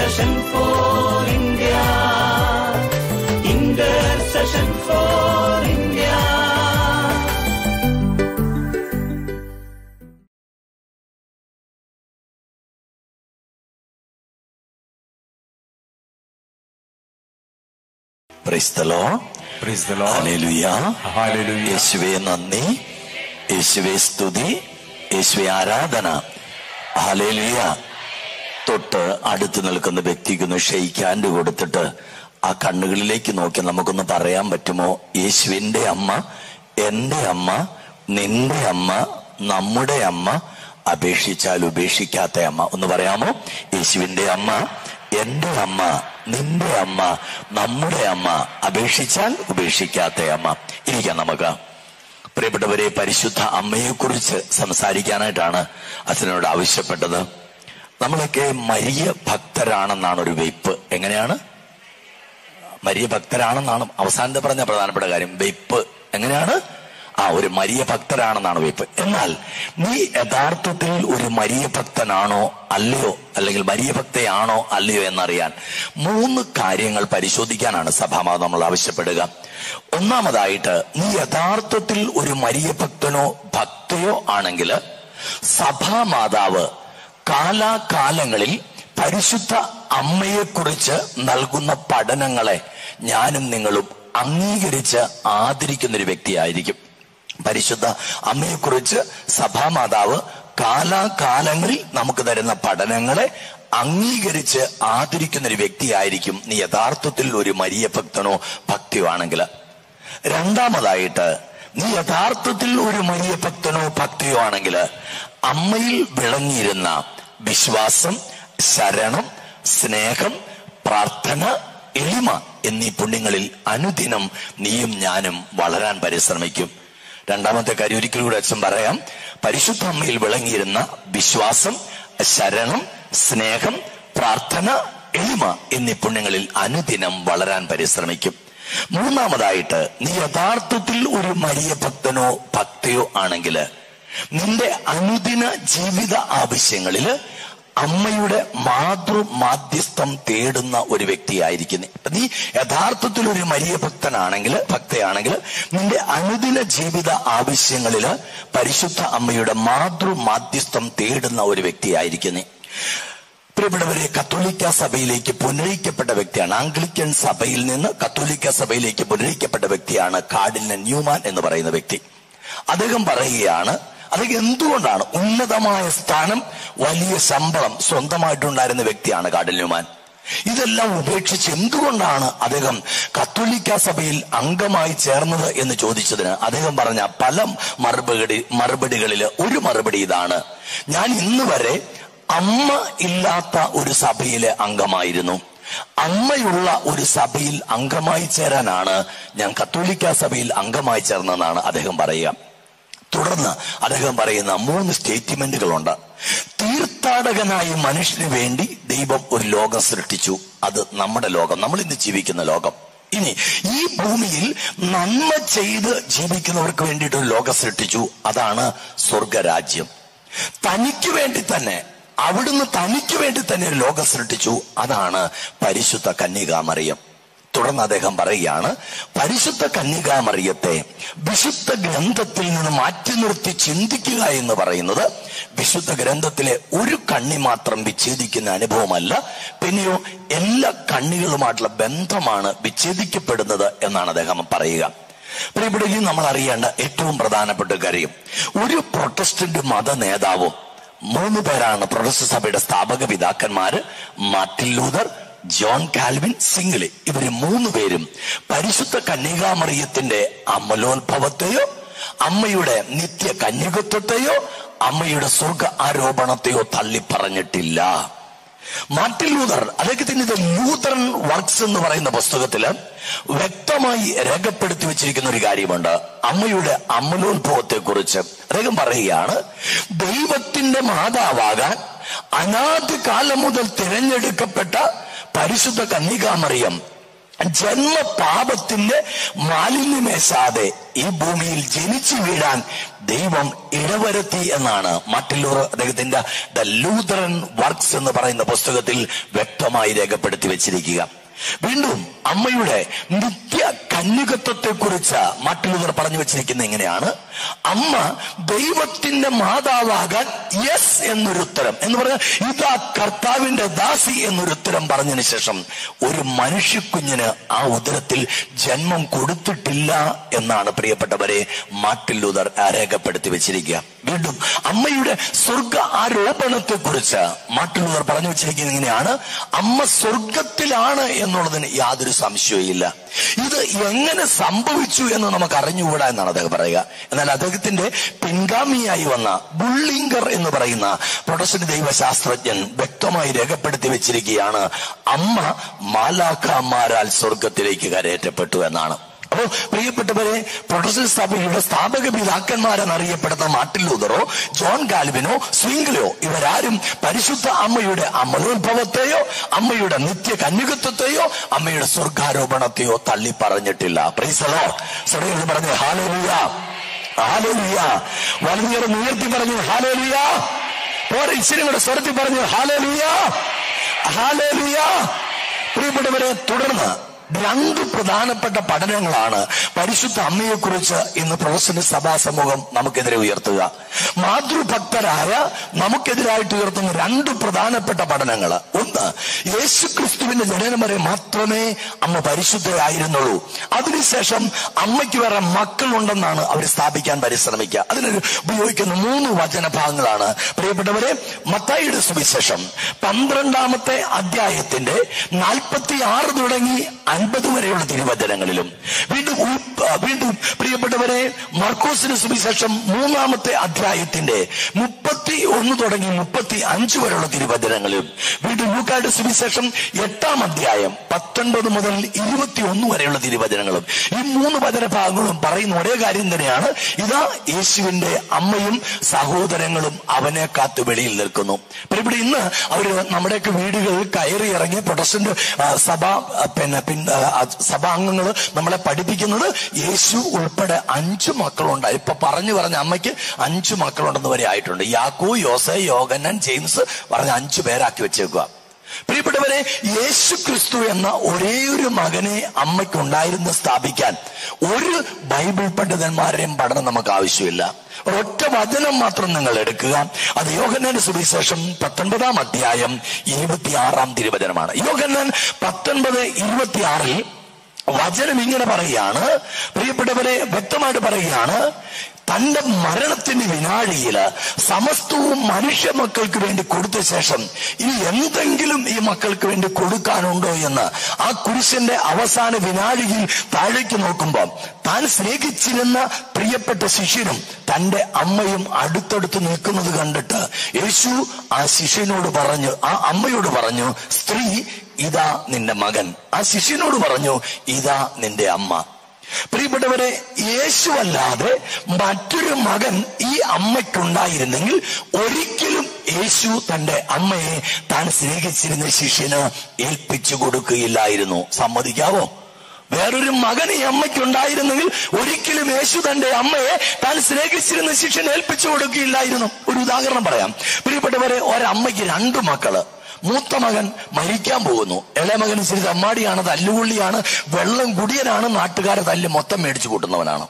Intercession for India. Intercession for India. ക്രൈസ്തലോ Praise the Lord. Hallelujah Hallelujah. യേശുവേ നന്ദി യേശുവേ സ്തുതി യേശുവേ ആരാധന ഹല്ലേലൂയ തൊട്ട് അടുത്ത് നിൽക്കുന്ന വ്യക്തിക്കൊന്ന് ഷെയ്ക്കാൻഡ് കൊടുത്തിട്ട് ആ കണ്ണുകളിലേക്ക് നോക്കി നമുക്കൊന്ന് പറയാൻ പറ്റുമോ യേശുവിന്റെ അമ്മ എന്റെ അമ്മ നിന്റെ അമ്മ നമ്മുടെ അമ്മ അപേക്ഷിച്ചാൽ ഉപേക്ഷിക്കാത്ത അമ്മ ഒന്ന് പറയാമോ യേശുവിന്റെ അമ്മ എന്റെ അമ്മ നിന്റെ അമ്മ നമ്മുടെ അമ്മ അപേക്ഷിച്ചാൽ ഉപേക്ഷിക്കാത്ത അമ്മ ഇരിക്കാം നമുക്ക് പ്രിയപ്പെട്ടവരെ പരിശുദ്ധ അമ്മയെക്കുറിച്ച് സംസാരിക്കാനായിട്ടാണ് അച്ഛനോട് ആവശ്യപ്പെട്ടത് നമ്മളൊക്കെ മരിയ ഭക്തരാണെന്നാണ് ഒരു വെയ്പ്പ് എങ്ങനെയാണ് മരിയ ഭക്തരാണെന്നാണ് അവസാനത്തെ പറഞ്ഞ പ്രധാനപ്പെട്ട കാര്യം വെയ്പ്പ് എങ്ങനെയാണ് ആ ഒരു മരിയ ഭക്തരാണെന്നാണ് വെയ്പ്പ് എന്നാൽ നീ യഥാർത്ഥത്തിൽ ഒരു മരിയ ഭക്തനാണോ അല്ലയോ അല്ലെങ്കിൽ മരിയ ഭക്തയാണോ അല്ലയോ എന്നറിയാൻ മൂന്ന് കാര്യങ്ങൾ പരിശോധിക്കാനാണ് സഭാമാവ് നമ്മൾ ആവശ്യപ്പെടുക ഒന്നാമതായിട്ട് നീ യഥാർത്ഥത്തിൽ ഒരു മരിയ ഭക്തനോ ഭക്തയോ ആണെങ്കിൽ സഭാമാതാവ് കാലാകാലങ്ങളിൽ പരിശുദ്ധ അമ്മയെക്കുറിച്ച് നൽകുന്ന പഠനങ്ങളെ ഞാനും നിങ്ങളും അംഗീകരിച്ച് ആദരിക്കുന്ന ഒരു വ്യക്തിയായിരിക്കും പരിശുദ്ധ അമ്മയെക്കുറിച്ച് സഭാമാതാവ് കാലാകാലങ്ങളിൽ നമുക്ക് തരുന്ന പഠനങ്ങളെ അംഗീകരിച്ച് ആദരിക്കുന്ന ഒരു വ്യക്തിയായിരിക്കും നീ യഥാർത്ഥത്തിൽ ഒരു മരിയ ഭക്തനോ ഭക്തിയോ ആണെങ്കിൽ രണ്ടാമതായിട്ട് നീ യഥാർത്ഥത്തിൽ ഒരു മരിയ ഭക്തനോ ഭക്തിയോ ആണെങ്കിൽ അമ്മയിൽ വിളങ്ങിയിരുന്ന വിശ്വാസം ശരണം സ്നേഹം പ്രാർത്ഥന എളിമ എന്നീ പുണ്യങ്ങളിൽ അനുദിനം നീയും ഞാനും വളരാൻ പരിശ്രമിക്കും രണ്ടാമത്തെ കാര്യം ഒരിക്കൽ കൂടെ അച്ഛൻ പറയാം പരിശുദ്ധ അമ്മയിൽ വിളങ്ങിയിരുന്ന വിശ്വാസം ശരണം സ്നേഹം പ്രാർത്ഥന എളിമ എന്നീ പുണ്യങ്ങളിൽ അനുദിനം വളരാൻ പരിശ്രമിക്കും മൂന്നാമതായിട്ട് നീ യഥാർത്ഥത്തിൽ ഒരു മരിയ ഭക്തനോ ഭക്തയോ ആണെങ്കിൽ നിന്റെ അനുദിന ജീവിത ആവശ്യങ്ങളില് അമ്മയുടെ മാതൃ മാധ്യസ്ഥം തേടുന്ന ഒരു വ്യക്തിയായിരിക്കും നീ. നീ യഥാർത്ഥത്തിൽ ഒരു മരിയ ഭക്തനാണെങ്കിൽ ഭക്തയാണെങ്കിൽ നിന്റെ അനുദിന ജീവിത ആവശ്യങ്ങളില് പരിശുദ്ധ അമ്മയുടെ മാതൃ മാധ്യസ്ഥം തേടുന്ന ഒരു വ്യക്തിയായിരിക്കും നീ പ്രിയപ്പെട്ടവരെ കത്തോലിക്ക സഭയിലേക്ക് പുനരയിക്കപ്പെട്ട വ്യക്തിയാണ് ആംഗ്ലിക്കൻ സഭയിൽ നിന്ന് കത്തോലിക്ക സഭയിലേക്ക് പുനരയിക്കപ്പെട്ട വ്യക്തിയാണ് കാർഡിനൽ ന്യൂമാൻ എന്ന് പറയുന്ന വ്യക്തി അദ്ദേഹം പറയുകയാണ് അദ്ദേഹം എന്തുകൊണ്ടാണ് ഉന്നതമായ സ്ഥാനം വലിയ ശമ്പളം സ്വന്തമായിട്ടുണ്ടായിരുന്ന വ്യക്തിയാണ് കാർഡിനൽ ന്യൂമാൻ ഇതെല്ലാം ഉപേക്ഷിച്ച് എന്തുകൊണ്ടാണ് അദ്ദേഹം കത്തോലിക്ക സഭയിൽ അംഗമായി ചേർന്നത് എന്ന് ചോദിച്ചതിന് അദ്ദേഹം പറഞ്ഞ പല മറുപടി മറുപടികളിൽ ഒരു മറുപടി ഇതാണ് ഞാൻ ഇന്ന് വരെ അമ്മ ഇല്ലാത്ത ഒരു സഭയിലെ അംഗമായിരുന്നു അമ്മയുള്ള ഒരു സഭയിൽ അംഗമായി ചേരാനാണ് ഞാൻ കത്തോലിക്ക സഭയിൽ അംഗമായി ചേർന്നതെന്നാണ് അദ്ദേഹം പറയുക തുടർന്ന് അദ്ദേഹം പറയുന്ന മൂന്ന് സ്റ്റേറ്റ്മെന്റുകളുണ്ട് തീർത്ഥാടകനായ മനുഷ്യന് വേണ്ടി ദൈവം ഒരു ലോകം സൃഷ്ടിച്ചു അത് നമ്മുടെ ലോകം നമ്മൾ ഇന്ന് ജീവിക്കുന്ന ലോകം ഇനി ഈ ഭൂമിയിൽ നന്മ ചെയ്ത് ജീവിക്കുന്നവർക്ക് വേണ്ടിയിട്ട് ഒരു ലോകം സൃഷ്ടിച്ചു അതാണ് സ്വർഗരാജ്യം തനിക്ക് വേണ്ടി തന്നെ അവിടുന്ന് തനിക്ക് വേണ്ടി തന്നെ ഒരു ലോകം സൃഷ്ടിച്ചു അതാണ് പരിശുദ്ധ കന്യകാമറിയം തുടർന്ന് അദ്ദേഹം പറയുകയാണ് പരിശുദ്ധ കന്യകാമറിയത്തെ വിശുദ്ധ ഗ്രന്ഥത്തിൽ നിന്ന് മാറ്റി നിർത്തി ചിന്തിക്കുക എന്ന് പറയുന്നത് വിശുദ്ധ ഗ്രന്ഥത്തിലെ ഒരു കണ്ണി മാത്രം വിച്ഛേദിക്കുന്ന അനുഭവമല്ല പിന്നെയോ എല്ലാ കണ്ണികളുമായിട്ടുള്ള ബന്ധമാണ് വിച്ഛേദിക്കപ്പെടുന്നത് എന്നാണ് അദ്ദേഹം പറയുക പ്രിയപ്പെടുകയും നമ്മൾ അറിയേണ്ട ഏറ്റവും പ്രധാനപ്പെട്ട കാര്യം ഒരു പ്രൊട്ടസ്റ്റന്റ് മത നേതാവും മൂന്ന് പേരാണ് പ്രൊട്ടസ്റ്റന്റ് സഭയുടെ സ്ഥാപക പിതാക്കന്മാര് Martin Luther John Calvin Zwingli ഇവര് മൂന്ന് പേരും പരിശുദ്ധ കന്യകാമറിയത്തിന്റെ അമലോത്ഭവത്തെയോ അമ്മയുടെ നിത്യ കന്യകത്വത്തെയോ അമ്മയുടെ സ്വർഗ ആരോപണത്തെയോ തള്ളി പറഞ്ഞിട്ടില്ല മാർട്ടിൻ ലൂതർ അദ്ദേഹത്തിന്റെ ഇത് ലൂതറൻ വർക്ക്സ് എന്ന് പറയുന്ന പുസ്തകത്തില് വ്യക്തമായി രേഖപ്പെടുത്തി വെച്ചിരിക്കുന്ന ഒരു കാര്യമുണ്ട് അമ്മയുടെ അമലോത്ഭവത്തെ കുറിച്ച് അദ്ദേഹം പറയുകയാണ് ദൈവത്തിന്റെ മാതാവാകാൻ അനാദി കാലം മുതൽ തിരഞ്ഞെടുക്കപ്പെട്ട പരിശുദ്ധ കന്യകാമറിയം ജന്മപാപത്തിന്റെ മാലിന്യമേശാതെ ഈ ഭൂമിയിൽ ജനിച്ചു വീഴാൻ ദൈവം ഇടവരുത്തി എന്നാണ് മറ്റുള്ളവർ അദ്ദേഹത്തിന്റെ ദ ലൂതറൻ വർക്ക്സ് എന്ന് പറയുന്ന പുസ്തകത്തിൽ വ്യക്തമായി രേഖപ്പെടുത്തി വെച്ചിരിക്കുക വീണ്ടും അമ്മയുടെ നിത്യ കന്യകത്വത്തെ കുറിച്ച് മറ്റുള്ളവർ പറഞ്ഞു വെച്ചിരിക്കുന്ന എങ്ങനെയാണ് അമ്മ ദൈവത്തിന്റെ മാതാവാകാൻ യെസ് എന്നൊരു ഉത്തരം എന്ന് പറഞ്ഞാൽ ഇതാ കർത്താവിന്റെ ദാസി എന്നൊരു ഉത്തരം പറഞ്ഞതിന് ശേഷം ഒരു മനുഷ്യക്കുഞ്ഞിന് ആ ഉദരത്തിൽ ജന്മം കൊടുത്തിട്ടില്ല എന്നാണ് പ്രിയപ്പെട്ടവരെ മാട്ടില്ലൂതർ രേഖപ്പെടുത്തി വെച്ചിരിക്കുക വീണ്ടും അമ്മയുടെ സ്വർഗ ആരോപണത്തെ കുറിച്ച് മാട്ടില്ലൂതർ പറഞ്ഞു വെച്ചിരിക്കുന്നത് ഇങ്ങനെയാണ് അമ്മ സ്വർഗത്തിലാണ് എന്നുള്ളതിന് യാതൊരു സംശയവും ഇല്ല ഇത് എങ്ങനെ സംഭവിച്ചു എന്ന് നമുക്ക് അറിഞ്ഞുകൂടാ എന്നാണ് അദ്ദേഹം പറയുക എന്നാൽ അദ്ദേഹത്തിന്റെ പിൻഗാമിയായി വന്ന ബുള്ളിങ്കർ എന്ന് പറയുന്ന പ്രൊട്ടസ്റ്റന്റ് ദൈവശാസ്ത്രജ്ഞൻ വ്യക്തമായി രേഖപ്പെടുത്തി വെച്ചിരിക്കുകയാണ് അമ്മ മാലാഖമാരാൽ സ്വർഗത്തിലേക്ക് കരയേറ്റപ്പെട്ടു എന്നാണ് അപ്പോ പ്രിയപ്പെട്ടവരെ പ്രൊട്ടസ്റ്റന്റ് സഭയുടെ സ്ഥാപക പിതാക്കന്മാരെന്നറിയപ്പെടുന്ന മാർട്ടിൻ ലൂതറോ ജോൺ ഗാൽവിനോ സ്വിംഗ്ലോ ഇവരാരും പരിശുദ്ധ അമ്മയുടെ അമലോത്ഭവത്തെയോ അമ്മയുടെ നിത്യ കന്യകത്വത്തെയോ അമ്മയുടെ സ്വർഗാരോപണത്തെയോ തള്ളി പറഞ്ഞിട്ടില്ല പ്രീസലോ സഭയിൽ പറഞ്ഞു ഹാലോലിയ ഹാലോലിയ വളരെയേറെ ഉയർത്തി പറഞ്ഞു ഹാലോലിയ പോരെ ഇച്ചിരി കൂടെ സ്വരത്തിൽ പറഞ്ഞു ഹാലോലിയ ഹാലോലിയ പ്രിയപ്പെട്ടവരെ തുടർന്ന് രണ്ട് പ്രധാനപ്പെട്ട പഠനങ്ങളാണ് പരിശുദ്ധ അമ്മയെക്കുറിച്ച് ഇന്ന് പ്രൊഫസന്റ് സഭാ സമൂഹം നമുക്കെതിരെ ഉയർത്തുക മാതൃഭക്തരായ നമുക്കെതിരായിട്ട് ഉയർത്തുന്ന രണ്ട് പ്രധാനപ്പെട്ട പഠനങ്ങൾ ഒന്ന് യേശു ക്രിസ്തുവിന്റെ ജനനം വരെ മാത്രമേ അമ്മ പരിശുദ്ധയായിരുന്നുള്ളൂ അതിനുശേഷം അമ്മയ്ക്ക് വേറെ മക്കളുണ്ടെന്നാണ് അവർ സ്ഥാപിക്കാൻ പരിശ്രമിക്കുക അതിന് ഉപയോഗിക്കുന്ന മൂന്ന് വചനഭാഗങ്ങളാണ് പ്രിയപ്പെട്ടവരെ മത്തായിയുടെ സുവിശേഷം പന്ത്രണ്ടാമത്തെ അധ്യായത്തിന്റെ നാൽപ്പത്തി ആറ് തുടങ്ങി അൻപത് വരെയുള്ള തിരുവചനങ്ങളിലും വീണ്ടും ഉൽ- ആ, വീണ്ടും പ്രിയപ്പെട്ടവരെ മർക്കോസിന് സുവിശേഷം മൂന്നാമത്തെ അധ്യായത്തിന്റെ മുപ്പത്തി ഒന്ന് തുടങ്ങി മുപ്പത്തി അഞ്ച് വരെയുള്ള തിരുവചനങ്ങളിലും വീണ്ടും ലൂക്കായുടെ സുവിശേഷം എട്ടാം അധ്യായം പത്തൊൻപത് മുതൽ ഇരുപത്തി ഒന്ന് വരെയുള്ള തിരുവചനങ്ങളും ഈ മൂന്ന് വചനഭാഗങ്ങളും പറയുന്ന ഒരേ കാര്യം തന്നെയാണ് ഇതാ യേശുവിന്റെ അമ്മയും സഹോദരങ്ങളും അവനെ കാത്തു വെളിയിൽ നിൽക്കുന്നു ഇവിടെ ഇന്ന് അവര് നമ്മുടെയൊക്കെ വീടുകളിൽ കയറി ഇറങ്ങി പ്രൊട്ടസ്റ്റന്റ് ആ, സഭ ആ, പിന്നെ പിൻ ആ, ആ, സഭാംഗങ്ങൾ നമ്മളെ പഠിപ്പിക്കുന്നത് യേശു ഉൾപ്പെടെ അഞ്ചു മക്കളുണ്ട് ഇപ്പൊ പറഞ്ഞു പറഞ്ഞ അമ്മയ്ക്ക് അഞ്ചു മക്കളുണ്ടെന്ന് വരെ ആയിട്ടുണ്ട് യാക്കോ യോസെ യോഗന്നൻ ജെയിംസ് പറഞ്ഞ അഞ്ചു പേരാക്കി വെച്ചേക്കുക പ്രിയപ്പെട്ടവരെ യേശു ക്രിസ്തു എന്ന ഒരേ ഒരു മകനെ അമ്മയ്ക്കുണ്ടായിരുന്നു സ്ഥാപിക്കാൻ ഒരു ബൈബിൾ പണ്ഡിതന്മാരുടെയും പഠനം നമുക്ക് ആവശ്യമില്ല ഒരൊറ്റ വചനം മാത്രം നിങ്ങൾ എടുക്കുക അത് യോഹന്നാന്റെ സുവിശേഷം പത്തൊൻപതാം അധ്യായം ഇരുപത്തിയാറാം തിരുവചനമാണ് യോഹന്നാൻ പത്തൊൻപത് ഇരുപത്തിയാറിൽ വചനം ഇങ്ങനെ പറയുകയാണ് പ്രിയപ്പെട്ടവരെ വ്യക്തമായിട്ട് പറയുകയാണ് തന്റെ മരണത്തിന്റെ വിനാഴിയില് സമസ്തവും മനുഷ്യ മക്കൾക്ക് വേണ്ടി കൊടുത്ത ശേഷം ഇനി എന്തെങ്കിലും ഈ മക്കൾക്ക് വേണ്ടി കൊടുക്കാനുണ്ടോ എന്ന് ആ കുരിശന്റെ അവസാന വിനാഴിയിൽ താഴേക്ക് നോക്കുമ്പോൾ താൻ സ്നേഹിച്ചിരുന്ന പ്രിയപ്പെട്ട ശിഷ്യനും തന്റെ അമ്മയും അടുത്തടുത്ത് നിൽക്കുന്നത് കണ്ടിട്ട് യേശു ആ ശിഷ്യനോട് പറഞ്ഞു ആ അമ്മയോട് പറഞ്ഞു സ്ത്രീ ഇതാ നിന്റെ മകൻ ആ ശിഷ്യനോട് പറഞ്ഞു ഇതാ നിന്റെ അമ്മ പ്രിയപ്പെട്ടവരെ യേശു അല്ലാതെ മറ്റൊരു മകൻ ഈ അമ്മയ്ക്കുണ്ടായിരുന്നെങ്കിൽ ഒരിക്കലും യേശു തന്റെ അമ്മയെ താൻ സ്നേഹിച്ചിരുന്ന ശിഷ്യന് ഏൽപ്പിച്ചു കൊടുക്കുകയില്ലായിരുന്നു സമ്മതിക്കാവോ വേറൊരു മകൻ ഈ അമ്മയ്ക്ക് ഉണ്ടായിരുന്നെങ്കിൽ ഒരിക്കലും യേശു തന്റെ അമ്മയെ താൻ സ്നേഹിച്ചിരുന്ന ശിഷ്യൻ ഏൽപ്പിച്ചു കൊടുക്കുകയില്ലായിരുന്നു ഒരു ഉദാഹരണം പറയാം പ്രിയപ്പെട്ടവരെ ഒരമ്മയ്ക്ക് രണ്ടു മക്കള് മൂത്ത മകൻ മരിക്കാൻ പോകുന്നു ഇളയ മകൻ ഇച്ചിരി തമ്മാടിയാണ് തല്ലുകൊള്ളിയാണ് വെള്ളം കുടിയനാണ് നാട്ടുകാരെ തല്ല് മൊത്തം മേടിച്ചു കൂട്ടുന്നവനാണ്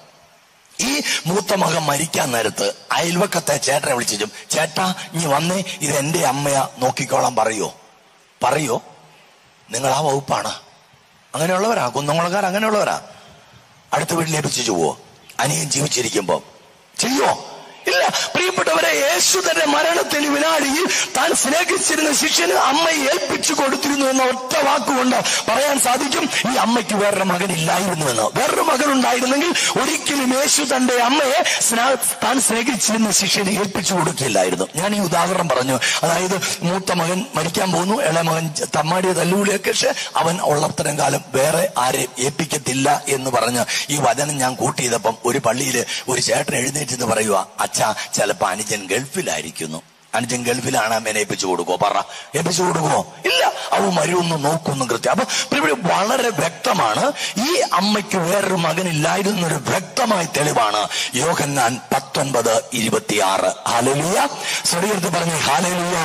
ഈ മൂത്ത മകൻ മരിക്കാൻ നേരത്ത് അയൽവക്കത്തെ ചേട്ടനെ വിളിച്ചും ചേട്ടാ ഇനി വന്നേ ഇത് എന്റെ അമ്മയാ നോക്കിക്കോളാൻ പറയോ പറയോ നിങ്ങൾ ആ വകുപ്പാണ് അങ്ങനെയുള്ളവരാ കുന്നംകുളക്കാർ അങ്ങനെയുള്ളവരാ അടുത്ത വീട്ടിൽ ഏൽപ്പിച്ചു പോവോ അനിയൻ ജീവിച്ചിരിക്കുമ്പോ ചെയ്യോ ഇല്ല പ്രിയപ്പെട്ടവരെ യേശു തന്റെ മരണത്തിന് വിനാടിയിൽ താൻ സ്നേഹിച്ചിരുന്ന ശിഷ്യന് അമ്മയെ ഏൽപ്പിച്ചു കൊടുത്തിരുന്നു എന്ന ഒറ്റ വാക്കുകൊണ്ട് പറയാൻ സാധിക്കും ഈ അമ്മയ്ക്ക് വേറൊരു മകൻ ഇല്ലായിരുന്നു എന്ന് വേറൊരു മകൻ ഉണ്ടായിരുന്നെങ്കിൽ ഒരിക്കലും യേശു തന്റെ അമ്മയെ സ്നാ- താൻ സ്നേഹിച്ചിരുന്ന ശിഷ്യനെ ഏൽപ്പിച്ചു കൊടുക്കില്ലായിരുന്നു ഞാൻ ഈ ഉദാഹരണം പറഞ്ഞു അതായത് മൂത്ത മകൻ മരിക്കാൻ പോകുന്നു ഇളയ മകൻ തമ്മാടിയ തല്ലുകൂടിയൊക്കെ പക്ഷെ അവൻ ഉള്ളത്രയും കാലം വേറെ ആരെയും ഏൽപ്പിക്കത്തില്ല എന്ന് പറഞ്ഞ് ഈ വചനം ഞാൻ കൂട്ടിയതപ്പം ഒരു പള്ളിയിൽ ഒരു ചേട്ടൻ എഴുന്നേറ്റ് പറയുക അച്ഛാ ചിലപ്പോ അനുജൻ ഗൾഫിലായിരിക്കുന്നു അനുജൻ ഗൾഫിലാണ് അമ്മേനെ ഏൽപ്പിച്ചു കൊടുക്കോ പറ ഏൽപ്പിച്ചു കൊടുക്കുമോ ഇല്ല അവ മരുന്ന് നോക്കുന്നു കൃത്യം അപ്പൊ ഇവിടെ വളരെ വ്യക്തമാണ് ഈ അമ്മയ്ക്ക് വേറൊരു മകനില്ലായിരുന്നു ഒരു വ്യക്തമായ തെളിവാണ് യോഹന്നാൻ പത്തൊൻപത് ഇരുപത്തിയാറ് ഹാലലിയ സ്വടിയെടുത്ത് പറഞ്ഞു ഹാലലിയ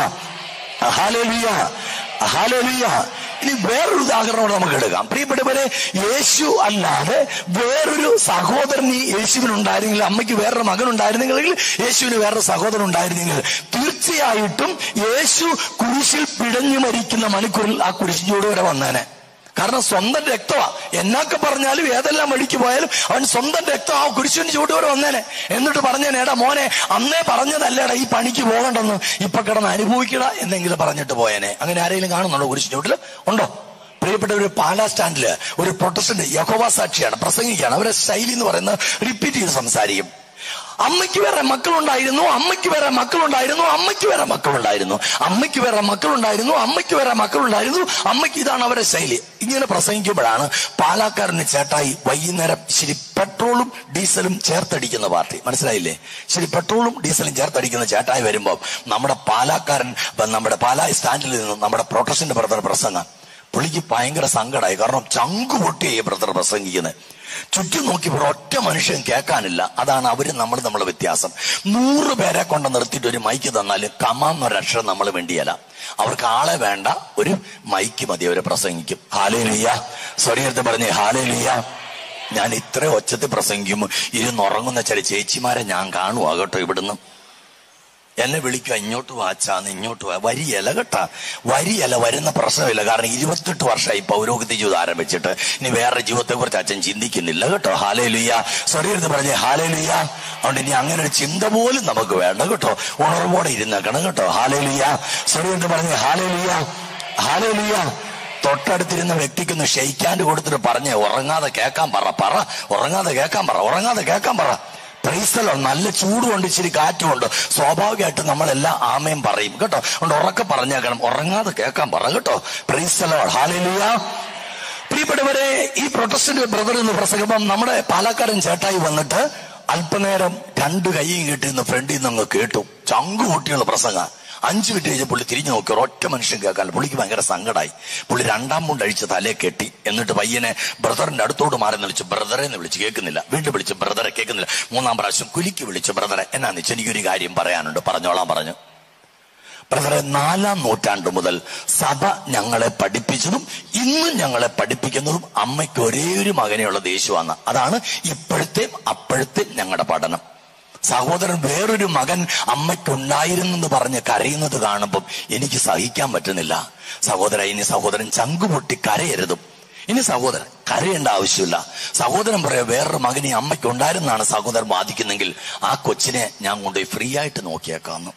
ഹാലലിയ ഹാലലിയ ഇനി വേറൊരു ഉദാഹരണം കൂടെ നമുക്ക് എടുക്കാം പ്രിയപ്പെട്ടവരെ യേശു അല്ലാതെ വേറൊരു സഹോദരൻ ഈ യേശുവിനുണ്ടായിരുന്നെങ്കിൽ അമ്മയ്ക്ക് വേറൊരു മകൻ ഉണ്ടായിരുന്നെങ്കിൽ യേശുവിന് വേറൊരു സഹോദരൻ ഉണ്ടായിരുന്നെങ്കിൽ തീർച്ചയായിട്ടും യേശു കുരിശിൽ പിടഞ്ഞു മരിക്കുന്ന മണിക്കൂറിൽ ആ കുരിശിനോട് വരെ വന്നേനെ കാരണം സ്വന്തം രക്തമാ എന്നൊക്കെ പറഞ്ഞാലും ഏതെല്ലാം വഴിക്ക് പോയാലും അവൻ സ്വന്തം രക്തം ആ കുരിശുവിന് ചൂടുവരെ വന്നേനെ എന്നിട്ട് പറഞ്ഞേനെ എടാ മോനെ അന്നേ പറഞ്ഞതല്ലേടാ ഈ പണിക്ക് പോകണ്ടെന്ന് ഇപ്പൊ കിടന്ന് അനുഭവിക്കട എന്നെങ്കിലും പറഞ്ഞിട്ട് പോയേനെ അങ്ങനെ ആരെങ്കിലും കാണുന്നുണ്ടോ കുരിശു ചൂട്ടില് ഉണ്ടോ പ്രിയപ്പെട്ട ഒരു പാലാ സ്റ്റാൻഡില് ഒരു പ്രൊട്ടസ്റ്റന്റ് യഹോവ സാക്ഷിയാണ് പ്രസംഗിക്കുകയാണ് അവരെ ശൈലി എന്ന് പറയുന്നത് റിപ്പീറ്റ് ചെയ്ത് സംസാരിക്കും അമ്മയ്ക്ക് വേറെ മക്കളുണ്ടായിരുന്നു അമ്മയ്ക്ക് വേറെ മക്കളുണ്ടായിരുന്നു അമ്മയ്ക്ക് വേറെ മക്കളുണ്ടായിരുന്നു അമ്മയ്ക്ക് വേറെ മക്കളുണ്ടായിരുന്നു അമ്മയ്ക്ക് വേറെ മക്കളുണ്ടായിരുന്നു അമ്മയ്ക്ക് ഇതാണ് അവരെ ശൈലി ഇങ്ങനെ പ്രസംഗിക്കുമ്പോഴാണ് പാലാക്കാരന് ചേട്ടായി വൈകുന്നേരം ശരി പെട്രോളും ഡീസലും ചേർത്തടിക്കുന്ന പാർട്ടി മനസ്സിലായില്ലേ ശരി പെട്രോളും ഡീസലും ചേർത്തടിക്കുന്ന ചേട്ടായി വരുമ്പോൾ നമ്മുടെ പാലാക്കാരൻ നമ്മുടെ പാലാ സ്റ്റാൻഡിൽ നിന്ന് നമ്മുടെ പ്രൊട്ടക്ഷന്റെ ബ്രദർ പ്രസംഗം പുള്ളിക്ക് ഭയങ്കര സങ്കടമായി കാരണം ചങ്കു പൊട്ടിയായി ബ്രദർ പ്രസംഗിക്കുന്നത് ചുറ്റും നോക്കിയപ്പോൾ ഒറ്റ മനുഷ്യൻ കേൾക്കാനില്ല അതാണ് അവര് നമ്മൾ നമ്മളെ വ്യത്യാസം നൂറ് പേരെ കൊണ്ട് നിർത്തിയിട്ട് ഒരു മൈക്ക് തന്നാൽ കമാന്നൊരക്ഷരം നമ്മൾ വേണ്ടിയല്ല അവർക്ക് ആളെ വേണ്ട ഒരു മൈക്ക് മതി അവര് പ്രസംഗിക്കും ഹാലേലിയ സ്വടിയെടുത്ത് പറഞ്ഞേ ഹാലേലിയ ഞാൻ ഇത്ര ഒച്ചത്തിൽ പ്രസംഗിക്കുമ്പോൾ ഇരുന്നുറങ്ങുന്ന ചില ചേച്ചിമാരെ ഞാൻ കാണുവാ കേട്ടോ ഇവിടുന്ന് എന്നെ വിളിക്കുക ഇങ്ങോട്ട് വാച്ചാന്ന് ഇങ്ങോട്ട് വാ വരിയല കേട്ടാ വരിയല വരുന്ന പ്രശ്നമില്ല കാരണം ഇരുപത്തെട്ട് വർഷമായി പൗരോഹിത്യ ജീവിതം ആരംഭിച്ചിട്ട് ഇനി വേറെ ജീവിതത്തെ കുറിച്ച് അച്ഛൻ ചിന്തിക്കുന്നില്ല കേട്ടോ ഹാലേ ലുയ്യ സ്വരീരത്ത് പറഞ്ഞേ ഹാലേ ലുയ്യ അതുകൊണ്ട് ഇനി അങ്ങനെ ഒരു ചിന്ത പോലും നമുക്ക് വേണ്ട കേട്ടോ ഉണർവോടെ ഇരുന്നേക്കണം കേട്ടോ ഹാലേ ലുയ്യ സ്വരീരത്ത് പറഞ്ഞേ ഹാലേ ലുയ്യ ഹാലേ ലുയ്യ തൊട്ടടുത്തിരുന്ന വ്യക്തിക്കൊന്ന് ഷെയ്ക്കാൻഡ് കൊടുത്തിട്ട് പറഞ്ഞേ ഉറങ്ങാതെ കേൾക്കാൻ പറ പറ ഉറങ്ങാതെ കേൾക്കാൻ പറ ഉറങ്ങാതെ കേൾക്കാൻ പറ പ്രൈസലോ നല്ല ചൂടുകൊണ്ട് ഇച്ചിരി കാറ്റുമുണ്ട് സ്വാഭാവികമായിട്ട് നമ്മളെല്ലാം ആമയും പറയും കേട്ടോ അതുകൊണ്ട് ഉറക്കെ പറഞ്ഞേക്കണം ഉറങ്ങാതെ കേൾക്കാൻ പറ കേട്ടോ പ്രൈസലോ ഹാലിയ പ്രിയപ്പെട്ടവരെ ഈ പ്രൊട്ടസ്റ്റന്റ് ബ്രദർ എന്ന് പ്രസംഗം നമ്മുടെ പാലക്കാരൻ ചേട്ടായി വന്നിട്ട് അല്പനേരം രണ്ട് കൈയും കിട്ടിന്ന് ഫ്രണ്ടിൽ നിന്ന് അങ്ങ് കേട്ടു ചങ്കു പൊട്ടിയുള്ള പ്രസംഗ അഞ്ചു മിനിറ്റ് കഴിഞ്ഞ പുള്ളി തിരിഞ്ഞു നോക്കി ഒരൊറ്റ മനുഷ്യൻ കേൾക്കാൻ പുള്ളിക്ക് ഭയങ്കര സങ്കടമായി പുള്ളി രണ്ടാം മുണ്ട് അഴിച്ച് തലയെ കെട്ടി എന്നിട്ട് പയ്യനെ ബ്രദറിന്റെ അടുത്തോട് മാറി എന്ന് വിളിച്ചു ബ്രദറെ എന്ന് വിളിച്ച് കേൾക്കുന്നില്ല വീണ്ടും വിളിച്ചു ബ്രദറെ കേൾക്കുന്നില്ല മൂന്നാം പ്രാവശ്യം കുലിക്ക് വിളിച്ചു ബ്രദറെ എന്നാന്ന് വെച്ചാൽ എനിക്കൊരു കാര്യം പറയാനുണ്ട് പറഞ്ഞോളാൻ പറഞ്ഞു ബ്രദറെ നാലാം നൂറ്റാണ്ട് മുതൽ സഭ ഞങ്ങളെ പഠിപ്പിച്ചതും ഇന്നും ഞങ്ങളെ പഠിപ്പിക്കുന്നതും അമ്മയ്ക്ക് ഒരേ ഒരു മകനെയുള്ള ദേശമാണ് അതാണ് ഇപ്പോഴത്തെയും അപ്പോഴത്തെയും ഞങ്ങളുടെ പഠനം സഹോദരൻ വേറൊരു മകൻ അമ്മയ്ക്കുണ്ടായിരുന്നെന്ന് പറഞ്ഞ് കരയുന്നത് കാണുമ്പം എനിക്ക് സഹിക്കാൻ പറ്റുന്നില്ല സഹോദര ഇനി സഹോദരൻ ചങ്കുപൊട്ടി കരയരുതും ഇനി സഹോദരൻ കരയേണ്ട ആവശ്യമില്ല സഹോദരൻ പറയാ വേറൊരു മകൻ ഈ അമ്മയ്ക്ക് ഉണ്ടായിരുന്നാണ് സഹോദരൻ വാദിക്കുന്നെങ്കിൽ ആ കൊച്ചിനെ ഞാൻ കൊണ്ടുപോയി ഫ്രീ ആയിട്ട് നോക്കിയേക്കാന്ന്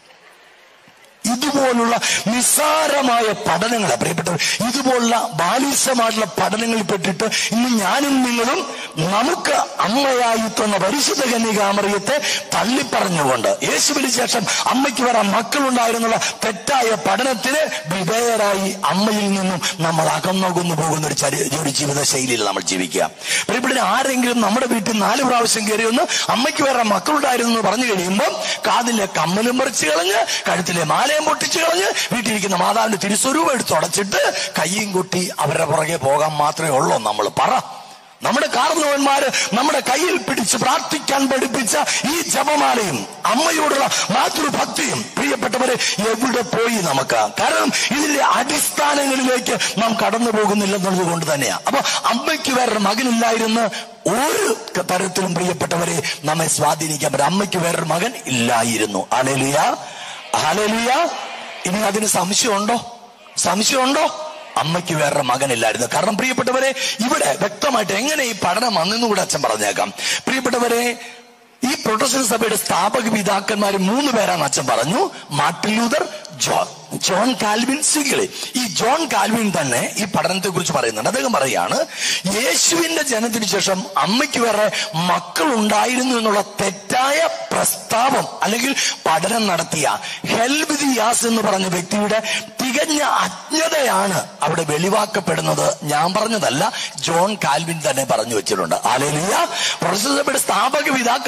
ഇതുപോലുള്ള നിസ്സാരമായ പഠനങ്ങളെ പ്രിയപ്പെട്ടവർ ഇതുപോലുള്ള ബാലിശമായിട്ടുള്ള പഠനങ്ങളിൽ പെട്ടിട്ട് ഇന്ന് ഞാനും നിങ്ങളും നമുക്ക് അമ്മയായി തന്ന പരിശുദ്ധ കന്യകാമറിയത്തെ തള്ളിപ്പറഞ്ഞുകൊണ്ട് യേശുവിന് ശേഷം അമ്മയ്ക്ക് വരാൻ മക്കളുണ്ടായിരുന്നുള്ള തെറ്റായ പഠനത്തിന് വിധേയരായി അമ്മയിൽ നിന്നും നമ്മൾ അകന്നൊകുന്നു പോകുന്ന ഒരു ചരി ഒരു ജീവിത ശൈലിയിൽ നമ്മൾ ജീവിക്കുക പ്രിയപ്പെട്ട ആരെങ്കിലും നമ്മുടെ വീട്ടിൽ നാല് പ്രാവശ്യം കയറി വന്ന് അമ്മയ്ക്ക് വേറെ മക്കളുണ്ടായിരുന്നു എന്ന് പറഞ്ഞു കഴിയുമ്പോൾ കാതിലെ കമ്മലും പറിച്ചു കളഞ്ഞ് കഴുത്തിലെ മാലയും പൊട്ടിച്ചു കളഞ്ഞ് വീട്ടിലിരിക്കുന്ന മാതാവിന്റെ തിരുസ്വരൂപം എടുത്ത് ഉടച്ചിട്ട് കയ്യും കൊട്ടി അവരുടെ പുറകെ പോകാൻ മാത്രമേ ഉള്ളൂ നമ്മൾ പറ നമ്മുടെ കാർന്നവന്മാര് നമ്മുടെ കയ്യിൽ പിടിച്ച് പ്രാർത്ഥിക്കാൻ പഠിപ്പിച്ച ഈ ജപമാലയും അമ്മയോടുള്ള മാതൃഭക്തിയും പ്രിയപ്പെട്ടവരെ എവിടെ പോയി നമുക്ക് കാരണം ഇതിന്റെ അടിസ്ഥാനങ്ങളിലേക്ക് നാം കടന്നു പോകുന്നില്ലെന്നുള്ളത് കൊണ്ട് തന്നെയാ അപ്പൊ അമ്മയ്ക്ക് വേറൊരു മകനില്ലായിരുന്നു ഒരു തരത്തിലും പ്രിയപ്പെട്ടവരെ നമ്മെ സ്വാധീനിക്കാൻ പറ്റും അമ്മയ്ക്ക് വേറൊരു മകൻ ഇല്ലായിരുന്നു അലലിയ അലലിയ ഇനി അതിന് സംശയമുണ്ടോ സംശയമുണ്ടോ അമ്മയ്ക്ക് വേറെ മകനില്ലായിരുന്നു കാരണം പ്രിയപ്പെട്ടവരെ ഇവിടെ വ്യക്തമായിട്ട് എങ്ങനെ ഈ പഠനം വന്നെന്ന് കൂടെ അച്ഛൻ പറഞ്ഞേക്കാം പ്രിയപ്പെട്ടവരെ ഈ പ്രൊട്ടസ്റ്റന്റ് സഭയുടെ സ്ഥാപക പിതാക്കന്മാർ മൂന്ന് പേരാണ് അച്ഛൻ പറഞ്ഞു Martin Luther John John Calvin Zwingli ഈ ജോൺ കാൽവിൻ തന്നെ ഈ പഠനത്തെ കുറിച്ച് പറയുന്നുണ്ട് അദ്ദേഹം പറയാണ് യേശുവിന്റെ ജനത്തിന് ശേഷം അമ്മയ്ക്ക് വേറെ മക്കൾ ഉണ്ടായിരുന്നു എന്നുള്ള തെറ്റായ പ്രസ്താവം അല്ലെങ്കിൽ പഠനം നടത്തിയ ഹെൽബിദിയാസ് എന്ന് പറഞ്ഞ വ്യക്തിയുടെ തികഞ്ഞ അജ്ഞതയാണ് അവിടെ വെളിവാക്കപ്പെടുന്നത് ഞാൻ പറഞ്ഞതല്ല ജോൺ കാൽവിൻ തന്നെ പറഞ്ഞു വെച്ചിട്ടുണ്ട് ആലേലിയ പ്രൊഫസറുടെ സ്ഥാപക പിതാക്കന്മാരിൽ ഒരാൾ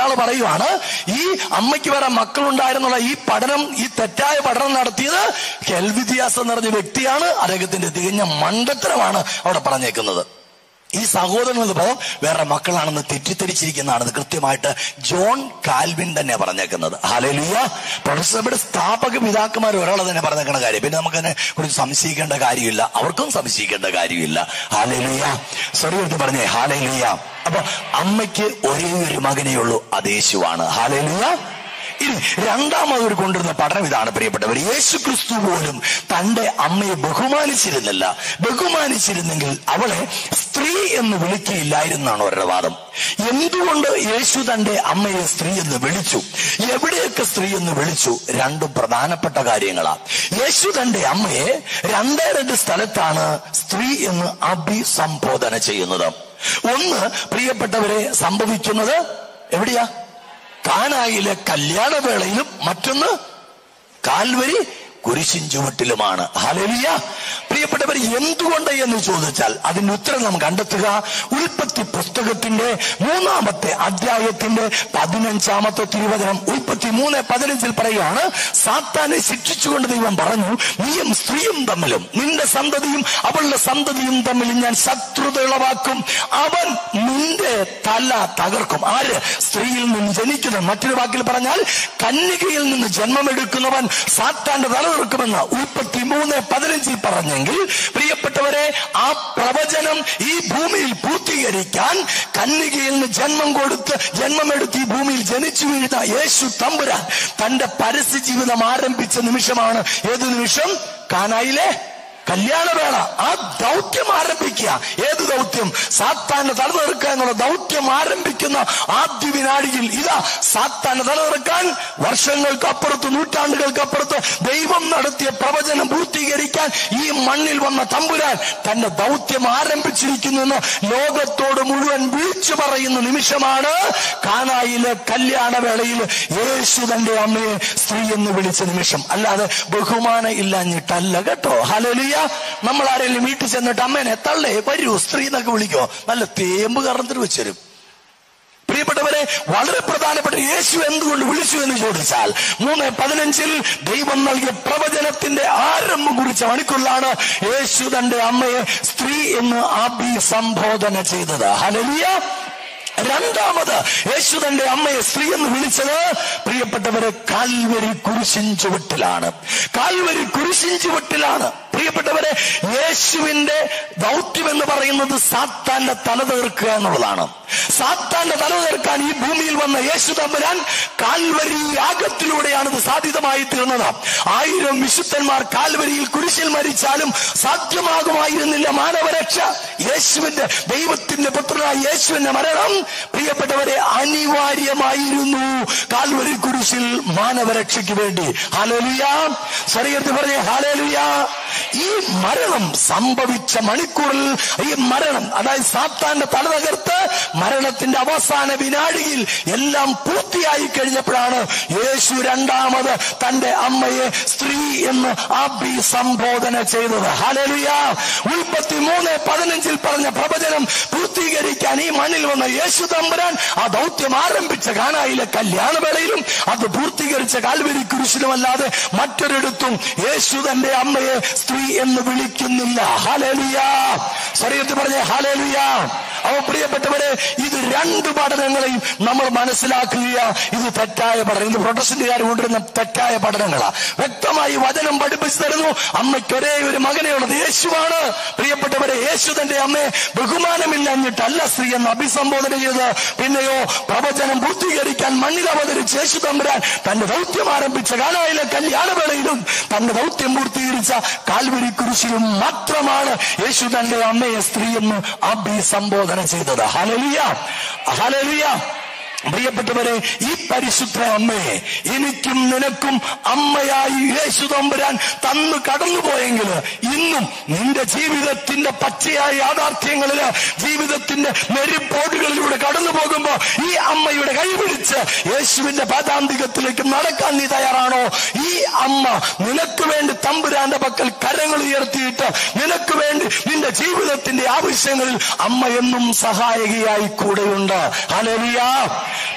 ഒരാൾ പറയുവാണ് ഈ അമ്മയ്ക്ക് വേറെ മക്കളുണ്ടായിരുന്നുള്ള ഈ പഠനം ഈ തെറ്റായ പഠനം നടത്തിയത് കെൽവിദ്യാസം എന്ന് പറഞ്ഞ വ്യക്തിയാണ് അദ്ദേഹത്തിന്റെ തികഞ്ഞ മണ്ടത്തരമാണ് അവിടെ പറഞ്ഞേക്കുന്നത് ഈ സഹോദരൻ എന്ന് പദം വേറെ മക്കളാണെന്ന് തെറ്റിദ്ധരിച്ചിരിക്കുന്നതാണെന്ന് കൃത്യമായിട്ട് ജോൺ കാൽവിൻ തന്നെ പറഞ്ഞേക്കുന്നത് ഹാലലിയ പ്രൊഫസറുടെ സ്ഥാപക പിതാക്കന്മാർ ഒരാൾ തന്നെ പറഞ്ഞേക്കുന്ന കാര്യം പിന്നെ നമുക്കതിനെ കുറിച്ച് സംശയിക്കേണ്ട കാര്യമില്ല അവർക്കും സംശയിക്കേണ്ട കാര്യമില്ല ഹാലലിയ സ്വറിയെടുത്ത് പറഞ്ഞേ ഹാലലിയ അപ്പൊ അമ്മയ്ക്ക് ഒരേ ഒരു മകനേ ഉള്ളൂ അത് യേശുവാണ് ഹാലലിയ ഇനി രണ്ടാമതൊരു കൊണ്ടുവരുന്ന പഠനം ഇതാണ് പ്രിയപ്പെട്ടവർ യേശു ക്രിസ്തു പോലും തന്റെ അമ്മയെ ബഹുമാനിച്ചിരുന്നില്ല ബഹുമാനിച്ചിരുന്നെങ്കിൽ അവളെ സ്ത്രീ എന്ന് വിളിക്കുകയില്ലായിരുന്നാണ് അവരുടെ വാദം എന്തുകൊണ്ട് യേശു തന്റെ അമ്മയെ സ്ത്രീ എന്ന് വിളിച്ചു എവിടെയൊക്കെ സ്ത്രീ എന്ന് വിളിച്ചു രണ്ടും പ്രധാനപ്പെട്ട കാര്യങ്ങളാ യേശു തന്റെ അമ്മയെ രണ്ടേ രണ്ട് സ്ഥലത്താണ് സ്ത്രീ എന്ന് അഭിസംബോധന ചെയ്യുന്നത് ഒന്ന് പ്രിയപ്പെട്ടവരെ സംഭവിക്കുന്നത് എവിടെയാ കാനായിലെ കല്യാണവേളയിലും മറ്റൊന്ന് കാൽവരി കുരിശിൻ ചുവട്ടിലുമാണ് ഹാലലിയ പ്രിയപ്പെട്ടവർ എന്തുകൊണ്ട് എന്ന് ചോദിച്ചാൽ അതിന്റെ ഉത്തരം നാം കണ്ടെത്തുക ഉൽപ്പത്തി പുസ്തകത്തിന്റെ മൂന്നാമത്തെ അധ്യായത്തിന്റെ പതിനഞ്ചാമത്തെ തിരുവചനം ഉൽപ്പത്തി മൂന്ന് പതിനഞ്ചിൽ പറയുകയാണ് സാത്താനെ ശിക്ഷിച്ചുകൊണ്ട് ദൈവം പറഞ്ഞു നീയും സ്ത്രീയും തമ്മിലും നിന്റെ സന്തതിയും അവളുടെ സന്തതിയും തമ്മിലും ഞാൻ ശത്രുത ഉളവാക്കും അവൻ നിന്റെ തല തകർക്കും ആര് സ്ത്രീയിൽ നിന്ന് ജനിക്കുന്ന മറ്റൊരു വാക്കിൽ പറഞ്ഞാൽ കന്യകയിൽ നിന്ന് ജന്മമെടുക്കുന്നവൻ സാത്താന്റെ തല തീർക്കുമെന്ന് ഉൽപ്പത്തി മൂന്ന് പതിനഞ്ചിൽ പറഞ്ഞെങ്കിൽ പ്രിയപ്പെട്ടവരെ ആ പ്രവചനം ഈ ഭൂമിയിൽ പൂർത്തീകരിക്കാൻ കന്യകയിൽ നിന്ന് ജന്മം കൊടുത്ത് ജന്മമെടുത്ത് ഈ ഭൂമിയിൽ ജനിച്ചു വീഴുന്ന യേശു തമ്പുരാൻ തന്റെ പരസ്യ ജീവിതം ആരംഭിച്ച നിമിഷമാണ് ഏത് നിമിഷം കാനായിലെ കല്യാണവേള ആ ദൗത്യം ആരംഭിക്കുക ഏത് ദൗത്യം സാത്താന്റെ തലനിർക്കുക എന്നുള്ള ദൗത്യം ആരംഭിക്കുന്ന ആദ്യ വിനാടിയിൽ ഇതാ സാത്താന്റെ തലനിർക്കാൻ വർഷങ്ങൾക്ക് അപ്പുറത്ത് നൂറ്റാണ്ടുകൾക്ക് അപ്പുറത്ത് ദൈവം നടത്തിയ പ്രവചനം പൂർത്തീകരിക്കാൻ ഈ മണ്ണിൽ വന്ന തമ്പുരാൻ തന്റെ ദൗത്യം ആരംഭിച്ചിരിക്കുന്നു എന്ന് ലോകത്തോട് മുഴുവൻ വിളിച്ചു പറയുന്ന നിമിഷമാണ് കാനായിലെ കല്യാണവേളയിൽ യേശു തന്റെ അമ്മയെ സ്ത്രീ എന്ന് വിളിച്ച നിമിഷം അല്ലാതെ ബഹുമാനം ഇല്ലാഞ്ഞിട്ടല്ല കേട്ടോ ഹലലിയ നമ്മൾ ആരെങ്കിലും വീട്ടിൽ ചെന്നിട്ട് അമ്മേനെ തള്ളേ വരൂ സ്ത്രീ എന്നൊക്കെ വിളിക്കോ നല്ല തേമ്പ് കറന്നിട്ട് വെച്ചരും പ്രിയപ്പെട്ടവരെ വളരെ പ്രധാനപ്പെട്ട യേശു എന്തുകൊണ്ട് വിളിച്ചു എന്ന് ചോദിച്ചാൽ മൂന്ന് പതിനഞ്ചിൽ ദൈവം നൽകിയ പ്രവചനത്തിന്റെ ആരംഭം കുറിച്ച മണിക്കൂറിലാണ് യേശു തന്റെ അമ്മയെ സ്ത്രീ എന്ന് അഭിസംബോധന ചെയ്തത് ഹലലിയ രണ്ടാമത് യേശു തന്റെ അമ്മയെ സ്ത്രീ എന്ന് വിളിച്ചത് പ്രിയപ്പെട്ടവരെ കാൽവരി കുരിശിൻ ചുവട്ടിലാണ് കാൽവരി കുരിശിൻ ചുവട്ടിലാണ് പ്രിയപ്പെട്ടവരെ യേശുവിന്റെ ദൗത്യം എന്ന് പറയുന്നത് സാത്താന്റെ തല തീർക്കുക എന്നുള്ളതാണ് സാത്താന്റെ തല തീർക്കാൻ ഈ ഭൂമിയിൽ വന്ന യേശു തമ്പുരാൻ കാൽവരി യാഗത്തിലൂടെയാണ് ഇത് സാധ്യതമായി തീർന്നത് ആയിരം വിശുദ്ധന്മാർ കാൽവരിയിൽ കുരിശിൽ മരിച്ചാലും സാധ്യമാകുമായിരുന്നില്ല മാനവരക്ഷ യേശുവിന്റെ ദൈവത്തിന്റെ പുത്രനായ യേശുവിന്റെ മരണം പ്രിയപ്പെട്ടവരെ അനിവാര്യമായിരുന്നു കാൽവരി കുരിശിൽ മാനവരക്ഷയ്ക്ക് വേണ്ടി ഹാലേലുയ ശരീരത്തിൽ പറഞ്ഞേ ഹാലേലുയ ഈ മരണം സംഭവിച്ച മണിക്കൂറിൽ ഈ മരണം അതായത് സാത്താന്റെ തല തകർത്ത് മരണത്തിന്റെ അവസാന വിനാടിയിൽ എല്ലാം പൂർത്തിയായി കഴിഞ്ഞപ്പോഴാണ് യേശു രണ്ടാമത് തന്റെ അമ്മയെ സ്ത്രീ എന്ന് അഭിസംബോധന ചെയ്തത് ഹാലേലുയ ഉൽപ്പത്തി മൂന്ന് പതിനഞ്ചിൽ പറഞ്ഞ പ്രവചനം പൂർത്തീകരിക്കാൻ ഈ മണ്ണിൽ വന്ന യേശു തമ്പുരാൻ ആ ദൗത്യം ആരംഭിച്ച കാനായിലെ കല്യാണവേളയിലും അത് പൂർത്തീകരിച്ച കാൽവരി കുരിശിലുമല്ലാതെ മറ്റൊരിടത്തും യേശു തന്റെ അമ്മയെ സ്ത്രീ എന്ന് വിളിക്കുന്നില്ല ഹാലേലുയ ശരീരത്തിൽ പറഞ്ഞ ഹാലേലുയ അവ പ്രിയപ്പെട്ടവരെ ഇത് രണ്ട് പഠനങ്ങളെയും നമ്മൾ മനസ്സിലാക്കുക ഇത് തെറ്റായ പഠനം ഇത് പ്രൊട്ടസ്റ്റന്റുകാർ കൊണ്ടുവരുന്ന തെറ്റായ പഠനങ്ങളാ വ്യക്തമായി വചനം പഠിപ്പിച്ചു തരുന്നു അമ്മയ്ക്ക് ഒരേ ഒരു മകനെ ഉള്ളത് യേശുവാണ് പ്രിയപ്പെട്ടവരെ യേശു തന്റെ അമ്മയെ ബഹുമാനമില്ലഞ്ഞിട്ടല്ല സ്ത്രീ എന്ന് അഭിസംബോധന ചെയ്ത് പിന്നെയോ പ്രവചനം പൂർത്തീകരിക്കാൻ മണ്ണിൽ അവതരിച്ച് യേശു തമ്പുരാൻ തന്റെ ദൗത്യം ആരംഭിച്ച കാലായിലെ കല്യാണവേളയിലും തന്റെ ദൗത്യം പൂർത്തീകരിച്ച കാൽവരി കുരിശിലും മാത്രമാണ് യേശു തന്റെ അമ്മയെ സ്ത്രീ എന്ന് അഭിസംബോധന ചെയ്തത് ഹലലിയ ഹലലിയ പ്രിയപ്പെട്ടവരെ ഈ പരിശുദ്ധ അമ്മയെ എനിക്കും നിനക്കും അമ്മയായി യേശു തമ്പുരാൻ തന്നു കടന്നുപോയെങ്കിൽ ഇന്നും നിന്റെ ജീവിതത്തിന്റെ പച്ചയായ യാഥാർത്ഥ്യങ്ങളില് ജീവിതത്തിന്റെ നെരിപ്പോടുകളിലൂടെ കടന്നു പോകുമ്പോ ഈ അമ്മയുടെ കൈപിടിച്ച് യേശുവിന്റെ പാതാന്തികത്തിലേക്ക് നടക്കാൻ നീ തയ്യാറാണോ ഈ അമ്മ നിനക്ക് വേണ്ടി തമ്പുരാന്റെ പക്കൽ കരങ്ങൾ ഉയർത്തിയിട്ട് നിനക്ക് വേണ്ടി നിന്റെ ജീവിതത്തിന്റെ ആവശ്യങ്ങളിൽ അമ്മ എന്നും സഹായകയായി കൂടെയുണ്ട് ഹലരിയ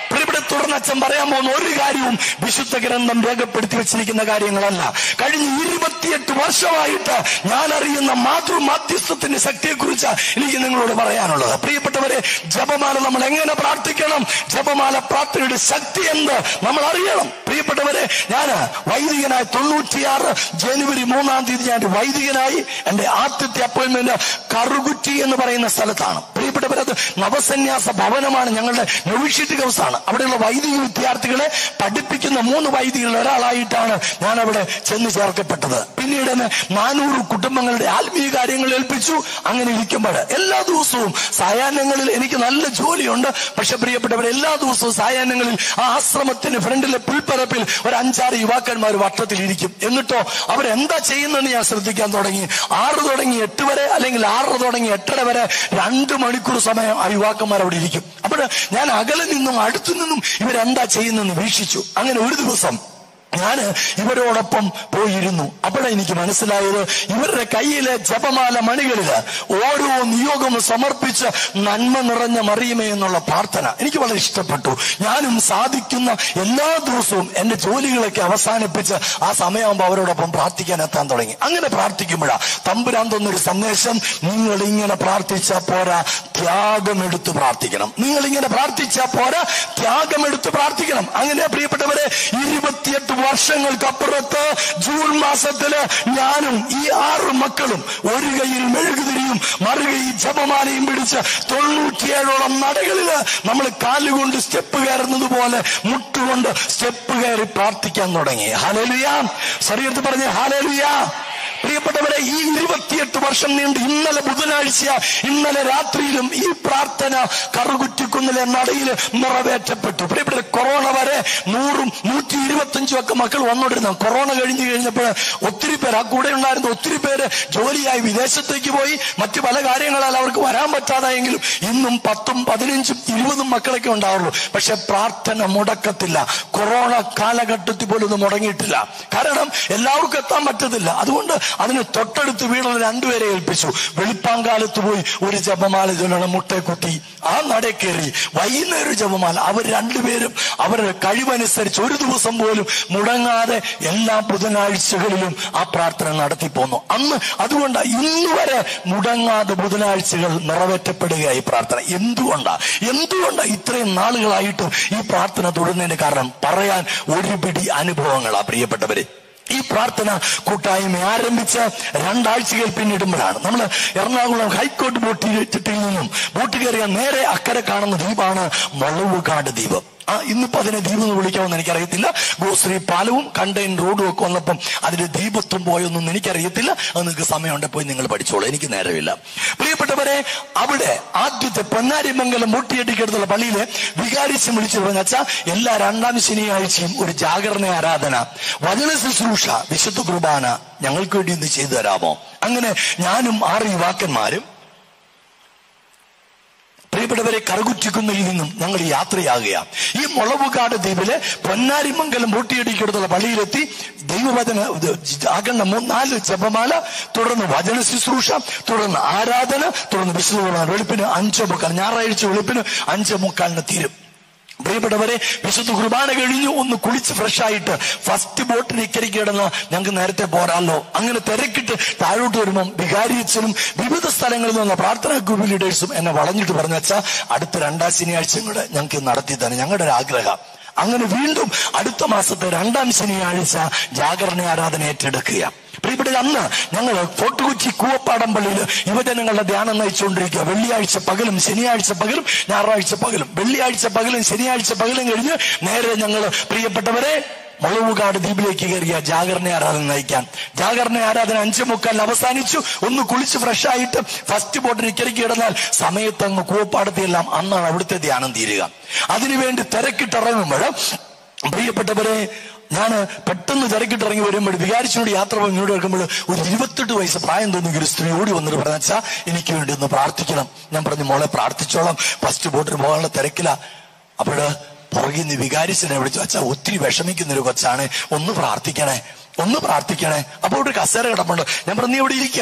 ഇവിടെ തുടർന്ന് അച്ഛൻ പറയാൻ പോകുന്ന ഒരു കാര്യവും വിശുദ്ധ ഗ്രന്ഥം രേഖപ്പെടുത്തി വെച്ചിരിക്കുന്ന കാര്യങ്ങളല്ല കഴിഞ്ഞ ഇരുപത്തിയെട്ട് വർഷമായിട്ട് ഞാൻ അറിയുന്ന മാതൃ മാധ്യസ്ഥത്തിന്റെ ശക്തിയെക്കുറിച്ച് എനിക്ക് നിങ്ങളോട് പറയാനുള്ളത് പ്രിയപ്പെട്ടവരെ ജപമാല നമ്മൾ എങ്ങനെ പ്രാർത്ഥിക്കണം ജപമാല പ്രാർത്ഥനയുടെ ശക്തി എന്ത് നമ്മൾ അറിയണം പ്രിയപ്പെട്ടവരെ ഞാൻ വൈദികനായി തൊണ്ണൂറ്റിയാറ് ജനുവരി മൂന്നാം തീയതി ഞാൻ ഒരു വൈദികനായി എന്റെ ആദ്യത്തെ അപ്പോയിന്റ്മെന്റ് കറുകുറ്റി എന്ന് പറയുന്ന സ്ഥലത്താണ് പ്രിയപ്പെട്ടവരെ അത് നവസന്യാസ ഭവനമാണ് ഞങ്ങളുടെ നൊവിഷ്യറ്റ് ഹൗസ് ആണ് അവിടെയുള്ള വൈദിക വിദ്യാർത്ഥികളെ പഠിപ്പിക്കുന്ന മൂന്ന് വൈദികളിൽ ഒരാളായിട്ടാണ് ഞാൻ അവിടെ ചെന്ന് ചേർക്കപ്പെട്ടത് പിന്നീട് എന്നെ നാനൂറ് കുടുംബങ്ങളുടെ ആത്മീയ കാര്യങ്ങൾ ഏൽപ്പിച്ചു അങ്ങനെ ഇരിക്കുമ്പോൾ എല്ലാ ദിവസവും സായാഹ്നങ്ങളിൽ എനിക്ക് നല്ല ജോലിയുണ്ട് പക്ഷെ പ്രിയപ്പെട്ടവർ എല്ലാ ദിവസവും സായാഹ്നങ്ങളിൽ ആ ആശ്രമത്തിന് ഫ്രണ്ടിലെ പുൽപ്പരപ്പിൽ ഒരു അഞ്ചാറ് യുവാക്കന്മാർ വട്ടത്തിൽ ഇരിക്കും എന്നിട്ടോ അവരെന്താ ചെയ്യുന്നതെന്ന് ഞാൻ ശ്രദ്ധിക്കാൻ തുടങ്ങി ആറ് തുടങ്ങി എട്ട് വരെ അല്ലെങ്കിൽ ആറര തുടങ്ങി എട്ടര വരെ രണ്ട് മണിക്കൂർ സമയം ആ യുവാക്കന്മാർ അവിടെ ഇരിക്കും അപ്പോൾ ഞാൻ അകലെ നിന്നും അടുത്തു നിന്നും ഇവരെന്താ ചെയ്യുന്നെന്ന് വീക്ഷിച്ചു അങ്ങനെ ഒരു ദിവസം ഞാൻ ഇവരോടൊപ്പം പോയിരുന്നു അപ്പോഴാണ് എനിക്ക് മനസ്സിലായത് ഇവരുടെ കയ്യിലെ ജപമാല മണികളില് ഓരോ നിയോഗം സമർപ്പിച്ച് നന്മ നിറഞ്ഞ മറിയുമേ എന്നുള്ള പ്രാർത്ഥന എനിക്ക് വളരെ ഇഷ്ടപ്പെട്ടു ഞാനും സാധിക്കുന്ന എല്ലാ ദിവസവും എന്റെ ജോലികളൊക്കെ അവസാനിപ്പിച്ച് ആ സമയമാകുമ്പോൾ അവരോടൊപ്പം പ്രാർത്ഥിക്കാൻ എത്താൻ തുടങ്ങി അങ്ങനെ പ്രാർത്ഥിക്കുമ്പോഴാ തമ്പുരാൻ തന്നൊരു സന്ദേശം നിങ്ങൾ ഇങ്ങനെ പ്രാർത്ഥിച്ചാൽ പോരാ ത്യാഗമെടുത്ത് പ്രാർത്ഥിക്കണം നിങ്ങൾ ഇങ്ങനെ പ്രാർത്ഥിച്ചാൽ പോരാ ത്യാഗമെടുത്ത് പ്രാർത്ഥിക്കണം അങ്ങനെ പ്രിയപ്പെട്ടവരെ ഇരുപത്തിയെട്ട് വർഷങ്ങൾക്കപ്പുറത്ത് ജൂൺ മാസത്തില് ഞാനും ഈ ആറ് മക്കളും ഒരു കൈയിൽ മെഴുകുതിരിയും മറുകൈയിൽ ജപമാലയും പിടിച്ച് തൊണ്ണൂറ്റിയേഴോളം നടകളില് നമ്മൾ കാലുകൊണ്ട് സ്റ്റെപ്പ് കയറുന്നത് പോലെ മുട്ടുകൊണ്ട് സ്റ്റെപ്പ് കയറി പ്രാർത്ഥിക്കാൻ തുടങ്ങി ഹാലേലുയാ ശരീരത്തിൽ പറഞ്ഞ ഹാലേലുയാ പ്രിയപ്പെട്ടവരെ ഈ ഇരുപത്തിയെട്ട് വർഷം നീണ്ട് ഇന്നലെ ബുധനാഴ്ച ഇന്നലെ രാത്രിയിലും ഈ പ്രാർത്ഥന കറുകുറ്റിക്കുന്നിലെ നടയിൽ നിറവേറ്റപ്പെട്ടു പ്രിയപ്പെട്ട കൊറോണ വരെ നൂറും നൂറ്റി ഇരുപത്തഞ്ചും ഒക്കെ മക്കൾ വന്നോണ്ടിരുന്നു കൊറോണ കഴിഞ്ഞു കഴിഞ്ഞപ്പോൾ ഒത്തിരി പേര് ആ കൂടെ ഉണ്ടായിരുന്ന ഒത്തിരി പേര് ജോലിയായി വിദേശത്തേക്ക് പോയി മറ്റു പല കാര്യങ്ങളാൽ അവർക്ക് വരാൻ പറ്റാതായെങ്കിലും ഇന്നും പത്തും പതിനഞ്ചും ഇരുപതും മക്കളൊക്കെ ഉണ്ടാവുള്ളൂ പക്ഷെ പ്രാർത്ഥന മുടക്കത്തില്ല കൊറോണ കാലഘട്ടത്തിൽ പോലും ഇത് മുടങ്ങിയിട്ടില്ല കാരണം എല്ലാവർക്കും എത്താൻ പറ്റത്തില്ല അതുകൊണ്ട് അതിന് തൊട്ടടുത്ത് വീടുള്ള രണ്ടുപേരെ ഏൽപ്പിച്ചു വെളുപ്പാങ്കാലത്ത് പോയി ഒരു ജപമാല ചൊല്ലണം മുട്ടെ കുത്തി ആ നട കയറി വൈകുന്നേരം ജപമാല അവർ രണ്ടുപേരും അവരുടെ കഴിവനുസരിച്ച് ഒരു ദിവസം പോലും മുടങ്ങാതെ എല്ലാ ബുധനാഴ്ചകളിലും ആ പ്രാർത്ഥന നടത്തി പോന്നു അന്ന് അതുകൊണ്ട് ഇന്ന് വരെ മുടങ്ങാതെ ബുധനാഴ്ചകൾ നിറവേറ്റപ്പെടുകയായി പ്രാർത്ഥന എന്തുകൊണ്ടാ എന്തുകൊണ്ടാ ഇത്രയും നാളുകളായിട്ടും ഈ പ്രാർത്ഥന തുടരുന്നതിന് കാരണം പറയാൻ ഒരു പിടി അനുഭവങ്ങളാ പ്രിയപ്പെട്ടവരെ ഈ പ്രാർത്ഥന കൂട്ടായ്മ ആരംഭിച്ച് രണ്ടാഴ്ചകൾ പിന്നിടുമ്പോഴാണ് നമ്മൾ എറണാകുളം ഹൈക്കോർട്ട് ബോട്ടിൽ നിന്നും ബോട്ട് കയറിയ നേരെ അക്കരെ കാണുന്ന ദ്വീപാണ് വളവുകാട് ദ്വീപ് ആ ഇന്നിപ്പോ അതിനെ ദ്വീപ് എന്ന് വിളിക്കാമെന്ന് എനിക്കറിയത്തില്ല ഗോശ്രീ പാലവും കണ്ടെയ്ൻ റോഡും ഒക്കെ വന്നപ്പം അതിന്റെ ദീപത്വം പോയൊന്നും എനിക്കറിയത്തില്ല അത് നിങ്ങൾക്ക് സമയമുണ്ട് പോയി നിങ്ങൾ പഠിച്ചോളൂ എനിക്ക് നേരമില്ല പ്രിയപ്പെട്ടവരെ അവിടെ ആദ്യത്തെ പൊന്നാരിമംഗലം മുട്ടിയടിക്കടുത്തുള്ള പള്ളിയിലെ വികാരിച്ച് വിളിച്ചു പറഞ്ഞ അച്ഛാ എല്ലാ രണ്ടാം ശനിയാഴ്ചയും ഒരു ജാഗരണ ആരാധന വചന ശുശ്രൂഷ വിശുദ്ധ കുർബാന ഞങ്ങൾക്ക് വേണ്ടി ഇന്ന് ചെയ്തു തരാമോ അങ്ങനെ ഞാനും ആറ് യുവാക്കന്മാരും പ്രിയപ്പെട്ടവരെ കറുകുറ്റിക്കുന്നതിൽ നിന്നും ഞങ്ങൾ യാത്രയാകുകയാണ് ഈ മുളവുകാട് ദ്വീപിലെ പൊന്നാരിമംഗലം ബോട്ടിയടിക്കടുത്തുള്ള പള്ളിയിലെത്തി ദൈവവചന ആകണ്ട നാല് ജപമാല തുടർന്ന് വചന ശുശ്രൂഷ തുടർന്ന് ആരാധന തുടർന്ന് വിശുദ്ധ വെളുപ്പിന് അഞ്ച് മുക്കാൽ ഞായറാഴ്ച വെളുപ്പിന് അഞ്ച് മുക്കാലിന് തീരും പ്രിയപ്പെട്ടവരെ വിശുദ്ധ കുർബാന കഴിഞ്ഞു ഒന്ന് കുളിച്ച് ഫ്രഷ് ആയിട്ട് ഫസ്റ്റ് ബോട്ടിന് ഇക്കരയ്ക്ക് കിടന്ന് ഞങ്ങൾക്ക് നേരത്തെ പോരാല്ലോ അങ്ങനെ തിരക്കിട്ട് താഴോട്ട് വരുമ്പം വികാരിയച്ഛനും വിവിധ സ്ഥലങ്ങളിൽ നിന്നുള്ള പ്രാർത്ഥനാ ഗ്രൂപ്പ് ലീഡേഴ്സും എന്നെ വളഞ്ഞിട്ട് പറഞ്ഞാ അടുത്ത രണ്ടാം ശനിയാഴ്ചയും കൂടെ ഞങ്ങൾക്ക് നടത്തി തന്നെ ഞങ്ങളുടെ ഒരു ആഗ്രഹം അങ്ങനെ വീണ്ടും അടുത്ത മാസത്തെ രണ്ടാം ശനിയാഴ്ച ജാഗരണ ആരാധന ഏറ്റെടുക്കുക പ്രിയപ്പെട്ട അന്ന് ഞങ്ങൾ ഫോർട്ട് കൊച്ചി കൂവപ്പാടം പള്ളിയിൽ യുവജനങ്ങളുടെ ധ്യാനം നയിച്ചുകൊണ്ടിരിക്കുക വെള്ളിയാഴ്ച പകലും ശനിയാഴ്ച പകലും ഞായറാഴ്ച പകലും വെള്ളിയാഴ്ച പകലും ശനിയാഴ്ച പകലും കഴിഞ്ഞ് നേരെ ഞങ്ങൾ പ്രിയപ്പെട്ടവരെ മുളവുകാട് ദ്വീപിലേക്ക് കയറിയ ജാഗരണ ആരാധന നയിക്കാൻ ജാഗരണ ആരാധന അഞ്ചു മുക്കാലിന് അവസാനിച്ചു ഒന്ന് കുളിച്ച് ഫ്രഷ് ആയിട്ട് ഫസ്റ്റ് ബോട്ടിന് ഇക്കരയ്ക്ക് കിടന്നാൽ സമയത്ത് അങ്ങ് കൂവപ്പാടത്തെല്ലാം അന്നാണ് അവിടുത്തെ ധ്യാനം തീരുക അതിനുവേണ്ടി തിരക്കിട്ടിറങ്ങുമ്പോൾ പ്രിയപ്പെട്ടവരെ ഞാൻ പെട്ടെന്ന് തിരക്കിട്ടിറങ്ങി വരുമ്പോൾ വികാരിച്ചോട് യാത്ര ഇങ്ങോട്ട് കേൾക്കുമ്പോൾ ഒരു ഇരുപത്തെട്ട് വയസ്സ് പ്രായം തോന്നിയ ഒരു സ്ത്രീ ഓടി വന്നിട്ട് പറഞ്ഞാ എനിക്ക് വേണ്ടി ഒന്ന് പ്രാർത്ഥിക്കണം ഞാൻ പറഞ്ഞു മോളെ പ്രാർത്ഥിച്ചോളാം ഫസ്റ്റ് ബോട്ടിന് പോകാനുള്ള തിരക്കില അപ്പോഴ് പുറകിൽ നിന്ന് വികാരിച്ചനെ വിളിച്ചു അച്ഛാ ഒത്തിരി വിഷമിക്കുന്ന ഒരു കൊച്ചാണ് ഒന്ന് പ്രാർത്ഥിക്കണേ ഒന്ന് പ്രാർത്ഥിക്കണേ അപ്പൊ ഒരു കസേര കിടപ്പുണ്ട് ഞാൻ പറഞ്ഞു നീ ഇവിടെ ഇരിക്കുക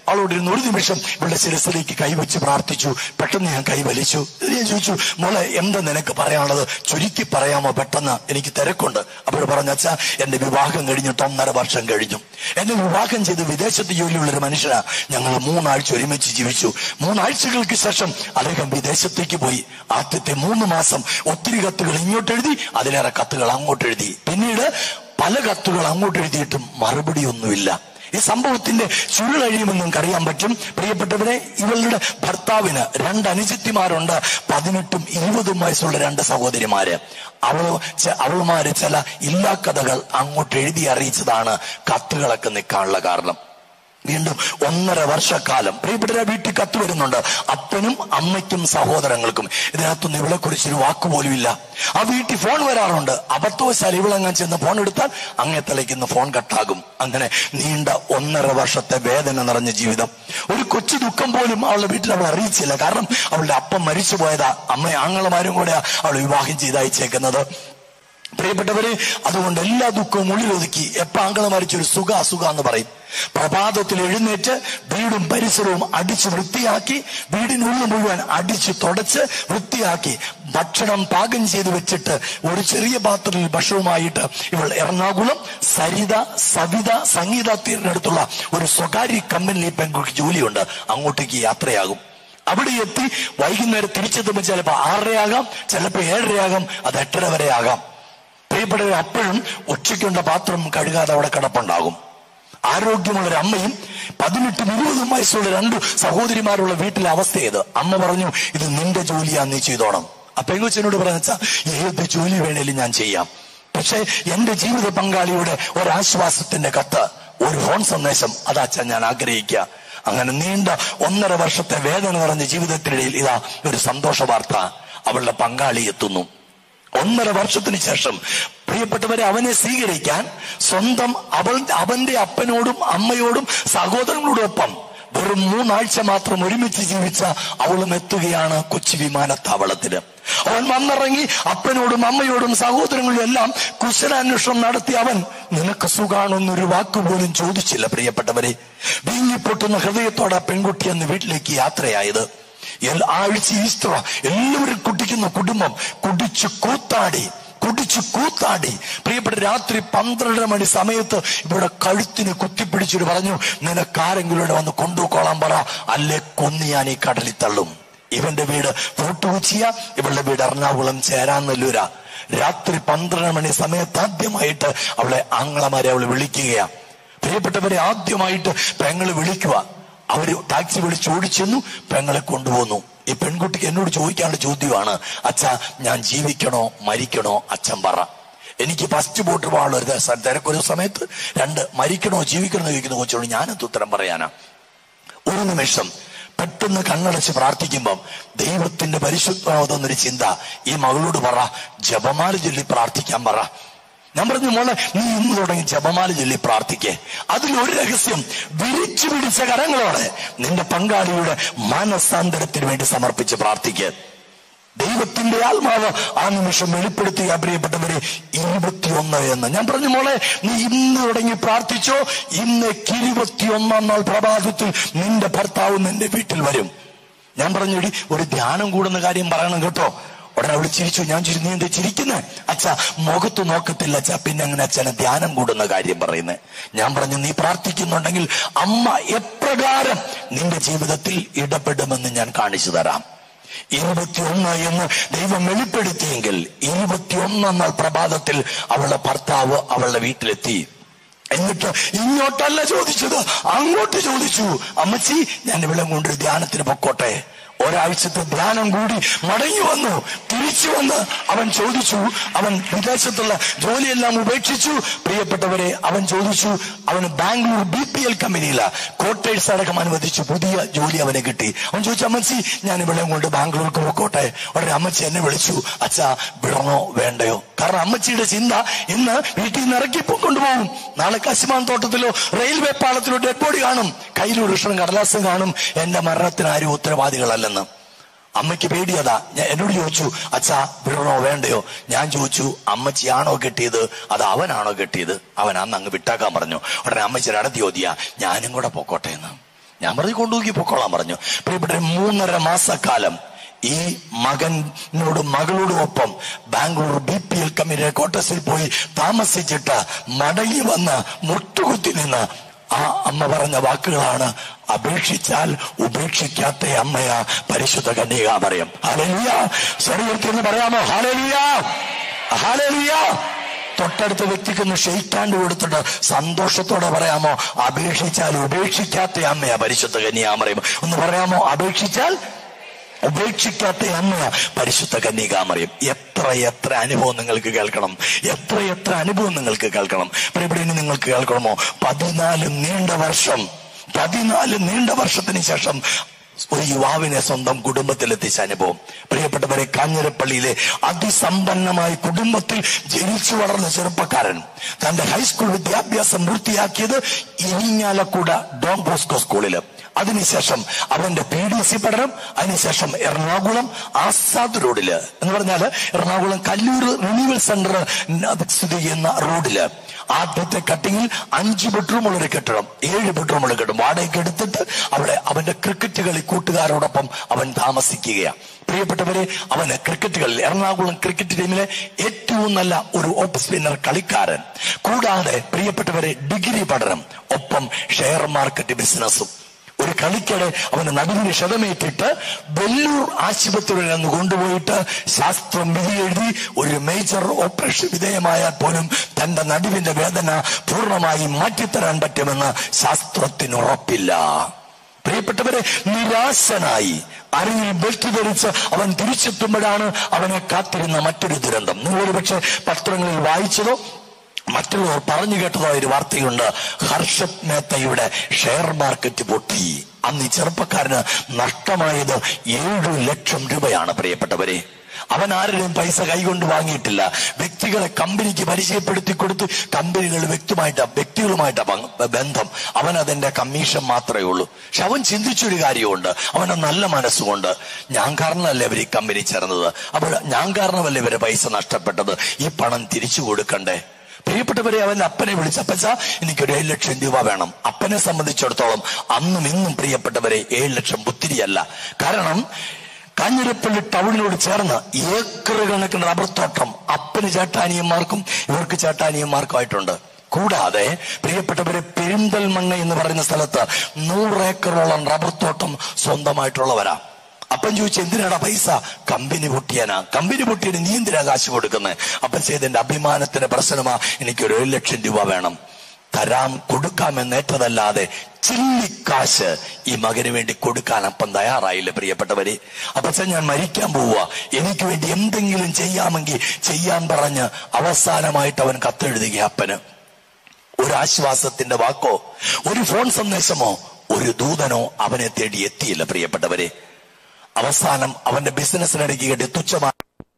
അവളോട് ഇരുന്ന് ഒരു നിമിഷം ഇവളുടെ ശിരസിലേക്ക് കൈവച്ച് പ്രാർത്ഥിച്ചു പെട്ടെന്ന് ഞാൻ കൈവലിച്ചു ഇത് ഞാൻ ചോദിച്ചു മോളെ എന്താ നിനക്ക് പറയാനുള്ളത് ചുരുക്കി പറയാമോ പെട്ടെന്ന് എനിക്ക് തിരക്കുണ്ട് അപ്പോൾ പറഞ്ഞ അച്ഛാ എന്റെ വിവാഹം കഴിഞ്ഞിട്ട് ഒന്നര വർഷം കഴിഞ്ഞു എന്നെ വിവാഹം ചെയ്ത് വിദേശത്ത് ജോലിയുള്ള ഒരു മനുഷ്യനാ ഞങ്ങൾ മൂന്നാഴ്ച ഒരുമിച്ച് ജീവിച്ചു മൂന്നാഴ്ചകൾക്ക് ശേഷം അദ്ദേഹം വിദേശത്തേക്ക് പോയി ആദ്യത്തെ മൂന്ന് മാസം ഒത്തിരി കത്തുകൾ ഇങ്ങോട്ട് എഴുതി അതിലേറെ കത്തുകൾ അങ്ങോട്ട് എഴുതി പിന്നീട് പല കത്തുകൾ അങ്ങോട്ട് എഴുതിയിട്ടും മറുപടി ഒന്നുമില്ല ഈ സംഭവത്തിന്റെ ചുരുളഴിയുമെന്ന് നിങ്ങൾക്ക് അറിയാൻ പറ്റും പ്രിയപ്പെട്ടവരെ ഇവളുടെ ഭർത്താവിന് രണ്ട് അനുജത്തിമാരുണ്ട് പതിനെട്ടും ഇരുപതും വയസ്സുള്ള രണ്ട് സഹോദരിമാര് അവള് ചെ- അവളുമാര് ചില ഇല്ലാ കഥകൾ അങ്ങോട്ട് എഴുതി അറിയിച്ചതാണ് കത്തുകളൊക്കെ നിൽക്കാനുള്ള കാരണം വീണ്ടും ഒന്നര വർഷക്കാലം പ്രിയപ്പെട്ട വീട്ടിൽ കത്ത് വരുന്നുണ്ട് അപ്പനും അമ്മയ്ക്കും സഹോദരങ്ങൾക്കും ഇതിനകത്തൊന്നും ഇവളെ കുറിച്ചൊരു വാക്കുപോലും ഇല്ല ആ വീട്ടിൽ ഫോൺ വരാറുണ്ട് അബദ്ധവശാൽ ഇവളങ്ങാൻ ചെന്ന് ഫോൺ എടുത്താൽ അങ്ങേ തലയ്ക്കുന്ന ഫോൺ കട്ടാകും അങ്ങനെ നീണ്ട ഒന്നര വർഷത്തെ വേദന നിറഞ്ഞ ജീവിതം ഒരു കൊച്ചു ദുഃഖം പോലും അവളുടെ വീട്ടിൽ അവൾ അറിയിച്ചില്ല കാരണം അവളുടെ അപ്പം മരിച്ചു പോയതാ അമ്മ ആങ്ങളമാരും കൂടെ അവൾ വിവാഹം ചെയ്തയച്ചേക്കുന്നത് പ്രിയപ്പെട്ടവരെ അതുകൊണ്ട് എല്ലാ ദുഃഖവും ഉള്ളിലൊതുക്കി എപ്പ ആംഗളം മരിച്ചൊരു സുഖ അസുഖ എന്ന് പറയും പ്രഭാതത്തിൽ എഴുന്നേറ്റ് വീടും പരിസരവും അടിച്ച് വൃത്തിയാക്കി വീടിനുള്ളിൽ മുഴുവൻ അടിച്ച് തുടച്ച് വൃത്തിയാക്കി ഭക്ഷണം പാകം ചെയ്ത് വെച്ചിട്ട് ഒരു ചെറിയ പാത്രത്തിൽ ഭക്ഷണവുമായിട്ട് ഇവൾ എറണാകുളം സരിത സവിത സംഗീത തീരിനടുത്തുള്ള ഒരു സ്വകാര്യ കമ്പനിയിൽ പെൺകുട്ടി ജോലിയുണ്ട് അങ്ങോട്ടേക്ക് യാത്രയാകും അവിടെ എത്തി വൈകുന്നേരം തിരിച്ചെത്തുമ്പോൾ ചിലപ്പോൾ ആറരയാകാം ചിലപ്പോൾ ഏഴരയാകാം അത് എട്ടര വരെ ആകാം പ്രിയപ്പെട്ടവർ അപ്പോഴും ഉച്ചയ്ക്കുണ്ട പാത്രം കഴുകാതെ അവിടെ കിടപ്പുണ്ടാകും ആരോഗ്യമുള്ള ഒരു അമ്മയും പതിനെട്ടും ഇരുപതും വയസ്സുള്ള രണ്ട് സഹോദരിമാരുള്ള വീട്ടിലെ അവസ്ഥ ഏത് അമ്മ പറഞ്ഞു ഇത് നിന്റെ ജോലിയാ നീ ചെയ്തോണം ആ പെങ്കുച്ചനോട് പറഞ്ഞ ഏത് ജോലി വേണേലും ഞാൻ ചെയ്യാം പക്ഷെ എന്റെ ജീവിത പങ്കാളിയുടെ ഒരാശ്വാസത്തിന്റെ കത്ത് ഒരു ഫോൺ സന്ദേശം അതാച്ചാ ഞാൻ ആഗ്രഹിക്കുക അങ്ങനെ നീണ്ട ഒന്നര വർഷത്തെ വേദന നിറഞ്ഞ ജീവിതത്തിനിടയിൽ ഇതാ ഒരു സന്തോഷ വാർത്ത അവളുടെ പങ്കാളി എത്തുന്നു ഒന്നര വർഷത്തിന് ശേഷം പ്രിയപ്പെട്ടവരെ അവനെ സ്വീകരിക്കാൻ സ്വന്തം അവൾ അവന്റെ അപ്പനോടും അമ്മയോടും സഹോദരങ്ങളോടൊപ്പം വെറും മൂന്നാഴ്ച മാത്രം ഒരുമിച്ച് ജീവിച്ച അവളും എത്തുകയാണ് കൊച്ചി വിമാനത്താവളത്തില് അവൻ വന്നിറങ്ങി അപ്പനോടും അമ്മയോടും സഹോദരങ്ങളും എല്ലാം കുശലാന്വേഷണം നടത്തി അവൻ നിനക്ക് സുഖാണെന്നൊരു വാക്കുപോലും ചോദിച്ചില്ല പ്രിയപ്പെട്ടവരെ വീങ്ങിപ്പൊട്ടുന്ന ഹൃദയത്തോടെ ആ പെൺകുട്ടി അന്ന് വീട്ടിലേക്ക് യാത്രയായത് എൽ- ആഴ്ച ഈസ്റ്റർ എല്ലാവരും കുടിക്കുന്ന കുടുംബം കുടിച്ചു കൂത്താടി കുടിച്ചു കൂത്താടി പ്രിയപ്പെട്ട രാത്രി പന്ത്രണ്ടര മണി സമയത്ത് ഇവിടെ കഴുത്തിന് കുത്തിപ്പിടിച്ചിട്ട് പറഞ്ഞു നിനക്കാരെങ്കിലും ഇവിടെ വന്ന് കൊണ്ടുപോയിക്കോളാൻ പറ അല്ലേ കൊന്ന് ഞാൻ ഈ കടലിൽ തള്ളും ഇവന്റെ വീട് ഫോട്ടുകൊച്ചിയ ഇവളുടെ വീട് എറണാകുളം ചേരാന്നല്ലൂര രാത്രി പന്ത്രണ്ട് മണി സമയത്ത് ആദ്യമായിട്ട് അവളെ ആങ്ങളമാരെ അവള് വിളിക്കുകയാ പ്രിയപ്പെട്ടവരെ ആദ്യമായിട്ട് പെങ്ങള് വിളിക്കുക അവര് ടാക്സി വിളിച്ച് ഓടിച്ചെന്നു പെങ്ങളെ കൊണ്ടുപോന്നു ഈ പെൺകുട്ടിക്ക് എന്നോട് ചോദിക്കാനുള്ള ചോദ്യമാണ് അച്ഛാ ഞാൻ ജീവിക്കണോ മരിക്കണോ അച്ഛൻ പറ എനിക്ക് ഫസ്റ്റ് ബോട്ട് പോകാനുള്ള ഒരു ദിവസം തിരക്കൊരു സമയത്ത് രണ്ട് മരിക്കണോ ജീവിക്കണോ എന്ന് ചോദിക്കുന്ന കൊച്ചോട് ഞാനെന്ത് ഉത്തരം പറയാനാ ഒരു നിമിഷം പെട്ടെന്ന് കണ്ണടച്ച് പ്രാർത്ഥിക്കുമ്പം ദൈവത്തിന്റെ പരിശുദ്ധമാവുന്നൊരു ചിന്ത ഈ മകളോട് പറ ജപമാല ചൊല്ലി പ്രാർത്ഥിക്കാൻ പറ ഞാൻ പറഞ്ഞു മോളെ നീ ഇന്ന് തുടങ്ങി ജപമാല ചൊല്ലി പ്രാർത്ഥിക്കേ അതിലൊരു രഹസ്യം വിരിച്ചു പിടിച്ച കരങ്ങളോടെ നിന്റെ പങ്കാളിയുടെ മാനസാന്തരത്തിന് വേണ്ടി സമർപ്പിച്ച് പ്രാർത്ഥിക്കുക ദൈവത്തിന്റെ ആത്മാവ് ആ നിമിഷം വെളിപ്പെടുത്തുക പ്രിയപ്പെട്ടവരെ ഇരുപത്തിയൊന്ന് എന്ന് ഞാൻ പറഞ്ഞു മോളെ നീ ഇന്ന് തുടങ്ങി പ്രാർത്ഥിച്ചോ ഇന്നേക്ക് ഇരുപത്തിയൊന്നാം നാൾ പ്രഭാതത്തിൽ നിന്റെ ഭർത്താവ് നിന്റെ വീട്ടിൽ വരും ഞാൻ പറഞ്ഞൊടി ഒരു ധ്യാനം കൂടുന്ന കാര്യം പറയണം കേട്ടോ ഉടനെ അവള് ചിരിച്ചു ഞാൻ ചിരി നീ എന്താ ചിരിക്കുന്നേ അച്ഛ മുഖത്ത് നോക്കത്തില്ല അച്ഛ പിന്നെ അങ്ങനെ അച്ഛനെ ധ്യാനം കൂടുന്ന കാര്യം പറയുന്നത് ഞാൻ പറഞ്ഞു നീ പ്രാർത്ഥിക്കുന്നുണ്ടെങ്കിൽ അമ്മ എപ്രകാരം നിന്റെ ജീവിതത്തിൽ ഇടപെടുമെന്ന് ഞാൻ കാണിച്ചു തരാം ഇരുപത്തിയൊന്ന് എന്ന് ദൈവം വെളിപ്പെടുത്തിയെങ്കിൽ ഇരുപത്തിയൊന്നാം നാൾ പ്രഭാതത്തിൽ അവളുടെ ഭർത്താവ് അവളുടെ വീട്ടിലെത്തി എന്നിട്ട് ഇങ്ങോട്ടല്ല ചോദിച്ചത് അങ്ങോട്ട് ചോദിച്ചു അമ്മച്ചി ഞാൻ ഇവിടെ കൊണ്ടൊരു ധ്യാനത്തിന് പൊക്കോട്ടെ ഒരാഴ്ചത്തെ ധ്യാനം കൂടി മടങ്ങി വന്നു തിരിച്ചു വന്ന് അവൻ ചോദിച്ചു അവൻ വിദേശത്തുള്ള ജോലിയെല്ലാം ഉപേക്ഷിച്ചു പ്രിയപ്പെട്ടവരെ അവൻ ചോദിച്ചു അവന് ബാംഗ്ലൂർ ബി പി എൽ കമ്പനിയില കോട്ടേഴ്സ് അടക്കം അനുവദിച്ചു പുതിയ ജോലി അവന് കിട്ടി അവൻ ചോദിച്ചു അമ്മച്ചി ഞാൻ ഇവിടെ കൊണ്ട് ബാംഗ്ലൂർക്ക് പോക്കോട്ടെ ഉടനെ അമ്മച്ചി എന്നെ വിളിച്ചു അച്ഛാ വിടണോ വേണ്ടയോ കാരണം അമ്മച്ചിയുടെ ചിന്ത ഇന്ന് വീട്ടിൽ നിന്ന് ഇറക്കി കൊണ്ടുപോകും നാളെ കശുമാൻ തോട്ടത്തിലോ റെയിൽവേ പാളത്തിലോ ഡെഡ് ബോഡി കാണും കയ്യിൽ ഒരു കഷ്ണം കടലാസം കാണും എന്റെ മരണത്തിന് ആരും ഉത്തരവാദികളല്ലെന്ന് അമ്മയ്ക്ക് പേടിയതാ ഞാൻ എന്നോട് ചോദിച്ചു അച്ഛാ വിടണോ വേണ്ടയോ ഞാൻ ചോദിച്ചു അമ്മച്ചിയാണോ കെട്ടിയത് അത് അവനാണോ കെട്ടിയത് അവൻ അന്ന് അങ്ങ് വിട്ടാക്കാൻ പറഞ്ഞു ഉടനെ അമ്മച്ചിയുടെ അടുത്ത് ചോദിയാ ഞാനും കൂടെ പൊക്കോട്ടെ എന്ന് ഞാൻ പറഞ്ഞു കൊണ്ടുപോയി പൊക്കോളാൻ പറഞ്ഞു പ്രിയപ്പെട്ട മൂന്നര മാസക്കാലം ഈ മകനോടും മകളോടും ഒപ്പം ബാംഗ്ലൂർ ബി പി എൽ കമ്പനിയുടെ കോട്ടസിൽ പോയി താമസിച്ചിട്ട് മടങ്ങി വന്ന് മുട്ടുകുത്തി നിന്ന് ആ അമ്മ പറഞ്ഞ വാക്കുകളാണ് അപേക്ഷിച്ചാൽ ഉപേക്ഷിക്കാത്ത അമ്മയ പരിശുദ്ധ കന്യക പറയും ഹാലലിയ സ്വരത്തിൽ പറയാമോ ഹാലലിയ ഹാലലിയ തൊട്ടടുത്ത വ്യക്തിക്ക് ഒന്ന് ഷെയ്ക്കാണ്ട് കൊടുത്തിട്ട് സന്തോഷത്തോടെ പറയാമോ അപേക്ഷിച്ചാൽ ഉപേക്ഷിക്കാത്ത അമ്മയാ പരിശുദ്ധ കന്യാമറിയും ഒന്ന് പറയാമോ അപേക്ഷിച്ചാൽ ഉപേക്ഷിക്കാത്ത അമ്മ പരിശുദ്ധ കന്യകാമറിയും എത്ര എത്ര അനുഭവം നിങ്ങൾക്ക് കേൾക്കണം എത്ര എത്ര അനുഭവം നിങ്ങൾക്ക് കേൾക്കണം ഇവിടെ ഇനി നിങ്ങൾക്ക് കേൾക്കണമോ പതിനാല് നീണ്ട വർഷം പതിനാല് നീണ്ട വർഷത്തിന് ശേഷം ഒരു യുവാവിനെ സ്വന്തം കുടുംബത്തിലെത്തിച്ച അനുഭവം പ്രിയപ്പെട്ടവരെ കാഞ്ഞിരപ്പള്ളിയിലെ അതിസമ്പന്നമായ കുടുംബത്തിൽ ജനിച്ചു വളർന്ന ചെറുപ്പക്കാരൻ തന്റെ ഹൈസ്കൂൾ വിദ്യാഭ്യാസം പൂർത്തിയാക്കിയത് ഇരിങ്ങാലക്കുട ഡോൺ ബോസ്കോ സ്കൂളില് അതിനുശേഷം അവന്റെ പി ഡി സി പഠനം അതിനുശേഷം എറണാകുളം ആസാദ് റോഡില് എന്ന് പറഞ്ഞാല് എറണാകുളം കല്ലൂർ റിന്യൂവൽ സെന്റർ സ്ഥിതി ചെയ്യുന്ന റോഡില് ആദ്യത്തെ കട്ടിങ്ങിൽ അഞ്ച് ബെഡ്റൂമുള്ള ഒരു കെട്ടിടം ഏഴ് ബെഡ്റൂമുള്ള കെട്ടിടം വാടകയ്ക്ക് എടുത്തിട്ട് അവിടെ അവന്റെ ക്രിക്കറ്റ് കളി കൂട്ടുകാരോടൊപ്പം അവൻ താമസിക്കുകയാണ് പ്രിയപ്പെട്ടവരെ അവന് ക്രിക്കറ്റ് കളിൽ എറണാകുളം ക്രിക്കറ്റ് ടീമിലെ ഏറ്റവും നല്ല ഒരു ഓഫ് സ്പിന്നർ കളിക്കാരൻ കൂടാതെ പ്രിയപ്പെട്ടവരെ ഡിഗ്രി പഠനം ഒപ്പം ഷെയർ മാർക്കറ്റ് ബിസിനസ്സും ഒരു കളിക്കിടെ അവന് നടുവിന് ക്ഷതമേറ്റിട്ട് വെല്ലൂർ ആശുപത്രിയിൽ നിന്ന് കൊണ്ടുപോയിട്ട് ശാസ്ത്രം വിധി എഴുതി ഒരു മേജർ ഓപ്പറേഷൻ വിധേയമായാൽ പോലും തന്റെ നടുവിന്റെ വേദന പൂർണ്ണമായി മാറ്റിത്തരാൻ പറ്റുമെന്ന് ശാസ്ത്രത്തിന് ഉറപ്പില്ല പ്രിയപ്പെട്ടവരെ നിരാശനായി അരയിൽ ബെൽറ്റ് ധരിച്ച് അവൻ തിരിച്ചെത്തുമ്പോഴാണ് അവനെ കാത്തിരുന്ന മറ്റൊരു ദുരന്തം നിങ്ങൾ ഒരുപക്ഷെ പത്രങ്ങളിൽ വായിച്ചതോ മറ്റുള്ളവർ പറഞ്ഞു കേട്ടതോ ഒരു വാർത്തയുണ്ട് ഹർഷത് മേത്തയുടെ ഷെയർ മാർക്കറ്റ് പൊട്ടി അന്ന് ഈ ചെറുപ്പക്കാരന് നഷ്ടമായത് ഏഴു ലക്ഷം രൂപയാണ് പ്രിയപ്പെട്ടവരെ അവൻ ആരുടെയും പൈസ കൈകൊണ്ട് വാങ്ങിയിട്ടില്ല വ്യക്തികളെ കമ്പനിക്ക് പരിചയപ്പെടുത്തി കൊടുത്ത് കമ്പനികൾ വ്യക്തിമായിട്ട് വ്യക്തികളുമായിട്ട് ബന്ധം അവൻ അതിന്റെ കമ്മീഷൻ മാത്രമേ ഉള്ളൂ പക്ഷെ അവൻ ചിന്തിച്ചൊരു കാര്യമുണ്ട് അവന് നല്ല മനസ്സുകൊണ്ട് ഞാൻ കാരണമല്ലേ ഇവർ ഈ കമ്പനി ചേർന്നത് അപ്പോൾ ഞാൻ കാരണമല്ലേ ഇവരെ പൈസ നഷ്ടപ്പെട്ടത് ഈ പണം തിരിച്ചു കൊടുക്കണ്ടേ പ്രിയപ്പെട്ടവരെ അവന്റെ അപ്പനെ വിളിച്ചപ്പച്ച എനിക്കൊരു ഏഴ് ലക്ഷം രൂപ വേണം അപ്പനെ സംബന്ധിച്ചിടത്തോളം അന്നും ഇന്നും പ്രിയപ്പെട്ടവരെ ഏഴ് ലക്ഷം പുത്തിരിയല്ല കാരണം കാഞ്ഞിരപ്പള്ളി ടൗണിനോട് ചേർന്ന് ഏക്കർ കണക്കിന് റബ്ബർ തോട്ടം അപ്പന് ചേട്ടാനിയന്മാർക്കും ഇവർക്ക് ചേട്ടാനിയന്മാർക്കുമായിട്ടുണ്ട് കൂടാതെ പ്രിയപ്പെട്ടവരെ പെരിന്തൽമണ്ണ എന്ന് പറയുന്ന സ്ഥലത്ത് നൂറ് ഏക്കറോളം റബ്ബർ തോട്ടം സ്വന്തമായിട്ടുള്ളവരാ അപ്പൻ ചോദിച്ചു എന്തിനാടാ പൈസ കമ്പനി പൊട്ടിയാനാ കമ്പനി പൊട്ടിയതിന് നീ എന്തിനാ കാശ് കൊടുക്കുന്നത് അപ്പൻ ചെയ്തെന്റെ അഭിമാനത്തിന്റെ പ്രശ്നമാ എനിക്കൊരു ഒരു ലക്ഷം രൂപ വേണം തരാം കൊടുക്കാമെന്നേറ്റതല്ലാതെ ചില്ലിക്കാശ് ഈ മകന് വേണ്ടി കൊടുക്കാൻ അപ്പം തയ്യാറായില്ല പ്രിയപ്പെട്ടവരെ അപ്പച്ച ഞാൻ മരിക്കാൻ പോവുക എനിക്ക് വേണ്ടി എന്തെങ്കിലും ചെയ്യാമെങ്കിൽ ചെയ്യാൻ പറഞ്ഞ് അവസാനമായിട്ട് അവൻ കത്തെഴുതുക അപ്പന് ഒരു ആശ്വാസത്തിന്റെ വാക്കോ ഒരു ഫോൺ സന്ദേശമോ ഒരു ദൂതനോ അവനെ തേടി എത്തിയില്ല പ്രിയപ്പെട്ടവരെ അവസാനം അവന്റെ ബിസിനസ്സിനിടയ്ക്ക് കേട്ടി തുച്ഛമായ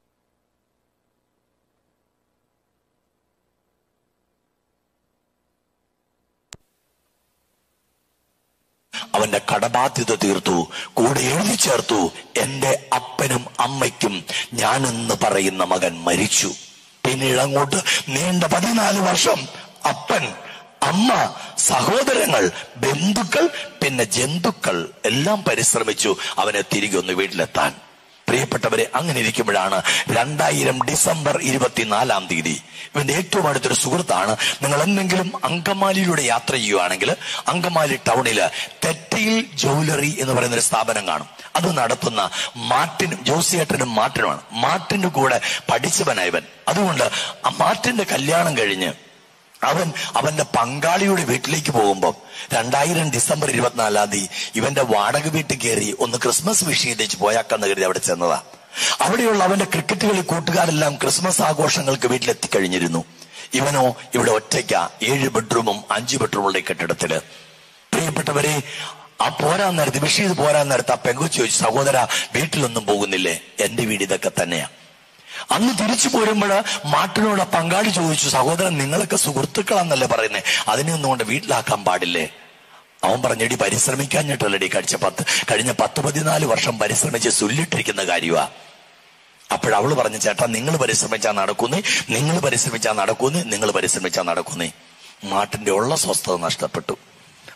അവന്റെ കടബാധ്യത തീർത്തു കൂടെ എഴുതി ചേർത്തു എന്റെ അപ്പനും അമ്മയ്ക്കും ഞാനെന്ന് പറയുന്ന മകൻ മരിച്ചു പിന്നീട് അങ്ങോട്ട് നീണ്ട പതിനാല് വർഷം അപ്പൻ അമ്മ സഹോദരങ്ങൾ ബന്ധുക്കൾ പിന്നെ ജന്തുക്കൾ എല്ലാം പരിശ്രമിച്ചു അവനെ തിരികെ ഒന്ന് വീട്ടിലെത്താൻ പ്രിയപ്പെട്ടവരെ അങ്ങനെ ഇരിക്കുമ്പോഴാണ് രണ്ടായിരം ഡിസംബർ ഇരുപത്തിനാലാം തീയതി ഇവന്റെ ഏറ്റവും അടുത്തൊരു സുഹൃത്താണ് നിങ്ങൾ എന്തെങ്കിലും അങ്കമാലിയിലൂടെ യാത്ര ചെയ്യുവാണെങ്കിൽ അങ്കമാലി ടൗണില് തെറ്റയിൽ ജ്വല്ലറി എന്ന് പറയുന്ന ഒരു സ്ഥാപനം കാണും അത് നടത്തുന്ന മാർട്ടിനും ജോസിയേട്ടനും മാർട്ടിനുമാണ് മാർട്ടിന്റെ കൂടെ പഠിച്ചവനായവൻ അതുകൊണ്ട് ആ മാർട്ടിന്റെ കല്യാണം കഴിഞ്ഞ് അവൻ അവന്റെ പങ്കാളിയുടെ വീട്ടിലേക്ക് പോകുമ്പോൾ രണ്ടായിരം ഡിസംബർ ഇരുപത്തിനാലാം തീയതി ഇവന്റെ വാടക വീട്ടിൽ കയറി ഒന്ന് ക്രിസ്മസ് വിഷ് ചെയ്തേച്ച് പോയാക്കാന്ന് കരുതി അവിടെ ചെന്നതാ അവിടെയുള്ള അവന്റെ ക്രിക്കറ്റ് കളി കൂട്ടുകാരെല്ലാം ക്രിസ്മസ് ആഘോഷങ്ങൾക്ക് വീട്ടിലെത്തിക്കഴിഞ്ഞിരുന്നു ഇവനോ ഇവിടെ ഒറ്റയ്ക്ക ഏഴ് ബെഡ്റൂമും അഞ്ച് ബെഡ്റൂമുള്ള കെട്ടിടത്തില് പ്രിയപ്പെട്ടവരെ ആ പോരാൻ നേരത്ത് വിഷ് ചെയ്ത് പോരാൻ നേരത്ത് ആ പെങ്കുച്ചു ചോദിച്ചു സഹോദര വീട്ടിലൊന്നും പോകുന്നില്ലേ എന്റെ വീട് ഇതൊക്കെ തന്നെയാ അന്ന് തിരിച്ചു പോരുമ്പോൾ മാട്ടിനോട് പങ്കാളി ചോദിച്ചു സഹോദരൻ നിങ്ങളൊക്കെ സുഹൃത്തുക്കളാന്നല്ലേ പറയുന്നേ അതിനെ ഒന്നും കൊണ്ട് വീട്ടിലാക്കാൻ പാടില്ലേ അവൻ പറഞ്ഞെടി പരിശ്രമിക്കാഞ്ഞിട്ടല്ലടി കഴിച്ച പത്ത് കഴിഞ്ഞ പത്ത് പതിനാല് വർഷം പരിശ്രമിച്ച് സുല്ലിട്ടിരിക്കുന്ന കാര്യമാ അപ്പോഴവള് പറഞ്ഞു ചേട്ടാ നിങ്ങൾ പരിശ്രമിച്ചാൽ നടക്കുന്നേ നിങ്ങൾ പരിശ്രമിച്ചാൽ നടക്കുന്നേ നിങ്ങൾ പരിശ്രമിച്ചാൽ നടക്കുന്നേ മാട്ടിന്റെ ഉള്ള സ്വസ്ഥത നഷ്ടപ്പെട്ടു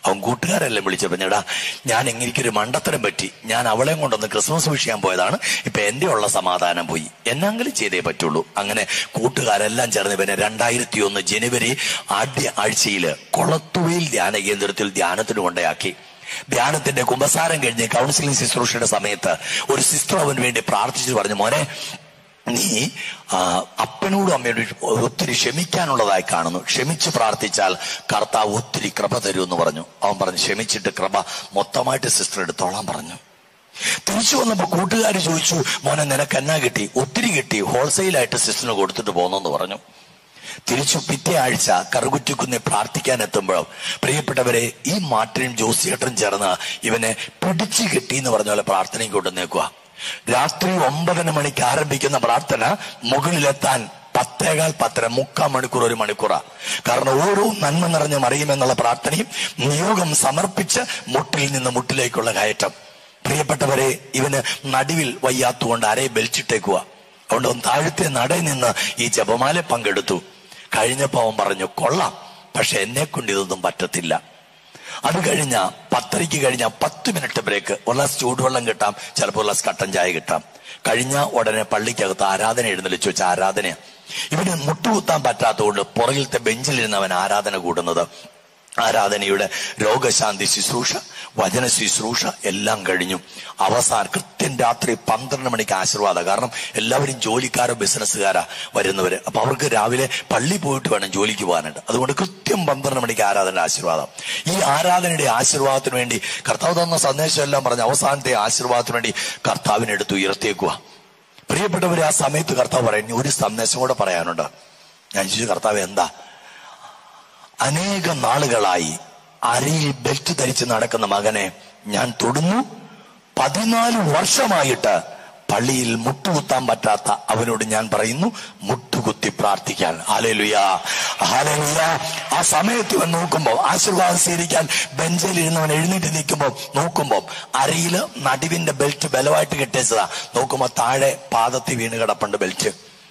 അവൻ കൂട്ടുകാരെല്ലാം വിളിച്ചു പറഞ്ഞടാ ഞാൻ എനിക്കൊരു മണ്ടത്തരം പറ്റി ഞാൻ അവളെയും കൊണ്ടൊന്ന് ക്രിസ്മസ് വിഷ് ചെയ്യാൻ പോയതാണ് ഇപ്പൊ എന്റെ ഉള്ള സമാധാനം പോയി എന്നെങ്കിലും ചെയ്തേ പറ്റുള്ളൂ അങ്ങനെ കൂട്ടുകാരെല്ലാം ചേർന്ന് ഇവനെ രണ്ടായിരത്തി ഒന്ന് ജനുവരി ആദ്യ ആഴ്ചയില് കൊളത്തുവയിൽ ധ്യാന കേന്ദ്രത്തിൽ ധ്യാനത്തിന് കൊണ്ടയാക്കി ധ്യാനത്തിന്റെ കുമ്പസാരം കഴിഞ്ഞ് കൗൺസിലിംഗ് ശുശ്രൂഷയുടെ സമയത്ത് ഒരു സിസ്റ്റർ അവന് വേണ്ടി പ്രാർത്ഥിച്ചു പറഞ്ഞു മോനെ നീ ആ, അപ്പനോടും അമ്മയോടും ഒത്തിരി ക്ഷമിക്കാനുള്ളതായി കാണുന്നു ക്ഷമിച്ച് പ്രാർത്ഥിച്ചാൽ കർത്താവ് ഒത്തിരി കൃപ തരുമെന്ന് പറഞ്ഞു അവൻ പറഞ്ഞു ക്ഷമിച്ചിട്ട് കൃപ മൊത്തമായിട്ട് സിസ്റ്റർ എടുത്തോളാൻ പറഞ്ഞു തിരിച്ചു വന്നപ്പോ കൂട്ടുകാർ ചോദിച്ചു മോനെ നിനക്ക് എന്നാ കിട്ടി ഒത്തിരി കിട്ടി ഹോൾസെയിലായിട്ട് സിസ്റ്ററിന് കൊടുത്തിട്ട് പോന്നെന്ന് പറഞ്ഞു തിരിച്ചു പിറ്റേ ആഴ്ച കറുകുറ്റിക്കുന്നെ പ്രാർത്ഥിക്കാൻ എത്തുമ്പോഴും പ്രിയപ്പെട്ടവരെ ഈ മാറ്റിനും ജോസിയേട്ടനും ചേർന്ന് ഇവനെ പിടിച്ചു കിട്ടി എന്ന് പറഞ്ഞ പോലെ പ്രാർത്ഥനയ്ക്ക് കൊണ്ടുവന്നേക്കുക രാത്രി ഒമ്പതര മണിക്ക് ആരംഭിക്കുന്ന പ്രാർത്ഥന മുകളിലെത്താൻ പത്തേകാൽ പത്തര മുക്കാൽ മണിക്കൂർ ഒരു മണിക്കൂറാ കാരണം ഓരോ നന്മ നിറഞ്ഞ മറിയുമെന്നുള്ള പ്രാർത്ഥനയും നിയോഗം സമർപ്പിച്ച് മുട്ടിൽ നിന്ന് മുട്ടിലേക്കുള്ള കയറ്റം പ്രിയപ്പെട്ടവരെ ഇവന് നടുവിൽ വയ്യാത്തുകൊണ്ട് അരയെ ബെൽച്ചിട്ടേക്കുക അതുകൊണ്ട് അവൻ താഴത്തെ നടയിൽ നിന്ന് ഈ ജപമാല പങ്കെടുത്തു കഴിഞ്ഞപ്പോ അവൻ പറഞ്ഞു കൊള്ളാം പക്ഷെ എന്നെ കൊണ്ട് ഇതൊന്നും പറ്റത്തില്ല അത് കഴിഞ്ഞ പത്തരയ്ക്ക് കഴിഞ്ഞ പത്ത് മിനിറ്റ് ബ്രേക്ക് ഒരു ഗ്ലാസ് ചൂടുവെള്ളം കിട്ടാം ചിലപ്പോൾ ഒരു ഗ്ലാസ് കട്ടൻ ചായ കിട്ടാം കഴിഞ്ഞ ഉടനെ പള്ളിക്കകത്ത് ആരാധന എഴുന്നള്ളിച്ചു വെച്ച ആരാധന ഇവന് മുട്ടുകുത്താൻ പറ്റാത്തതുകൊണ്ട് പുറകിലത്തെ ബെഞ്ചിലിരുന്ന് അവൻ ആരാധന കൂടുന്നത് ആരാധനയുടെ രോഗശാന്തി ശുശ്രൂഷ വചന ശുശ്രൂഷ എല്ലാം കഴിഞ്ഞു അവസാനം കൃത്യം രാത്രി പന്ത്രണ്ട് മണിക്ക് ആശീർവാദം കാരണം എല്ലാവരും ജോലിക്കാരോ ബിസിനസ്സുകാരാ വരുന്നവര് അപ്പൊ അവർക്ക് രാവിലെ പള്ളി പോയിട്ട് വേണം ജോലിക്ക് പോകാനായിട്ട് അതുകൊണ്ട് കൃത്യം പന്ത്രണ്ട് മണിക്ക് ആരാധന ആശീർവാദം ഈ ആരാധനയുടെ ആശീർവാദത്തിന് വേണ്ടി കർത്താവ് തന്ന സന്ദേശം എല്ലാം പറഞ്ഞ് അവസാനത്തെ ആശീർവാദത്തിന് വേണ്ടി കർത്താവിനെടുത്ത് ഉയർത്തിയേക്കുക പ്രിയപ്പെട്ടവര് ആ സമയത്ത് കർത്താവ് പറയുന്നു ഒരു സന്ദേശം കൂടെ പറയാനുണ്ട് ഞാൻ ചോദിച്ചു കർത്താവ് എന്താ അനേക നാളുകളായി അരയിൽ ബെൽറ്റ് ധരിച്ച് നടക്കുന്ന മകനെ ഞാൻ തൊടുന്നു പതിനാല് വർഷമായിട്ട് പള്ളിയിൽ മുട്ടുകുത്താൻ പറ്റാത്ത അവനോട് ഞാൻ പറയുന്നു മുട്ടുകുത്തി പ്രാർത്ഥിക്കാൻ ഹാലലുയ ഹാലലുയ ആ സമയത്ത് ഇവൻ നോക്കുമ്പോൾ ആശീർവാദം സ്വീകരിക്കാൻ ബെഞ്ചിൽ ഇരുന്നവൻ എഴുന്നേറ്റ് നിൽക്കുമ്പോൾ നോക്കുമ്പോൾ അരയില് നടുവിന്റെ ബെൽറ്റ് ബലമായിട്ട് കെട്ടിച്ചതാ നോക്കുമ്പോൾ താഴെ പാദത്തിൽ വീണ് കിടപ്പുണ്ട് ബെൽറ്റ്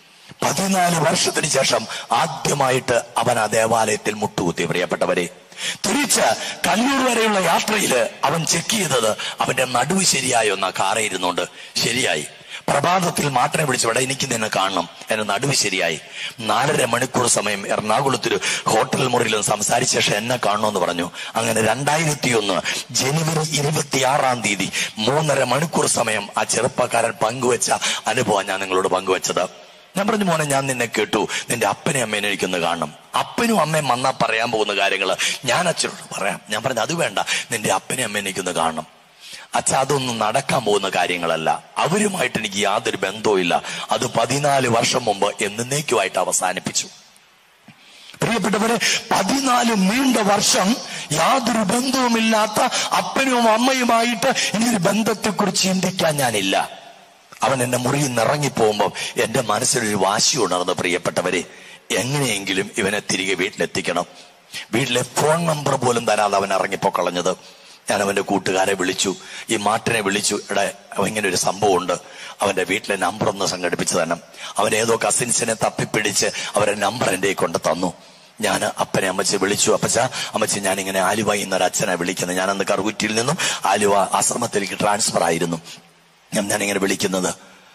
പതിനാല് വർഷത്തിന് ശേഷം ആദ്യമായിട്ട് അവൻ ആ ദേവാലയത്തിൽ മുട്ടുകുത്തി പ്രിയപ്പെട്ടവരെ തിരിച്ച് കല്ലൂർ വരെയുള്ള യാത്രയില് അവൻ ചെക്ക് ചെയ്തത് അവന്റെ നടുവ് ശരിയായോ എന്നാ കാറേ ഇരുന്നുകൊണ്ട് ശരിയായി പ്രഭാതത്തിൽ മാറ്റിനെ വിളിച്ചു എനിക്ക് നിന്നെ കാണണം എന്റെ നടുവ് ശരിയായി നാലര മണിക്കൂർ സമയം എറണാകുളത്തൊരു ഹോട്ടൽ മുറിയിൽ സംസാരിച്ച ശേഷം എന്നെ കാണണമെന്ന് പറഞ്ഞു അങ്ങനെ രണ്ടായിരത്തി ഒന്ന് ജനുവരി ഇരുപത്തിയാറാം തീയതി മൂന്നര മണിക്കൂർ സമയം ആ ചെറുപ്പക്കാരൻ പങ്കുവെച്ച അനുഭവം ഞാൻ നിങ്ങളോട് പങ്കുവെച്ചത് ഞാൻ പറഞ്ഞു മോനെ ഞാൻ നിന്നെ കേട്ടു നിന്റെ അപ്പനെ അമ്മേനെ എനിക്കൊന്ന് കാണണം അപ്പനും അമ്മയും വന്നാ പറയാൻ പോകുന്ന കാര്യങ്ങൾ ഞാൻ അച്ഛനോട് പറയാം ഞാൻ പറഞ്ഞു അത് വേണ്ട നിന്റെ അപ്പനെ അമ്മേനെ എനിക്കൊന്ന് കാണണം അച്ഛ അതൊന്നും നടക്കാൻ പോകുന്ന കാര്യങ്ങളല്ല അവരുമായിട്ട് എനിക്ക് യാതൊരു ബന്ധവും ഇല്ല അത് പതിനാല് വർഷം മുമ്പ് എന്നേക്കുമായിട്ട് അവസാനിപ്പിച്ചു പ്രിയപ്പെട്ടവരെ പതിനാല് നീണ്ട വർഷം യാതൊരു ബന്ധവുമില്ലാത്ത അപ്പനും അമ്മയുമായിട്ട് ഇനിയൊരു ബന്ധത്തെക്കുറിച്ച് ചിന്തിക്കാൻ ഞാനില്ല അവൻ എന്റെ മുറിയിൽ നിന്ന് ഇറങ്ങിപ്പോകുമ്പോൾ എന്റെ മനസ്സിലൊരു വാശി ഉണർന്നു പ്രിയപ്പെട്ടവരെ എങ്ങനെയെങ്കിലും ഇവനെ തിരികെ വീട്ടിലെത്തിക്കണം വീട്ടിലെ ഫോൺ നമ്പർ പോലും തരാതെ അവൻ ഇറങ്ങിപ്പോക്കളഞ്ഞത് ഞാൻ അവന്റെ കൂട്ടുകാരെ വിളിച്ചു ഈ മാട്ടിനെ വിളിച്ചു എടാ അവൻ ഇങ്ങനെ ഒരു സംഭവമുണ്ട് അവന്റെ വീട്ടിലെ നമ്പർ ഒന്ന് സംഘടിപ്പിച്ചു തന്നെ അവൻ ഏതോ കസിൻസിനെ തപ്പിപ്പിടിച്ച് അവരെ നമ്പർ എന്റെ കയ്യിൽ കൊണ്ട് തന്നു ഞാൻ അപ്പനെ അമ്മച്ചി വിളിച്ചു അപ്പച്ച അമ്മച്ചി ഞാൻ ഇങ്ങനെ ആലുവ എന്നൊരു അച്ഛനെ വിളിക്കുന്നത് ഞാൻ അന്ന് കറുകുറ്റിയിൽ നിന്നും ആലുവ ആശ്രമത്തിലേക്ക് ട്രാൻസ്ഫർ ആയിരുന്നു ഞാൻ ഞാനിങ്ങനെ വിളിക്കുന്നത്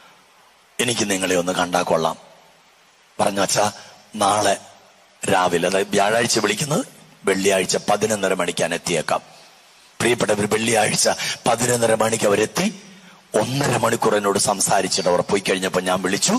എനിക്ക് നിങ്ങളെ ഒന്ന് കണ്ടാ കൊള്ളാം പറഞ്ഞു അച്ഛാ നാളെ രാവിലെ അതായത് വ്യാഴാഴ്ച വിളിക്കുന്നത് വെള്ളിയാഴ്ച പതിനൊന്നര മണിക്ക് ഞാൻ എത്തിയേക്കാം പ്രിയപ്പെട്ടവർ വെള്ളിയാഴ്ച പതിനൊന്നര മണിക്ക് അവരെത്തി ഒന്നര മണിക്കൂർ എന്നോട് സംസാരിച്ചിട്ട് അവർ പോയി കഴിഞ്ഞപ്പോ ഞാൻ വിളിച്ചു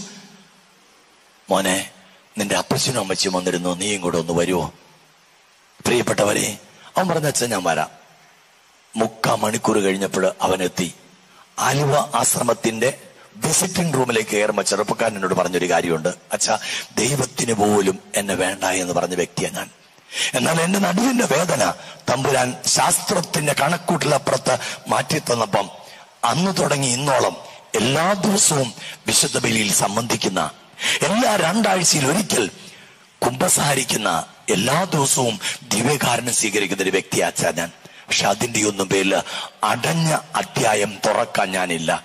മോനെ നിന്റെ അപ്പച്ചനും അമ്മച്ചിയും വന്നിരുന്നു നീയും കൂടെ ഒന്ന് വരുമോ പ്രിയപ്പെട്ടവരെ അവൻ പറഞ്ഞ അച്ഛൻ ഞാൻ വരാം മുക്കാ മണിക്കൂർ കഴിഞ്ഞപ്പോൾ അവനെത്തി ആലുവ ആശ്രമത്തിന്റെ വിസിറ്റിംഗ് റൂമിലേക്ക് കയറുമ്പോ ചെറുപ്പക്കാരൻ എന്നോട് പറഞ്ഞൊരു കാര്യമുണ്ട് അച്ഛാ ദൈവത്തിന് പോലും എന്നെ വേണ്ട എന്ന് പറഞ്ഞ വ്യക്തിയാണ് ഞാൻ എന്നാൽ എന്റെ നടുവിന്റെ വേദന തമ്പുരാൻ ശാസ്ത്രത്തിന്റെ കണക്കൂട്ടിലപ്പുറത്ത് മാറ്റി തന്നപ്പം അന്ന് തുടങ്ങി ഇന്നോളം എല്ലാ ദിവസവും വിശുദ്ധ ബലിയിൽ സംബന്ധിക്കുന്ന എല്ലാ രണ്ടാഴ്ചയിൽ ഒരിക്കൽ കുംഭസാരിക്കുന്ന എല്ലാ ദിവസവും ദിവ്യകാരണം സ്വീകരിക്കുന്ന ഒരു വ്യക്തിയാച്ചാ ഞാൻ പക്ഷെ അതിന്റെ ഒന്നും പേരില് അടഞ്ഞ അധ്യായം തുറക്കാൻ ഞാനില്ല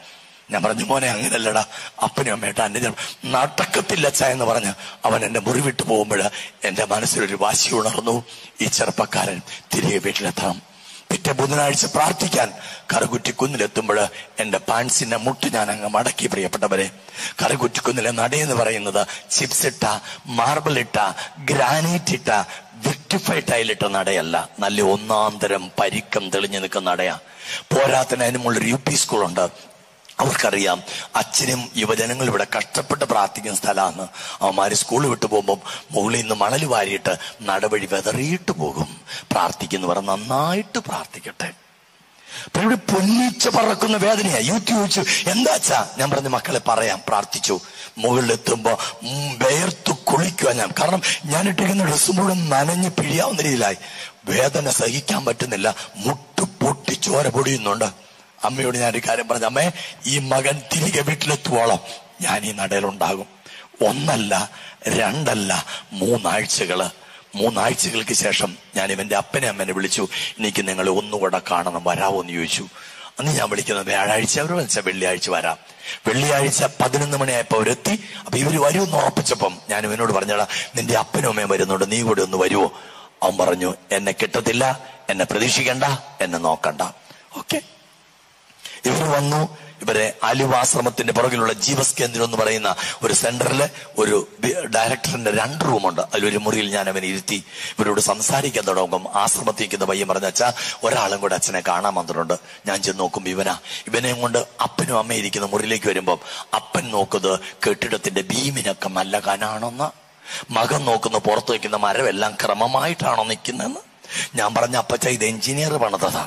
ഞാൻ പറഞ്ഞു മോനെ അങ്ങനല്ലടാ അപ്പനും അമ്മയായിട്ട് അന്യ നടക്കത്തില്ല അച്ഛ എന്ന് പറഞ്ഞ് അവൻ എന്റെ മുറി വിട്ടു പോകുമ്പോൾ എന്റെ മനസ്സിലൊരു വാശി ഉണർന്നു ഈ ചെറുപ്പക്കാരൻ തിരികെ വീട്ടിലെത്തണം പിറ്റേ ബുധനാഴ്ച പ്രാർത്ഥിക്കാൻ കറുകുറ്റിക്കുന്നിലെത്തുമ്പോൾ എന്റെ പാൻസിന്റെ മുട്ട് ഞാൻ അങ്ങ് മടക്കി പ്രിയപ്പെട്ടവരെ കറുകുറ്റിക്കുന്നിലെ നടയെന്ന് പറയുന്നത് ചിപ്സ് ഇട്ട മാർബിൾ ഇട്ട ഗ്രാനൈറ്റ് ഇട്ട വിക്ടിഫൈഡ് ടൈലിട്ട നടയല്ല നല്ല ഒന്നാം തരം പരിക്കം തെളിഞ്ഞു നിൽക്കുന്ന നടയാ പോരാത്തിന് അതിനുമുള്ളൊരു യു പി സ്കൂളുണ്ട് അവർക്കറിയാം അച്ഛനും യുവജനങ്ങൾ ഇവിടെ കഷ്ടപ്പെട്ട് പ്രാർത്ഥിക്കുന്ന സ്ഥലമാണ് അവന്മാര് സ്കൂൾ വിട്ടു പോകുമ്പോൾ മുകളിൽ നിന്ന് മണൽ വാരിയിട്ട് നടവഴി വെതറിയിട്ട് പോകും പ്രാർത്ഥിക്കുന്നവർ നന്നായിട്ട് പ്രാർത്ഥിക്കട്ടെ അപ്പൊ ഇവിടെ പൊന്നിച്ച് പറക്കുന്ന വേദനയാ യൂത്ത് ചോദിച്ചു എന്താച്ചാ ഞാൻ പറഞ്ഞു മക്കളെ പറയാം പ്രാർത്ഥിച്ചു മുകളിലെത്തുമ്പോ ഉം, വേർത്തു കുളിക്കുക ഞാൻ കാരണം ഞാൻ ഇട്ടിരിക്കുന്ന ഡ്രസ്സ് മുഴുവൻ നനഞ്ഞ് പിഴിയാവുന്ന രീതിയിലായി വേദന സഹിക്കാൻ പറ്റുന്നില്ല മുട്ട് പൊട്ടി ചോര പൊടിയുന്നുണ്ട് അമ്മയോട് ഞാൻ ഒരു കാര്യം പറഞ്ഞു അമ്മേ ഈ മകൻ തിരികെ വീട്ടിലെത്തുവോളം ഞാൻ ഈ നടയിലുണ്ടാകും ഒന്നല്ല രണ്ടല്ല മൂന്നാഴ്ചകള് മൂന്നാഴ്ചകൾക്ക് ശേഷം ഞാൻ ഇവന്റെ അപ്പനെ അമ്മനെ വിളിച്ചു എനിക്ക് നിങ്ങൾ ഒന്നുകൂടെ കാണണം വരാവോ എന്ന് ചോദിച്ചു അന്ന് ഞാൻ വിളിക്കുന്നത് വ്യാഴാഴ്ച അവർ വെച്ചാൽ വെള്ളിയാഴ്ച വരാം വെള്ളിയാഴ്ച പതിനൊന്ന് മണിയായപ്പോ അവരെത്തി അപ്പൊ ഇവര് വരുമെന്ന് ഉറപ്പിച്ചപ്പം ഞാൻ ഇവനോട് പറഞ്ഞടാ നിന്റെ അപ്പനും അമ്മയും വരുന്നുണ്ട് നീ കൂടെ ഒന്ന് വരുവോ അവൻ പറഞ്ഞു എന്നെ കിട്ടത്തില്ല എന്നെ പ്രതീക്ഷിക്കണ്ട എന്നെ നോക്കണ്ട ഓക്കെ ഇവർ വന്നു ഇവരെ ആലുവാശ്രമത്തിന്റെ പുറകിലുള്ള ജീവസ് കേന്ദ്രം എന്ന് പറയുന്ന ഒരു സെന്ററില് ഒരു ബി- ഡയറക്ടറിന്റെ രണ്ട് റൂമുണ്ട് അതിലൊരു മുറിയിൽ ഞാൻ അവനെ ഇരുത്തി ഇവരോട് സംസാരിക്കാൻ തുടങ്ങും ആശ്രമത്തിക്കുന്ന പയ്യൻ പറഞ്ഞ അച്ഛാ ഒരാളും കൂടെ അച്ഛനെ കാണാൻ വന്നിട്ടുണ്ട് ഞാൻ ചെന്ന് നോക്കും ഇവനാ ഇവനെയും കൊണ്ട് അപ്പനും അമ്മയും ഇരിക്കുന്ന മുറിയിലേക്ക് വരുമ്പം അപ്പൻ നോക്കുന്നത് കെട്ടിടത്തിന്റെ ഭീമിനൊക്കെ നല്ല കനാണെന്ന് മകൻ നോക്കുന്ന പുറത്ത് വയ്ക്കുന്ന മരമെല്ലാം ക്രമമായിട്ടാണോ നിൽക്കുന്നതെന്ന് ഞാൻ പറഞ്ഞ അപ്പച്ച ഇത് എഞ്ചിനീയർ പണിതതാണ്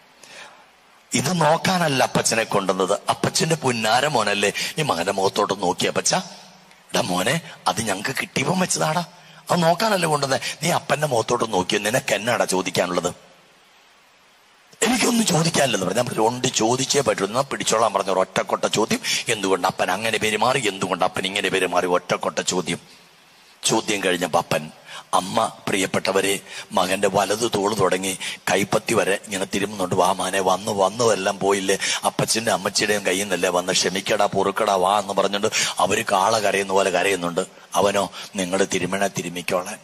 ഇത് നോക്കാനല്ല അപ്പച്ചനെ കൊണ്ടുവന്നത് അപ്പച്ചന്റെ പുന്നാര മോനല്ലേ ഈ മകന്റെ മുഖത്തോട്ട് നോക്കി അപ്പച്ച എടാ മോനെ അത് ഞങ്ങക്ക് കിട്ടിയപ്പം വെച്ചതാടാ അത് നോക്കാനല്ലേ കൊണ്ടുവന്നേ നീ അപ്പന്റെ മുഖത്തോട്ട് നോക്കിയോ നിനക്ക് എന്നാടാ ചോദിക്കാനുള്ളത് എനിക്കൊന്നും ചോദിക്കാനില്ലെന്ന് പറഞ്ഞു ഞാൻ പറഞ്ഞു, ഉണ്ട് ചോദിച്ചേ പറ്റൂ എന്നാ പിടിച്ചോളാൻ പറഞ്ഞ ഒരു ഒറ്റക്കൊട്ട ചോദ്യം എന്തുകൊണ്ട് അപ്പൻ അങ്ങനെ പെരുമാറി എന്തുകൊണ്ട് അപ്പൻ ഇങ്ങനെ പെരുമാറി ഒറ്റക്കൊട്ട ചോദ്യം ചോദ്യം കഴിഞ്ഞപ്പോ അപ്പൻ അമ്മ പ്രിയപ്പെട്ടവരെ മകന്റെ വലത് തോള് തുടങ്ങി കൈപ്പത്തി വരെ ഇങ്ങനെ തിരുമുന്നുണ്ട് വാ മാനെ വന്നു വന്നു എല്ലാം പോയില്ലേ അപ്പച്ചന്റെ അമ്മച്ചിയുടെയും കയ്യിൽ നിന്നല്ലേ വന്ന് ക്ഷമിക്കടാ പൊറുക്കടാ വാ എന്ന് പറഞ്ഞുകൊണ്ട് അവര് കാള കരയുന്ന പോലെ കരയുന്നുണ്ട് അവനോ നിങ്ങൾ തിരുമണ തിരുമിക്കോളാൻ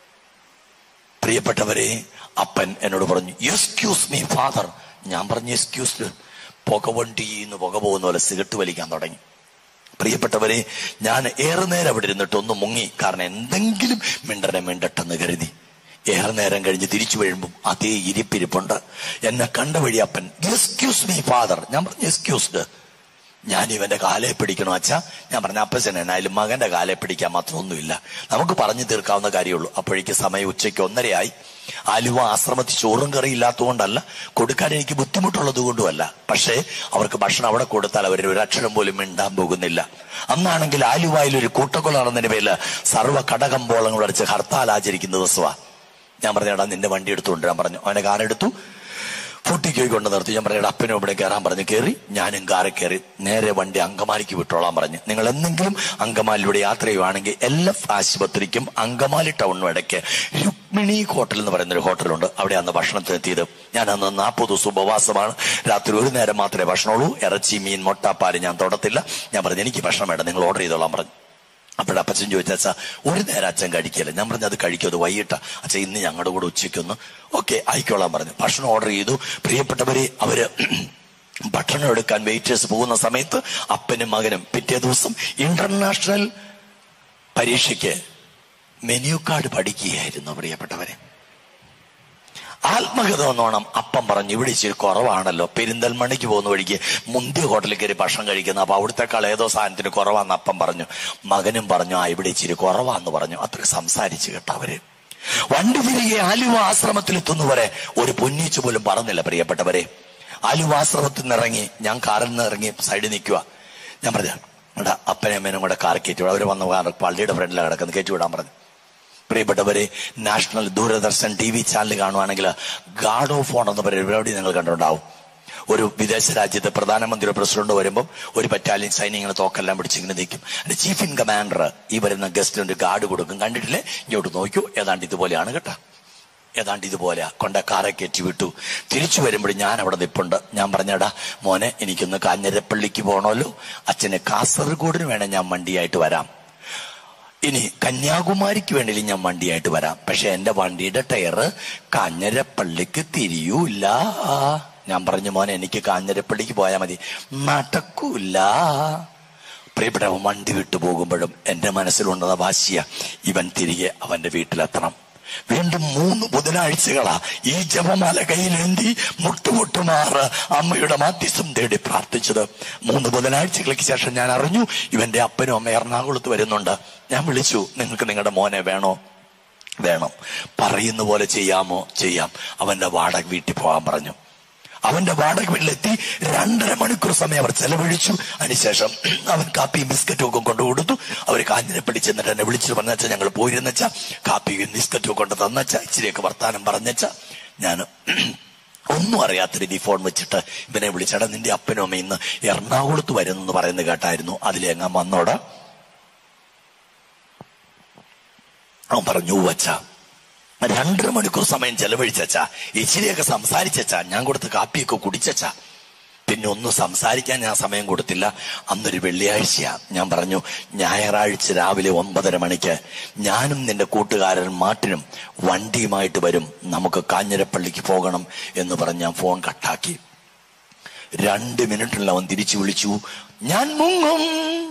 പ്രിയപ്പെട്ടവരെ അപ്പൻ എന്നോട് പറഞ്ഞു എക്സ്ക്യൂസ് മീ ഫാദർ ഞാൻ പറഞ്ഞു എക്സ്ക്യൂസ് പുകവണ്ടി എന്ന് പുക പോകുന്ന പോലെ സിഗരറ്റ് വലിക്കാൻ തുടങ്ങി പ്രിയപ്പെട്ടവരെ ഞാൻ ഏറെ നേരം അവിടെ ഇരുന്നിട്ട് ഒന്ന് മുങ്ങി കാരണം എന്തെങ്കിലും മിണ്ടനെ മിണ്ടട്ടെന്ന് കരുതി ഏറെ നേരം കഴിഞ്ഞ് തിരിച്ചു വീഴുമ്പം അതേ ഇരിപ്പിരിപ്പുണ്ട് എന്നെ കണ്ട വഴി അപ്പൻ എക്സ്ക്യൂസ് മീ ഫാദർ ഞാൻ പറഞ്ഞു എക്സ്ക്യൂസ്ഡ് ഞാൻ ഇവന്റെ കാലെ പിടിക്കണോ അച്ഛാ ഞാൻ പറഞ്ഞ അപ്പച്ചൻ എന്നായാലും മകന്റെ കാലെ പിടിക്കാൻ മാത്രം ഒന്നുമില്ല നമുക്ക് പറഞ്ഞു തീർക്കാവുന്ന കാര്യമുള്ളൂ അപ്പോഴേക്ക് സമയം ഉച്ചയ്ക്ക് ഒന്നരയായി ആലുവ ആശ്രമത്തിൽ ചോറും കറി ഇല്ലാത്തതുകൊണ്ടല്ല കൊടുക്കാൻ എനിക്ക് ബുദ്ധിമുട്ടുള്ളത് കൊണ്ടുമല്ല പക്ഷേ അവർക്ക് ഭക്ഷണം അവിടെ കൊടുത്താൽ അവർ ഒരു അക്ഷരം പോലും മിണ്ടാൻ പോകുന്നില്ല അന്നാണെങ്കിൽ ആലുവയിൽ ഒരു കൂട്ടക്കൊല നടന്നതിന് പേരില് സർവ്വ കടകമ്പോളങ്ങൾ അടിച്ച് ഹർത്താൽ ആചരിക്കുന്ന ദിവസമാ ഞാൻ പറഞ്ഞേടാ നിന്റെ വണ്ടി എടുത്തുകൊണ്ടിരാൻ പറഞ്ഞു അവനെ കാറെടുത്തു ഫുട്ടിക്ക് കൊണ്ട് നിർത്തി ഞാൻ പറഞ്ഞു അപ്പനും ഇവിടെ കയറാൻ പറഞ്ഞു കയറി ഞാനും കാറിൽ കയറി നേരെ വണ്ടി അങ്കമാലിക്ക് വിട്ടോളാൻ പറഞ്ഞു നിങ്ങൾ എന്തെങ്കിലും അങ്കമാലിലൂടെ യാത്ര ചെയ്യുവാണെങ്കിൽ എൽ എഫ് ആശുപത്രിക്കും അങ്കമാലി ടൗണിനും ഇടയ്ക്ക് രുക്മിണി ഹോട്ടൽ എന്ന് പറയുന്ന ഒരു ഹോട്ടലുണ്ട് അവിടെ അന്ന് ഭക്ഷണത്തിന് എത്തിയത് ഞാൻ അന്ന് നാൽപ്പത് ദിവസം ഉപവാസമാണ് രാത്രി ഒരു നേരം മാത്രമേ ഭക്ഷണമുള്ളൂ ഇറച്ചി മീൻ മുട്ട പാല് ഞാൻ തൊടത്തില്ല ഞാൻ പറഞ്ഞു എനിക്ക് ഭക്ഷണം വേണ്ട നിങ്ങൾ ഓർഡർ ചെയ്തോളാൻ പറഞ്ഞു അപ്പോഴ അപ്പച്ചൻ ചോദിച്ച അച്ഛാ ഒരു നേരം അച്ഛൻ കഴിക്കില്ല ഞാൻ പറഞ്ഞു അത് കഴിക്കും അത് വൈകിട്ട അച്ഛൻ ഇന്ന് ഞങ്ങളുടെ കൂടെ ഉച്ചയ്ക്കൊന്ന് ഓക്കെ ആയിക്കോളാൻ പറഞ്ഞു ഭക്ഷണം ഓർഡർ ചെയ്തു പ്രിയപ്പെട്ടവരെ അവര് ഭക്ഷണം എടുക്കാൻ വെയിറ്റേഴ്സ് പോകുന്ന സമയത്ത് അപ്പനും മകനും പിറ്റേ ദിവസം ഇന്റർനാഷണൽ പരീക്ഷയ്ക്ക് മെനു കാർഡ് പഠിക്കുകയായിരുന്നു പ്രിയപ്പെട്ടവരെ ആത്മകഥ എന്നോണം അപ്പം പറഞ്ഞു ഇവിടെ ഇച്ചിരി കുറവാണല്ലോ പെരിന്തൽമണിക്ക് പോകുന്ന വഴിക്ക് മുന്തിയ ഹോട്ടലിൽ കയറി ഭക്ഷണം കഴിക്കുന്ന അപ്പൊ അവിടുത്തെക്കാൾ ഏതോ സാധനത്തിന് കുറവാന്ന് അപ്പം പറഞ്ഞു മകനും പറഞ്ഞു ആ ഇവിടെ ഇച്ചിരി കുറവാന്ന് പറഞ്ഞു അത്ര സംസാരിച്ചു കേട്ടോ അവര് വണ്ടി തിരികെ ആലുവ ആശ്രമത്തിലെത്തുന്നവരെ ഒരു പൊന്നീച്ച് പോലും പറഞ്ഞില്ല പ്രിയപ്പെട്ടവരെ ആലുവ ആശ്രമത്തിൽ നിന്ന് ഇറങ്ങി ഞാൻ കാറിൽ നിന്ന് ഇറങ്ങി സൈഡിൽ നിൽക്കുക ഞാൻ പറഞ്ഞു എടാ അപ്പനെ അമ്മേനും കൂടെ കാർ കയറ്റി അവർ വന്ന കാർ പള്ളിയുടെ ഫ്രണ്ടിലാണ് കിടക്കുന്നത് കയറ്റി വിടാൻ പറഞ്ഞു പ്രിയപ്പെട്ടവരെ national Doordarshan T V channel കാണുവാണെങ്കിൽ ഗാർഡ് ഓഫ് ഓൺ എന്ന പരിപാടി നിങ്ങൾ കണ്ടിട്ടുണ്ടാവും ഒരു വിദേശ രാജ്യത്തെ പ്രധാനമന്ത്രി പ്രസിഡന്റ് വരുമ്പോൾ ഒരു ബറ്റാലിയൻ സൈന്യങ്ങൾ തോക്കെല്ലാം പിടിച്ചിങ്ങനെ നിൽക്കും അതിന്റെ ചീഫ് ഇൻ കമാൻഡർ ഈ വരുന്ന ഗസ്റ്റിന് ഒരു ഗാർഡ് കൊടുക്കും കണ്ടിട്ടില്ലേ ഇങ്ങോട്ട് നോക്കൂ ഏതാണ്ട് ഇതുപോലെയാണ് കേട്ടോ ഏതാണ്ട് ഇതുപോലെ കൊണ്ട കാറെ കയറ്റി വിട്ടു തിരിച്ചു വരുമ്പോൾ ഞാൻ അവിടെ നിപ്പുണ്ട് ഞാൻ പറഞ്ഞടാ മോനെ എനിക്കൊന്ന് കാഞ്ഞിരപ്പള്ളിക്ക് പോകണമല്ലോ അച്ഛന് കാസർഗോഡിന് വേണേ ഞാൻ വണ്ടിയായിട്ട് വരാം ഇനി കന്യാകുമാരിക്ക് വേണമെങ്കിലും ഞാൻ വണ്ടിയായിട്ട് വരാം പക്ഷെ എന്റെ വണ്ടിയുടെ ടയറ് കാഞ്ഞിരപ്പള്ളിക്ക് തിരിയൂല ഞാൻ പറഞ്ഞു മോനെ എനിക്ക് കാഞ്ഞിരപ്പള്ളിക്ക് പോയാൽ മതി നടക്കൂല പ്രിയപ്പെട്ടവൻ വണ്ടി വിട്ടു പോകുമ്പോഴും എന്റെ മനസ്സിലുണ്ടെന്ന വാശിയ ഇവൻ തിരികെ അവന്റെ വീട്ടിലെത്തണം വീണ്ടും മൂന്ന് ബുധനാഴ്ചകളാ ഈ ജപമാല കയ്യിലേന്തി മുട്ടുമുട്ടുമാറ് അമ്മയുടെ മാധ്യസ്ഥം തേടി പ്രാർത്ഥിച്ചത് മൂന്ന് ബുധനാഴ്ചകൾക്ക് ശേഷം ഞാൻ അറിഞ്ഞു ഇവന്റെ അപ്പനും അമ്മ എറണാകുളത്ത് വരുന്നുണ്ട് ഞാൻ വിളിച്ചു നിങ്ങൾക്ക് നിങ്ങളുടെ മോനെ വേണോ വേണം പറയുന്ന പോലെ ചെയ്യാമോ ചെയ്യാം അവന്റെ വാടക വീട്ടിൽ പോകാൻ പറഞ്ഞു അവന്റെ വാടക വീട്ടിലെത്തി രണ്ടര മണിക്കൂർ സമയം അവർ ചെലവഴിച്ചു അതിനുശേഷം അവൻ കാപ്പിയും ബിസ്ക്കറ്റും ഒക്കെ കൊണ്ടു കൊടുത്തു അവർ കാഞ്ഞിരപ്പള്ളി ചെന്നിട്ട് എന്നെ വിളിച്ചു പറഞ്ഞാച്ച ഞങ്ങൾ പോയിരുന്നച്ച കാപ്പിയും ബിസ്ക്കറ്റും കൊണ്ട് തന്നച്ച ഇച്ചിരിയൊക്കെ വർത്താനം പറഞ്ഞച്ച ഞാൻ ഒന്നും അറിയാത്ത രീതി ഫോൺ വെച്ചിട്ട് ഇവനെ വിളിച്ചടാ നിന്റെ അപ്പനും അമ്മയും ഇന്ന് എറണാകുളത്ത് വരുന്നെന്ന് പറയുന്നത് കേട്ടായിരുന്നു അതിലെങ്ങാൻ വന്നോടാ അവൻ പറഞ്ഞു വച്ച രണ്ടര മണിക്കൂർ സമയം ചെലവഴിച്ചച്ച ഇച്ചിരിയൊക്കെ സംസാരിച്ചച്ച ഞാൻ കൊടുത്ത കാപ്പിയൊക്കെ കുടിച്ചച്ച പിന്നെ ഒന്നും സംസാരിക്കാൻ ഞാൻ സമയം കൊടുത്തില്ല അന്നൊരു വെള്ളിയാഴ്ചയാ ഞാൻ പറഞ്ഞു ഞായറാഴ്ച രാവിലെ ഒമ്പതര മണിക്ക് ഞാനും നിന്റെ കൂട്ടുകാരൻ മാട്ടിനും വണ്ടിയുമായിട്ട് വരും നമുക്ക് കാഞ്ഞിരപ്പള്ളിക്ക് പോകണം എന്ന് പറഞ്ഞ് ഞാൻ ഫോൺ കട്ടാക്കി രണ്ട് മിനിറ്റിൽ അവൻ തിരിച്ചു വിളിച്ചു ഞാൻ മുങ്ങും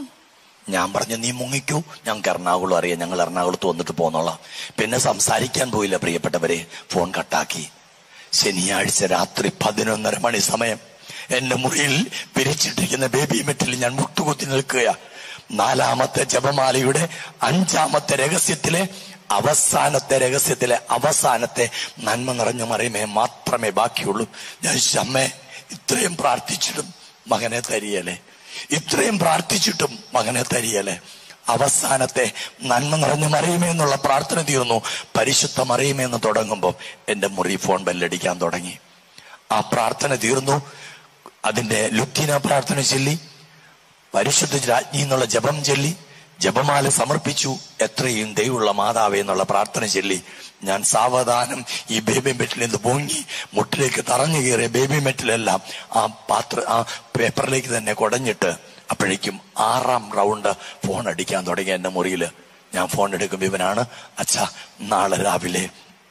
ഞാൻ പറഞ്ഞു നീ മുങ്ങിക്കൂ ഞങ്ങൾക്ക് എറണാകുളം അറിയാം ഞങ്ങൾ എറണാകുളത്ത് വന്നിട്ട് പോന്നോളാം പിന്നെ സംസാരിക്കാൻ പോയില്ല പ്രിയപ്പെട്ടവരെ ഫോൺ കട്ടാക്കി ശനിയാഴ്ച രാത്രി പതിനൊന്നര മണി സമയം എന്റെ മുറിയിൽ പിരിച്ചിട്ടിരിക്കുന്ന ബേബി മെറ്റിൽ ഞാൻ മുട്ടുകുത്തി നിൽക്കുക നാലാമത്തെ ജപമാലയുടെ അഞ്ചാമത്തെ രഹസ്യത്തിലെ അവസാനത്തെ രഹസ്യത്തിലെ അവസാനത്തെ നന്മ നിറഞ്ഞ മറിയമേ മാത്രമേ ബാക്കിയുള്ളൂ ഞാൻ ശമ്മേ ഇത്രയും പ്രാർത്ഥിച്ചിട്ടും മകനെ തരിയല്ലേ ഇത്രയും പ്രാർത്ഥിച്ചിട്ടും മകനെ തരിയല്ലേ അവസാനത്തെ നന്മ നിറഞ്ഞ മറിയുമേ എന്നുള്ള പ്രാർത്ഥന തീർന്നു പരിശുദ്ധ മറിയുമേ എന്ന് തുടങ്ങുമ്പോൾ എന്റെ മുറി ഫോൺ ബെല്ലടിക്കാൻ തുടങ്ങി ആ പ്രാർത്ഥന തീർന്നു അതിന്റെ ലുത്തീന പ്രാർത്ഥന ചൊല്ലി പരിശുദ്ധ രാജ്ഞി എന്നുള്ള ജപം ചൊല്ലി ജപമാല സമർപ്പിച്ചു എത്രയും ദൈവമുള്ള മാതാവേ എന്നുള്ള പ്രാർത്ഥന ചൊല്ലി ഞാൻ സാവധാനം ഈ ബേബി മെറ്റിൽ നിന്ന് പൊങ്ങി മുട്ടിലേക്ക് തറഞ്ഞു കയറിയ ബേബി മെറ്റിലെല്ലാം ആ പാത്ര ആ പേപ്പറിലേക്ക് തന്നെ കുടഞ്ഞിട്ട് അപ്പോഴേക്കും ആറാം റൗണ്ട് ഫോൺ അടിക്കാൻ തുടങ്ങി എന്റെ മുറിയിൽ ഞാൻ ഫോൺ എടുക്കും ഇവനാണ് അച്ഛാ നാളെ രാവിലെ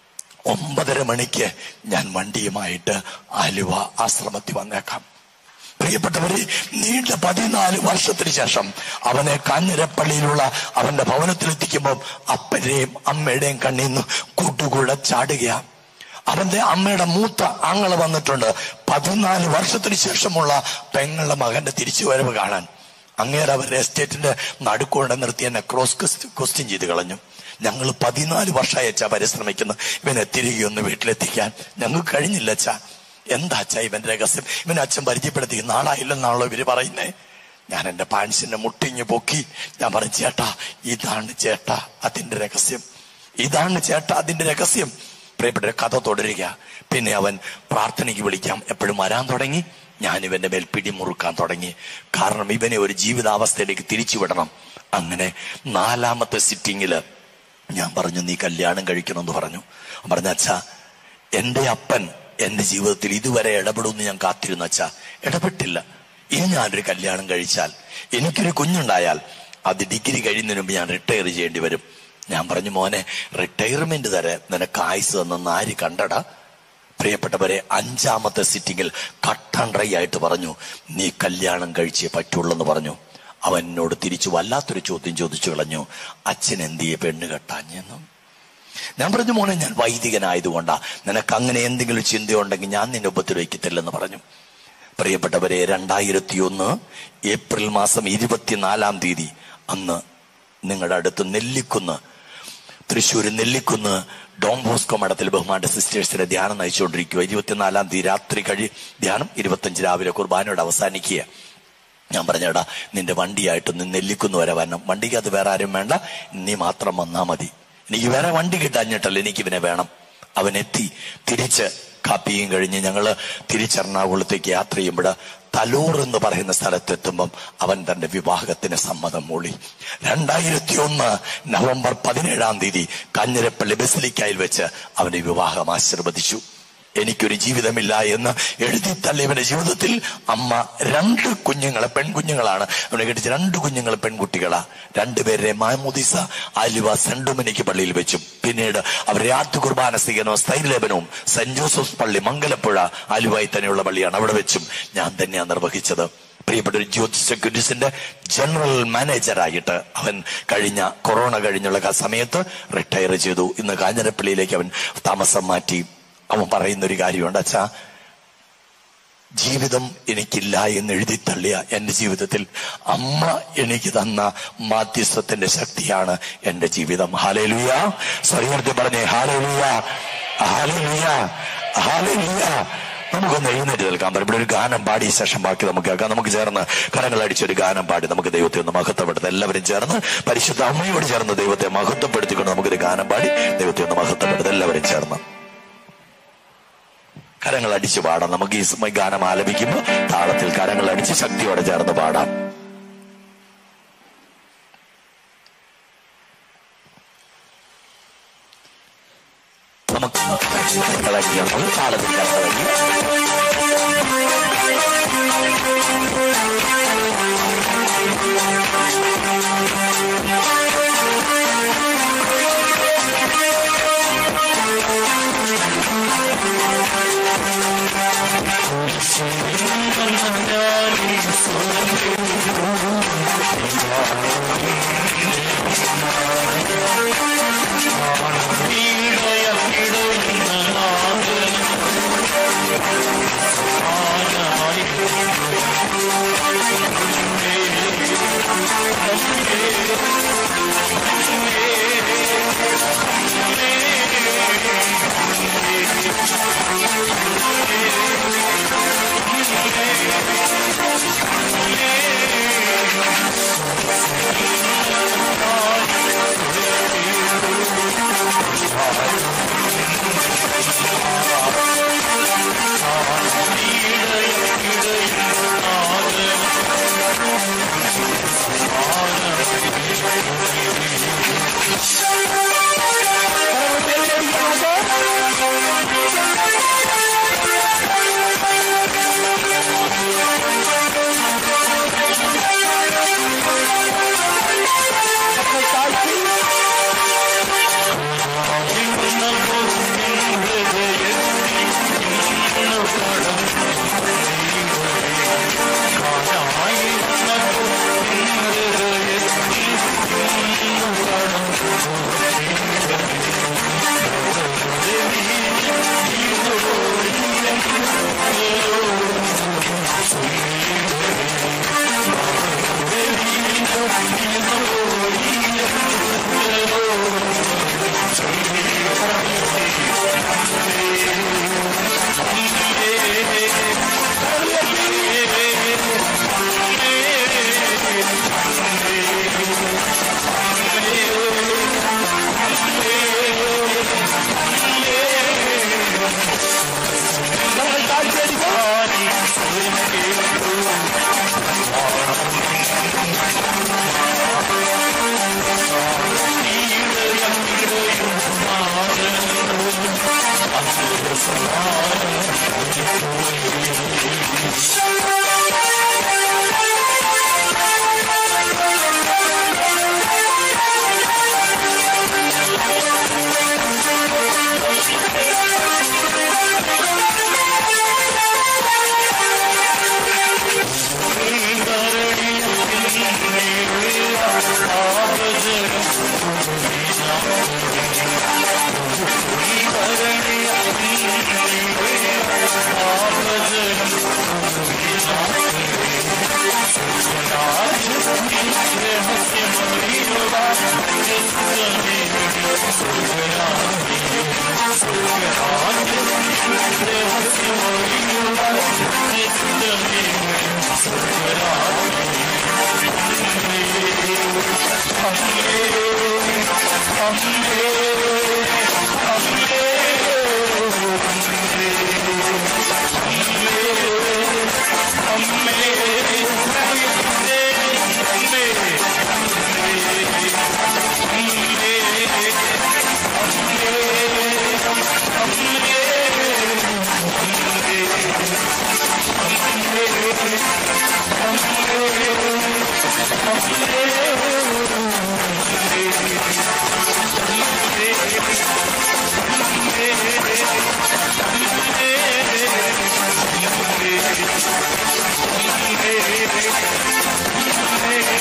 ഒമ്പതര മണിക്ക് ഞാൻ വണ്ടിയുമായിട്ട് ആലുവ ആശ്രമത്തിൽ വന്നേക്കാം പ്രിയപ്പെട്ടവരെ നീണ്ട പതിനാല് വർഷത്തിന് ശേഷം അവനെ കാഞ്ഞിരപ്പള്ളിയിലുള്ള അവന്റെ ഭവനത്തിലെത്തിക്കുമ്പോൾ അപ്പന്റെയും അമ്മയുടെയും കണ്ണിൽ നിന്ന് കൂട്ടുകൂടെ ചാടുകയാ അവന്റെ അമ്മയുടെ മൂത്ത ആങ്ങള് വന്നിട്ടുണ്ട് പതിനാല് വർഷത്തിന് ശേഷമുള്ള പെങ്ങളുടെ മകന്റെ തിരിച്ചുവരവ് കാണാൻ അങ്ങേരെ അവരുടെ എസ്റ്റേറ്റിന്റെ നടുക്കൊണ്ട് നിർത്തി എന്നെ ക്രോസ് ക്വസ്റ്റ്യൻ ചെയ്ത് കളഞ്ഞു ഞങ്ങൾ പതിനാല് വർഷമായി അച്ഛാ പരിശ്രമിക്കുന്നു ഇവനെ തിരികെ ഒന്ന് വീട്ടിലെത്തിക്കാൻ ഞങ്ങൾക്ക് കഴിഞ്ഞില്ല അച്ഛാ എന്താ അച്ഛാ ഇവന്റെ രഹസ്യം ഇവനെ അച്ഛൻ പരിചയപ്പെടുത്തി നാളായില്ലെന്നാണല്ലോ ഇവര് പറയുന്നേ ഞാൻ എന്റെ പാൻസിന്റെ മുട്ടിഞ്ഞ് പൊക്കി ഞാൻ പറഞ്ഞു ചേട്ടാ ഇതാണ് ചേട്ടാ അതിന്റെ രഹസ്യം ഇതാണ് ചേട്ടാ അതിന്റെ രഹസ്യം പ്രിയപ്പെട്ട കഥ തുടരുക പിന്നെ അവൻ പ്രാർത്ഥനയ്ക്ക് വിളിക്കാം എപ്പോഴും വരാൻ തുടങ്ങി ഞാൻ ഇവന്റെ മേൽ പിടിമുറുക്കാൻ തുടങ്ങി കാരണം ഇവനെ ഒരു ജീവിതാവസ്ഥയിലേക്ക് തിരിച്ചുവിടണം അങ്ങനെ നാലാമത്തെ സിറ്റിങ്ങില് ഞാൻ പറഞ്ഞു നീ കല്യാണം കഴിക്കണമെന്ന് പറഞ്ഞു അവൻ പറഞ്ഞു അച്ഛാ എന്റെ അപ്പൻ എന്റെ ജീവിതത്തിൽ ഇതുവരെ ഇടപെടുമെന്ന് ഞാൻ കാത്തിരുന്നു അച്ഛാ ഇടപെട്ടില്ല ഇനി ഞാനൊരു കല്യാണം കഴിച്ചാൽ എനിക്കൊരു കുഞ്ഞുണ്ടായാൽ അത് ഡിഗ്രി കഴിയുന്നതിന് മുമ്പ് ഞാൻ റിട്ടയർ ചെയ്യേണ്ടി വരും ഞാൻ പറഞ്ഞു മോനെ റിട്ടയർമെന്റ് തരെ നിനക്ക് ആയുസ് തന്നെന്ന് ആര് കണ്ടടാ പ്രിയപ്പെട്ടവരെ അഞ്ചാമത്തെ സിറ്റിങ്ങിൽ കട്ടൺ ഡ്രൈ ആയിട്ട് പറഞ്ഞു നീ കല്യാണം കഴിച്ചേ പറ്റുള്ളൂ എന്ന് പറഞ്ഞു അവൻ എന്നോട് തിരിച്ചു വല്ലാത്തൊരു ചോദ്യം ചോദിച്ചു കളഞ്ഞു അച്ഛൻ എന്തിയെ പെണ്ണ് കെട്ടാഞ്ഞെന്നും ഞാൻ പറഞ്ഞു മോനെ ഞാൻ വൈദികനായതുകൊണ്ടാ നിനക്ക് അങ്ങനെ എന്തെങ്കിലും ചിന്തയുണ്ടെങ്കിൽ ഞാൻ നിന്നെ ഉപദ്രവിക്കത്തില്ലെന്ന് പറഞ്ഞു പ്രിയപ്പെട്ടവരെ രണ്ടായിരത്തി ഒന്ന് ഏപ്രിൽ മാസം ഇരുപത്തിനാലാം തീയതി അന്ന് നിങ്ങളുടെ അടുത്ത് നെല്ലിക്കുന്ന് തൃശ്ശൂർ നെല്ലിക്കുന്ന് ഡോം ബോസ്കോ മഠത്തിൽ ബഹുമാന്റെ സിസ്റ്റേഴ്സിന്റെ ധ്യാനം നയിച്ചുകൊണ്ടിരിക്കുക ഇരുപത്തിനാലാം തീയതി രാത്രി കഴി ധ്യാനം ഇരുപത്തഞ്ച് രാവിലെ കുർബാനയോട് അവസാനിക്കുക ഞാൻ പറഞ്ഞേടാ നിന്റെ വണ്ടിയായിട്ട് നീ നെല്ലിക്കുന്ന് വരെ വരണം വണ്ടിക്ക് അത് വേറെ ആരും വേണ്ട നീ മാത്രം വന്നാ മതി എനിക്ക് വേറെ വണ്ടി കിട്ടാഞ്ഞിട്ടല്ല എനിക്ക് ഇവനെ വേണം അവൻ എത്തി തിരിച്ച് കാപ്പിയും കഴിഞ്ഞ് ഞങ്ങള് തിരിച്ചെറണാകുളത്തേക്ക് യാത്ര ചെയ്യുമ്പോൾ തലൂർ എന്ന് പറയുന്ന സ്ഥലത്തെത്തുമ്പം അവൻ തന്റെ വിവാഹത്തിന് സമ്മതം മൂളി രണ്ടായിരത്തി ഒന്ന് നവംബർ പതിനേഴാം തീയതി കാഞ്ഞിരപ്പള്ളി ബസിലിക്കായിൽ വെച്ച് അവന്റെ വിവാഹം ആശീർവദിച്ചു എനിക്കൊരു ജീവിതമില്ല എന്ന് എഴുതി തള്ളിയവന്റെ ജീവിതത്തിൽ അമ്മ രണ്ട് കുഞ്ഞുങ്ങളെ പെൺകുഞ്ഞുങ്ങളാണ് അവനെ കെട്ടിച്ച രണ്ട് കുഞ്ഞുങ്ങൾ പെൺകുട്ടികളാ രണ്ടുപേരെ മാമോദിസ ആലുവ സെന്റ് ഡൊമിനിക്ക് പള്ളിയിൽ വെച്ചു പിന്നീട് അവർ രാത്രി കുർബാന സ്വീകരണവും സ്ഥൈര്യലേപനവും സെന്റ് ജോസഫ് പള്ളി മംഗലപ്പുഴ ആലുവായി തന്നെയുള്ള പള്ളിയാണ് അവിടെ വെച്ചും ഞാൻ തന്നെയാണ് നിർവഹിച്ചത് പ്രിയപ്പെട്ട ഒരു ജ്യോതി സെക്യൂരിറ്റീസിന്റെ ജനറൽ മാനേജറായിട്ട് അവൻ കഴിഞ്ഞ കൊറോണ കഴിഞ്ഞുള്ള ആ സമയത്ത് റിട്ടയർ ചെയ്തു ഇന്ന് കാഞ്ഞിരപ്പള്ളിയിലേക്ക് അവൻ താമസം മാറ്റി അവൻ പറയുന്ന ഒരു കാര്യമുണ്ട് അച്ഛാ ജീവിതം എനിക്കില്ല എന്ന് എഴുതി തള്ളിയ എന്റെ ജീവിതത്തിൽ അമ്മ എനിക്ക് തന്ന മാധ്യസ്ഥത്തിന്റെ ശക്തിയാണ് എന്റെ ജീവിതം ഹാലേലുയ സ്വയർത്തി പറഞ്ഞേ ഹാലേലുയ ഹാലേലുയ ഹാലേലുയ നമുക്കൊന്ന് എഴുന്നേറ്റ് നിൽക്കാം ഇവിടെ ഒരു ഗാനം പാടിയ ശേഷം ബാക്കി നമുക്ക് കേൾക്കാം നമുക്ക് ചേർന്ന് കരങ്ങളടിച്ച് ഒരു ഗാനം പാടി നമുക്ക് ദൈവത്തെ ഒന്ന് മഹത്വപ്പെടുത്താം എല്ലാവരും ചേർന്ന് പരിശുദ്ധ അമ്മയോട് ചേർന്ന് ദൈവത്തെ മഹത്വപ്പെടുത്തിക്കൊണ്ട് നമുക്കൊരു ഗാനം പാടി ദൈവത്തെ ഒന്ന് മഹത്വപ്പെടുത്താം എല്ലാവരും ചേർന്ന് കരങ്ങൾ അടിച്ച് പാടാം നമുക്ക് ഈ സമയ ഗാനം ആലപിക്കുമ്പോൾ താളത്തിൽ കരങ്ങൾ അടിച്ച് ശക്തിയോടെ ചേർന്ന് പാടാം നമുക്ക് കരങ്ങളടിക്കാം. നമുക്ക് താളത്തിൽ കരങ്ങളടിക്കാം Amen.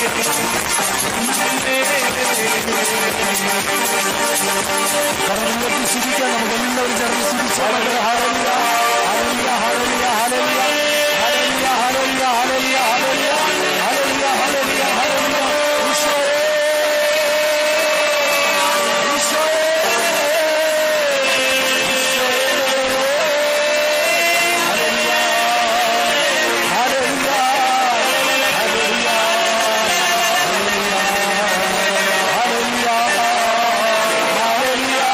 കർമ്മത്തിൽ ചിരിക്കാൻ നമുക്ക് എല്ലാവരും ചേർന്ന് ചിരിച്ചാൽ ഹാലലിയ ഹാലലിയ ഹാലലിയ ഹാലലിയ ഹാലലിയ ഹാലലിയ ഹാലലിയ ഹാലലിയ ഹാലലിയ ഹാലലിയ ഹാലലിയ ഈശോയേ ഈശോയേ ഹാലലിയ ഹാലലിയ ഹാലലിയ ഹാലലിയ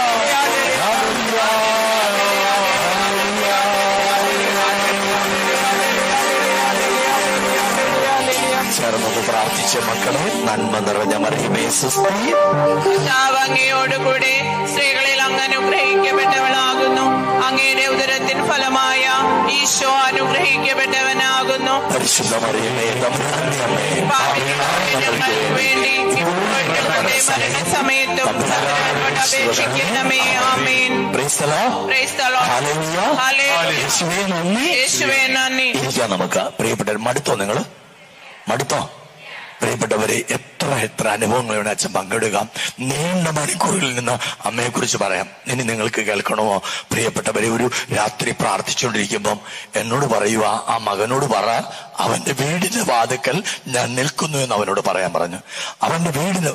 ചേർന്നത് പ്രാർത്ഥിച്ച മക്കളെ നന്മ നിറഞ്ഞ മറിയമേ സുസ്ഥി കർത്താവ് അങ്ങയോടുകൂടെ സ്ത്രീകളിൽ അങ്ങ് അനുഗ്രഹിക്കപ്പെട്ടവളാകുന്നു അങ്ങയുടെ ഉദരത്തിൻ ഫലമായ ഈശോ അനുഗ്രഹിക്കപ്പെട്ടവനാകുന്നു പരിശുദ്ധ മറിയമേ തമ്പുരാന്റെ അമ്മേ പാപികളായ ഞങ്ങൾക്ക് വേണ്ടി ഇപ്പോഴും ഞങ്ങളുടെ മരണസമയത്തും തമ്പുരാനോട് അപേക്ഷിക്കണമേ ആമേൻ Praise the Lord. Praise the Lord. Hallelujah. Hallelujah. യേശുവേ നന്ദി യേശുവേ നന്ദി ഇരിക്കാം നമുക്ക് പ്രിയപ്പെട്ടവർ മടുത്തോ നിങ്ങള് മടുത്തോ പ്രിയപ്പെട്ടവരെ എത്ര എത്ര അനുഭവങ്ങളാണ് അച്ഛൻ പങ്കെടുക്കാം നീണ്ട മണിക്കൂറിൽ നിന്ന് അമ്മയെ കുറിച്ച് പറയാം ഇനി നിങ്ങൾക്ക് കേൾക്കണമോ പ്രിയപ്പെട്ടവരെ ഒരു രാത്രി പ്രാർത്ഥിച്ചുകൊണ്ടിരിക്കുമ്പം എന്നോട് പറയുക ആ മകനോട് പറ അവന്റെ വീടിന്റെ വാതുക്കൽ ഞാൻ നിൽക്കുന്നു എന്ന് അവനോട് പറയാൻ പറഞ്ഞു അവന്റെ വീടിന്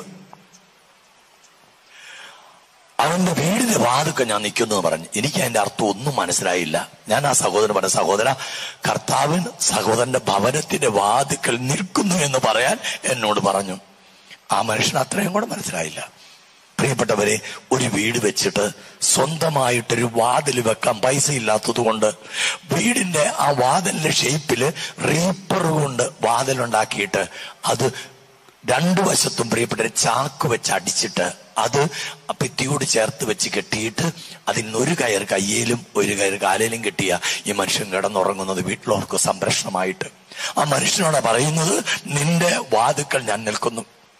അവന്റെ വീടിന്റെ വാതുക്കെ ഞാൻ നിൽക്കുന്നു എന്ന് പറഞ്ഞു എനിക്ക് അതിന്റെ അർത്ഥം ഒന്നും മനസ്സിലായില്ല ഞാൻ ആ സഹോദരൻ പറഞ്ഞ സഹോദര കർത്താവൻ സഹോദരന്റെ ഭവനത്തിന്റെ വാതുക്കൽ നിൽക്കുന്നു എന്ന് പറയാൻ എന്നോട് പറഞ്ഞു ആ മനുഷ്യന് അത്രയും കൂടെ മനസ്സിലായില്ല പ്രിയപ്പെട്ടവരെ ഒരു വീട് വെച്ചിട്ട് സ്വന്തമായിട്ടൊരു വാതിൽ വെക്കാൻ പൈസ ഇല്ലാത്തത് കൊണ്ട് വീടിന്റെ ആ വാതിലിന്റെ ഷേപ്പില് റീപ്പർ കൊണ്ട് വാതിലുണ്ടാക്കിയിട്ട് അത് രണ്ടു വശത്തും പ്രിയപ്പെട്ട ചാക്ക് വെച്ച് അടിച്ചിട്ട് അത് ആ ഭിത്തിയോട് ചേർത്ത് വെച്ച് കെട്ടിയിട്ട് അതിന് ഒരു കയർ കയ്യിലും ഒരു കയർ കാലിലും കെട്ടിയ ഈ മനുഷ്യൻ കിടന്നുറങ്ങുന്നത് വീട്ടിലോർക്ക് സംരക്ഷണമായിട്ട് ആ മനുഷ്യനോട് പറയുന്നത് നിന്റെ വാതുക്കൾ ഞാൻ നിൽക്കുന്നു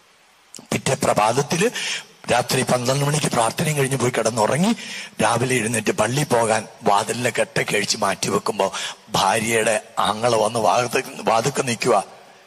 പിറ്റേ പ്രഭാതത്തില് രാത്രി പന്ത്രണ്ട് മണിക്ക് പ്രാർത്ഥനയും കഴിഞ്ഞ് പോയി കിടന്നുറങ്ങി രാവിലെ എഴുന്നേറ്റ് പള്ളി പോകാൻ വാതിലിനെ കെട്ടൊക്കെ അഴിച്ച് മാറ്റി വെക്കുമ്പോ ഭാര്യയുടെ ആങ്ങളെ വന്ന് വാതുക്ക വാതുക്ക നിൽക്കുക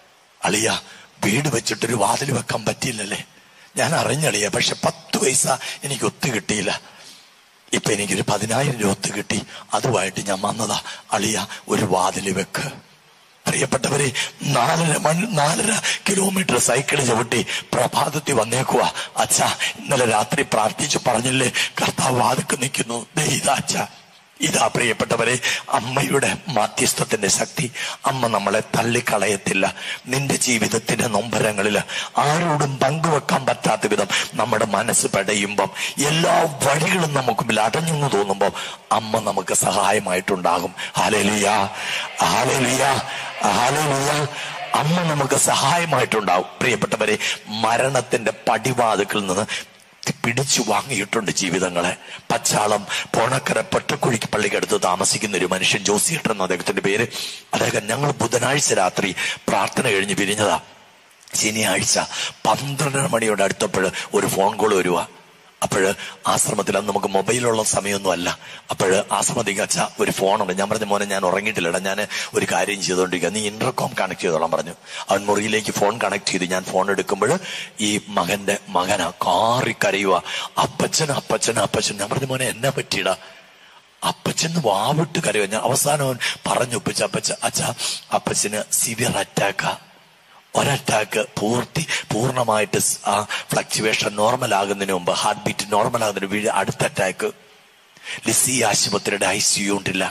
അളിയ വീട് വെച്ചിട്ടൊരു വാതിൽ വെക്കാൻ പറ്റിയില്ലല്ലേ ഞാൻ അറിഞ്ഞളിയ പക്ഷെ പത്ത് പൈസ എനിക്ക് ഒത്തു കിട്ടിയില്ല ഇപ്പൊ എനിക്കൊരു പതിനായിരം രൂപ ഒത്തു കിട്ടി അതുമായിട്ട് ഞാൻ വന്നതാ അളിയ ഒരു വാതിൽ വെക്ക് പ്രിയപ്പെട്ടവരെ നാലര മണി നാലര കിലോമീറ്റർ സൈക്കിൾ ചവിട്ടി പ്രഭാതത്തിൽ വന്നേക്കുവാ അച്ഛാ ഇന്നലെ രാത്രി പ്രാർത്ഥിച്ചു പറഞ്ഞില്ലേ കർത്താവ് വാതുക്ക് നിൽക്കുന്നു ദേ ഇതാ അച്ഛാ ഇതാ പ്രിയപ്പെട്ടവരെ അമ്മയുടെ മാധ്യസ്ഥത്തിന്റെ ശക്തി അമ്മ നമ്മളെ തള്ളിക്കളയത്തില്ല നിന്റെ ജീവിതത്തിന്റെ നൊമ്പരങ്ങളിൽ ആരോടും പങ്കുവെക്കാൻ പറ്റാത്ത വിധം നമ്മുടെ മനസ്സ് പെടയുമ്പം എല്ലാ വഴികളും നമുക്ക് മുമ്പിൽ അടഞ്ഞെന്ന് തോന്നുമ്പോൾ അമ്മ നമുക്ക് സഹായമായിട്ടുണ്ടാകും ഹാലലിയ ഹാലലിയ ഹാലലിയ അമ്മ നമുക്ക് സഹായമായിട്ടുണ്ടാവും പ്രിയപ്പെട്ടവരെ മരണത്തിന്റെ പടിവാതുക്കളിൽ നിന്ന് പിടിച്ചു വാങ്ങിയിട്ടുണ്ട് ജീവിതങ്ങളെ പച്ചാളം പോണക്കര പൊറ്റക്കുഴിക്ക് പള്ളിക്കടുത്ത് താമസിക്കുന്ന ഒരു മനുഷ്യൻ ജോസിയേട്ടൻ എന്ന അദ്ദേഹത്തിന്റെ പേര് അദ്ദേഹം ഞങ്ങൾ ബുധനാഴ്ച രാത്രി പ്രാർത്ഥന കഴിഞ്ഞ് പിരിഞ്ഞതാ ശനിയാഴ്ച പന്ത്രണ്ടര മണിയോട് അടുത്തപ്പോൾ ഒരു ഫോൺ കോൾ വരുക അപ്പോഴ് ആശ്രമത്തിൽ അന്ന് നമുക്ക് മൊബൈലുള്ള സമയമൊന്നും അല്ല അപ്പോഴ് ആശ്രമത്തിൽ അച്ഛ ഒരു ഫോണുണ്ട് ഞാൻ പറഞ്ഞ മോനെ ഞാൻ ഉറങ്ങിയിട്ടില്ലടാ ഞാൻ ഒരു കാര്യം ചെയ്തുകൊണ്ടിരിക്കുക നീ ഇന്റർകോം കണക്ട് ചെയ്തോളാം പറഞ്ഞു അവൻ മുറിയിലേക്ക് ഫോൺ കണക്ട് ചെയ്ത് ഞാൻ ഫോൺ എടുക്കുമ്പോൾ ഈ മകന്റെ മകനാ കാറി കരയുക അപ്പച്ചൻ അപ്പച്ചൻ അപ്പച്ചൻ ഞാൻ പറഞ്ഞു മോനെ എന്നാ പറ്റിയിടാ അപ്പച്ചന് വാവിട്ട് കരയുക ഞാൻ അവസാനം അവൻ പറഞ്ഞൊപ്പിച്ച അപ്പച്ച അച്ഛ അപ്പച്ചന് സിവിയർ അറ്റാക്കാ ഒരറ്റാക്ക് പൂർത്തി പൂർണ്ണമായിട്ട് സ് ആ ഫ്ലക്ച്വേഷൻ നോർമൽ ആകുന്നതിന് മുമ്പ് ഹാർട്ട് ബീറ്റ് നോർമൽ ആകുന്നതിന് വീഴ് അടുത്ത അറ്റാക്ക് ലിസി ആശുപത്രിയുടെ ഐ സി യു ഉണ്ടില്ല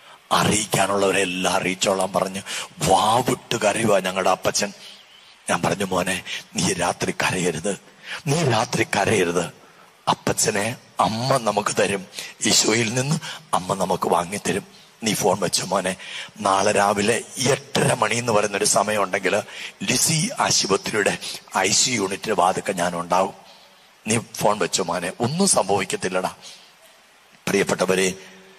അറിയിക്കാനുള്ളവരെല്ലാം അറിയിച്ചോളാൻ പറഞ്ഞു വാവിട്ട് കരയുക ഞങ്ങളുടെ അപ്പച്ചൻ ഞാൻ പറഞ്ഞു മോനെ നീ രാത്രി കരയരുത് നീ രാത്രി കരയരുത് അപ്പച്ചനെ അമ്മ നമുക്ക് തരും ഈശോയിൽ നിന്ന് അമ്മ നമുക്ക് വാങ്ങിത്തരും നീ ഫോൺ വെച്ചോ മോനെ നാളെ രാവിലെ എട്ടര മണി എന്ന് പറയുന്ന ഒരു സമയം ഉണ്ടെങ്കിൽ ലിസി ആശുപത്രിയുടെ ഐ സി യൂണിറ്റിന്റെ വാതൊക്കെ ഞാൻ ഉണ്ടാവും നീ ഫോൺ വെച്ചോ മോനെ ഒന്നും സംഭവിക്കത്തില്ലടാ പ്രിയപ്പെട്ടവരെ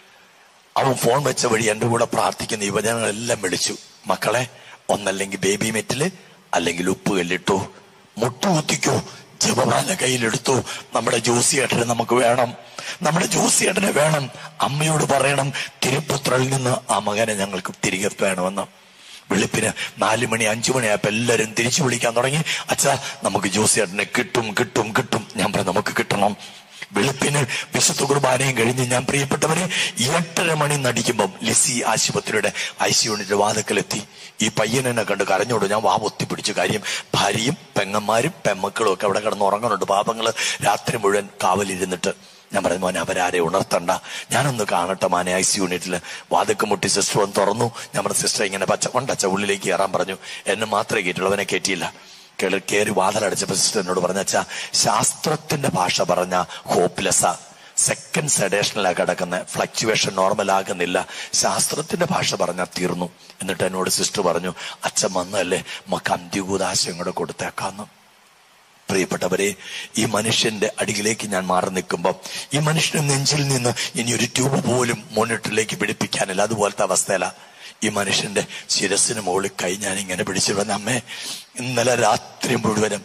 അവൻ ഫോൺ വെച്ച വഴി എന്റെ കൂടെ പ്രാർത്ഥിക്കുന്ന യുവജനങ്ങളെല്ലാം വിളിച്ചു മക്കളെ ഒന്നല്ലെങ്കിൽ ബേബി മെറ്റില് അല്ലെങ്കിൽ ഉപ്പ് കല്ലിട്ടു മുട്ടുകുത്തിക്കോ ജപമാല കയ്യിലെടുത്തു നമ്മുടെ ജോസിയേട്ടനെ നമുക്ക് വേണം നമ്മുടെ ജോസിയേട്ടനെ വേണം അമ്മയോട് പറയണം തിരുപ്പുത്രയിൽ നിന്ന് ആ മകനെ ഞങ്ങൾക്ക് തിരികെ വേണമെന്ന് വെളുപ്പിന് നാല് മണി അഞ്ചു മണിയായപ്പോ എല്ലാരും തിരിച്ചു വിളിക്കാൻ തുടങ്ങി അച്ഛാ നമുക്ക് ജോസിയേട്ടനെ കിട്ടും കിട്ടും കിട്ടും ഞാൻ പറഞ്ഞു നമുക്ക് കിട്ടണം വെളുപ്പിന് വിശുദ്ധ കുർബാനയും കഴിഞ്ഞ് ഞാൻ പ്രിയപ്പെട്ടവരെ എട്ടര മണി നടിക്കുമ്പം ലിസി ആശുപത്രിയുടെ ഐ സി യൂണിറ്റ് വാതക്കലെത്തി ഈ പയ്യനെന്നെ കണ്ട് കരഞ്ഞോട് ഞാൻ വാ ഒത്തിപ്പിടിച്ചു കാര്യം ഭാര്യയും പെങ്ങന്മാരും പെമ്മക്കളും ഒക്കെ അവിടെ കിടന്ന് ഉറങ്ങുന്നുണ്ട് പാപങ്ങള് രാത്രി മുഴുവൻ കാവലിരുന്നിട്ട് ഞാൻ പറഞ്ഞു മോനെ അവരാരെ ഉണർത്തണ്ട ഞാനൊന്ന് കാണട്ടെ മാനെ ഐ സി യൂണിറ്റിൽ വാതക്ക് മുട്ടി സിസ്റ്റർ ഒന്ന് തുറന്നു നമ്മുടെ സിസ്റ്റർ ഇങ്ങനെ പച്ച കൊണ്ടച്ച ഉള്ളിലേക്ക് കയറാൻ പറഞ്ഞു എന്നെ മാത്രമേ കേട്ടുള്ളൂ അവനെ കയറ്റിയില്ല കേളി കയറി വാതിലടച്ചപ്പോ സിസ്റ്റർ എന്നോട് പറഞ്ഞ അച്ഛാ ശാസ്ത്രത്തിന്റെ ഭാഷ പറഞ്ഞ ഹോപ്പ്ലെസ്സാ സെക്കൻഡ് സെഡേഷനിലാ കിടക്കുന്ന ഫ്ലക്ച്വേഷൻ നോർമൽ ആകുന്നില്ല ശാസ്ത്രത്തിന്റെ ഭാഷ പറഞ്ഞാൽ തീർന്നു എന്നിട്ട് എന്നോട് സിസ്റ്റർ പറഞ്ഞു അച്ഛൻ വന്നല്ലേ നമുക്ക് അന്ത്യകൂതാശയം കൂടെ കൊടുത്തേക്കാന്ന് പ്രിയപ്പെട്ടവരെ ഈ മനുഷ്യന്റെ അടിയിലേക്ക് ഞാൻ മാറി നിൽക്കുമ്പോൾ ഈ മനുഷ്യന്റെ നെഞ്ചിൽ നിന്ന് ഇനി ഒരു ട്യൂബ് പോലും മോണിറ്ററിലേക്ക് പിടിപ്പിക്കാനില്ല അതുപോലത്തെ അവസ്ഥയല്ല ഈ മനുഷ്യന്റെ ശിരസിന് മുകളിൽ കൈ ഞാൻ ഇങ്ങനെ പിടിച്ചു വന്ന അമ്മേ ഇന്നലെ രാത്രി മുഴുവനും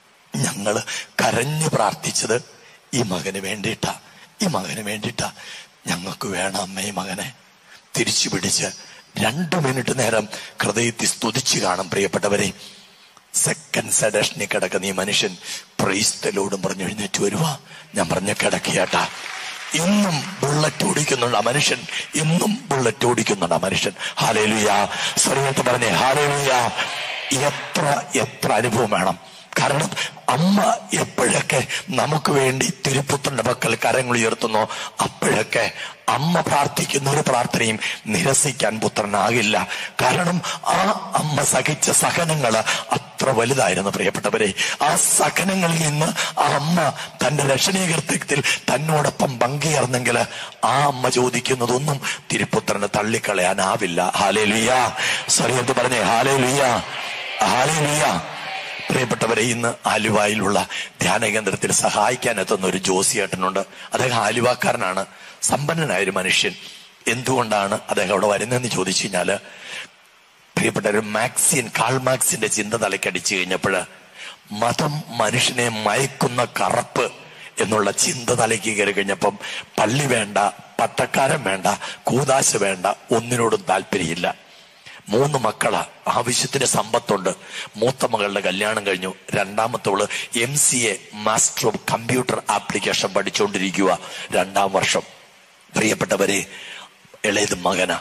ഞങ്ങള് കരഞ്ഞു പ്രാർത്ഥിച്ചത് ഈ മകന് വേണ്ടിയിട്ടാ ഈ മകന് വേണ്ടിയിട്ടാ ഞങ്ങൾക്ക് വേണം അമ്മ ഈ മകനെ തിരിച്ചു പിടിച്ച് രണ്ടു മിനിറ്റ് നേരം ഹൃദയത്തിൽ സ്തുതിച്ചു കാണും പ്രിയപ്പെട്ടവരെ സെക്കൻഡ് സെഡേഷനിൽ കിടക്കുന്ന ഈ മനുഷ്യൻ പ്രൈസ്തലോടും പറഞ്ഞു എഴുന്നേറ്റ് വരുവാ ഞാൻ പറഞ്ഞ കിടക്കിയാട്ടാ ഇന്നും ബുള്ളറ്റ് ഓടിക്കുന്നുണ്ട് ആ മനുഷ്യൻ ഇന്നും ബുള്ളറ്റ് ഓടിക്കുന്നുണ്ട് ആ മനുഷ്യൻ ഹാലേലുയ സ്വരമായിട്ട് പറഞ്ഞേ ഹാലേലുയ എത്ര എത്ര അനുഭവം വേണം കാരണം അമ്മ എപ്പോഴൊക്കെ നമുക്ക് വേണ്ടി തിരുപ്പുത്രന്റെ പക്കൽ കരങ്ങൾ ഉയർത്തുന്നോ അപ്പോഴൊക്കെ അമ്മ പ്രാർത്ഥിക്കുന്ന ഒരു പ്രാർത്ഥനയും നിരസിക്കാൻ പുത്രനാകില്ല കാരണം ആ അമ്മ സഹിച്ച സഹനങ്ങള് അത്ര വലുതായിരുന്നു പ്രിയപ്പെട്ടവരെ ആ സഹനങ്ങളിൽ നിന്ന് ആ അമ്മ തന്റെ രക്ഷണീകൃത്യത്തിൽ തന്നോടൊപ്പം പങ്കുചേർന്നെങ്കിൽ ആ അമ്മ ചോദിക്കുന്നതൊന്നും തിരുപ്പുത്രന് തള്ളിക്കളയാനാവില്ല ഹാലേ ലുയ സോറി എന്ത് പറഞ്ഞേ ഹാലേ ലുയ ഹാലേ ലുയ പ്രിയപ്പെട്ടവരെ ഇന്ന് ആലുവായിലുള്ള ധ്യാന കേന്ദ്രത്തിൽ സഹായിക്കാൻ എത്തുന്ന ഒരു ജോസിയേട്ടനുണ്ട് അദ്ദേഹം ആലുവാക്കാരനാണ് സമ്പന്നനായ ഒരു മനുഷ്യൻ എന്തുകൊണ്ടാണ് അദ്ദേഹം അവിടെ വരുന്നതെന്ന് ചോദിച്ചു കഴിഞ്ഞാല് പ്രിയപ്പെട്ട ഒരു മാക്സിൻ കാൾ മാക്സിന്റെ ചിന്ത തലക്കടിച്ചു കഴിഞ്ഞപ്പോൾ മതം മനുഷ്യനെ മയക്കുന്ന കറപ്പ് എന്നുള്ള ചിന്ത തലയ്ക്ക് കയറി കഴിഞ്ഞപ്പം പള്ളി വേണ്ട പട്ടക്കാരൻ വേണ്ട കൂതാശ വേണ്ട ഒന്നിനോടും താല്പര്യമില്ല മൂന്ന് മക്കളാ ആവശ്യത്തിന് സമ്പത്തുണ്ട് മൂത്ത മകളുടെ കല്യാണം കഴിഞ്ഞു രണ്ടാമത്തവള് M C A master of computer application പഠിച്ചുകൊണ്ടിരിക്കുക രണ്ടാം വർഷം പ്രിയപ്പെട്ടവരെ ഇളയത് മകന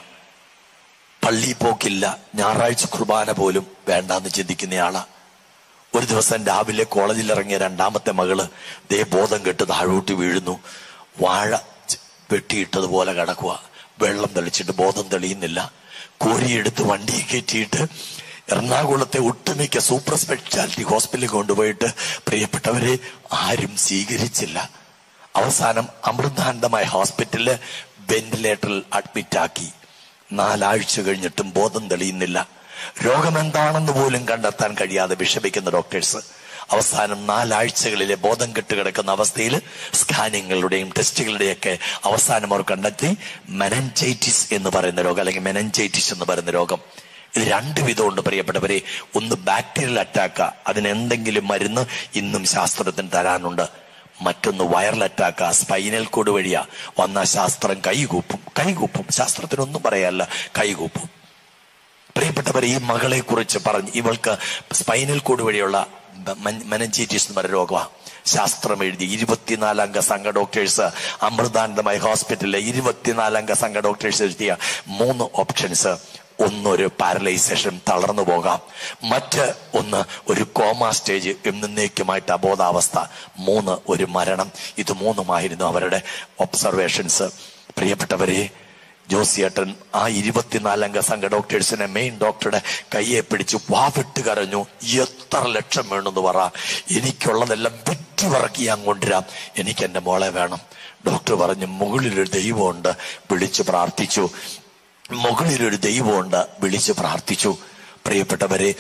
പള്ളി പോക്കില്ല ഞായറാഴ്ച കുർബാന പോലും വേണ്ടാന്ന് ചിന്തിക്കുന്നയാളാ ഒരു ദിവസം രാവിലെ കോളേജിൽ ഇറങ്ങിയ രണ്ടാമത്തെ മകള് ദേ ബോധം കെട്ട് താഴോട്ട് വീഴുന്നു വാഴ ച- വെട്ടിയിട്ടതുപോലെ കിടക്കുക വെള്ളം തെളിച്ചിട്ട് ബോധം തെളിയുന്നില്ല കോരിയെടുത്ത് വണ്ടിയിൽ കയറ്റിയിട്ട് എറണാകുളത്തെ ഒട്ടുമിക്ക സൂപ്പർ സ്പെഷ്യാലിറ്റി ഹോസ്പിറ്റലിൽ കൊണ്ടുപോയിട്ട് പ്രിയപ്പെട്ടവരെ ആരും സ്വീകരിച്ചില്ല അവസാനം അമൃതാനന്ദമായ ഹോസ്പിറ്റലില് വെന്റിലേറ്ററിൽ അഡ്മിറ്റ് ആക്കി നാലാഴ്ച കഴിഞ്ഞിട്ടും ബോധം തെളിയുന്നില്ല രോഗമെന്താണെന്ന് പോലും കണ്ടെത്താൻ കഴിയാതെ വിഷമിക്കുന്ന ഡോക്ടേഴ്സ് അവസാനം നാലാഴ്ചകളിലെ ബോധം കെട്ട് കിടക്കുന്ന അവസ്ഥയിൽ സ്കാനിങ്ങളുടെയും ടെസ്റ്റുകളുടെയൊക്കെ അവസാനം അവർ കണ്ടെത്തി മെനഞ്ചൈറ്റിസ് എന്ന് പറയുന്ന രോഗം അല്ലെങ്കിൽ മെനഞ്ചൈറ്റിസ് എന്ന് പറയുന്ന രോഗം ഇത് രണ്ട് വിധമുണ്ട് പ്രിയപ്പെട്ടവരെ ഒന്ന് ബാക്ടീരിയൽ അറ്റാക്ക അതിന് എന്തെങ്കിലും മരുന്ന് ഇന്നും ശാസ്ത്രത്തിന് തരാനുണ്ട് മറ്റൊന്ന് വൈറൽ അറ്റാക്ക സ്പൈനൽ കോഡ് വഴിയാ വന്ന ശാസ്ത്രം കൈകൂപ്പും കൈകൂപ്പും ശാസ്ത്രത്തിനൊന്നും പറയാല്ല കൈകൂപ്പും പ്രിയപ്പെട്ടവർ ഈ മകളെ കുറിച്ച് പറഞ്ഞ് ഇവൾക്ക് സ്പൈനൽ കോഡ് വഴിയുള്ള മെനഞ്ചൈറ്റിസ് എന്ന് പറയുന്ന രോഗമാണ് ശാസ്ത്രം എഴുതി ഇരുപത്തിനാലംഗ സംഘ ഡോക്ടേഴ്സ് അമൃതാനന്ദമായ ഹോസ്പിറ്റലിലെ ഇരുപത്തിനാലംഗ സംഘ ഡോക്ടേഴ്സ് എഴുതിയ മൂന്ന് ഓപ്ഷൻസ് ഒന്നൊരു പാരലൈസേഷൻ തളർന്നു പോകാം മറ്റ് ഒന്ന് ഒരു കോമ സ്റ്റേജ് എന്നേക്കുമായിട്ട് അബോധാവസ്ഥ മൂന്ന് ഒരു മരണം ഇത് മൂന്നുമായിരുന്നു അവരുടെ ഒബ്സർവേഷൻസ് പ്രിയപ്പെട്ടവരെ ജോസിയേട്ടൻ ആ ഇരുപത്തിനാലംഗ സംഘ ഡോക്ടേഴ്സിനെ മെയിൻ ഡോക്ടറുടെ കയ്യെ പിടിച്ച് വാവിട്ട് കരഞ്ഞു എത്ര ലക്ഷം വേണമെന്ന് പറ എനിക്കുള്ളതെല്ലാം വെറ്റിവറക്കി ഞാൻ കൊണ്ടുവരാം എനിക്ക് എന്റെ മോളെ വേണം ഡോക്ടർ പറഞ്ഞു മുകളിലൊരു ദൈവമുണ്ട് വിളിച്ചു പ്രാർത്ഥിച്ചു മുകളിലൊരു ദൈവമുണ്ട് വിളിച്ചു പ്രാർത്ഥിച്ചു പ്രിയപ്പെട്ടവരെ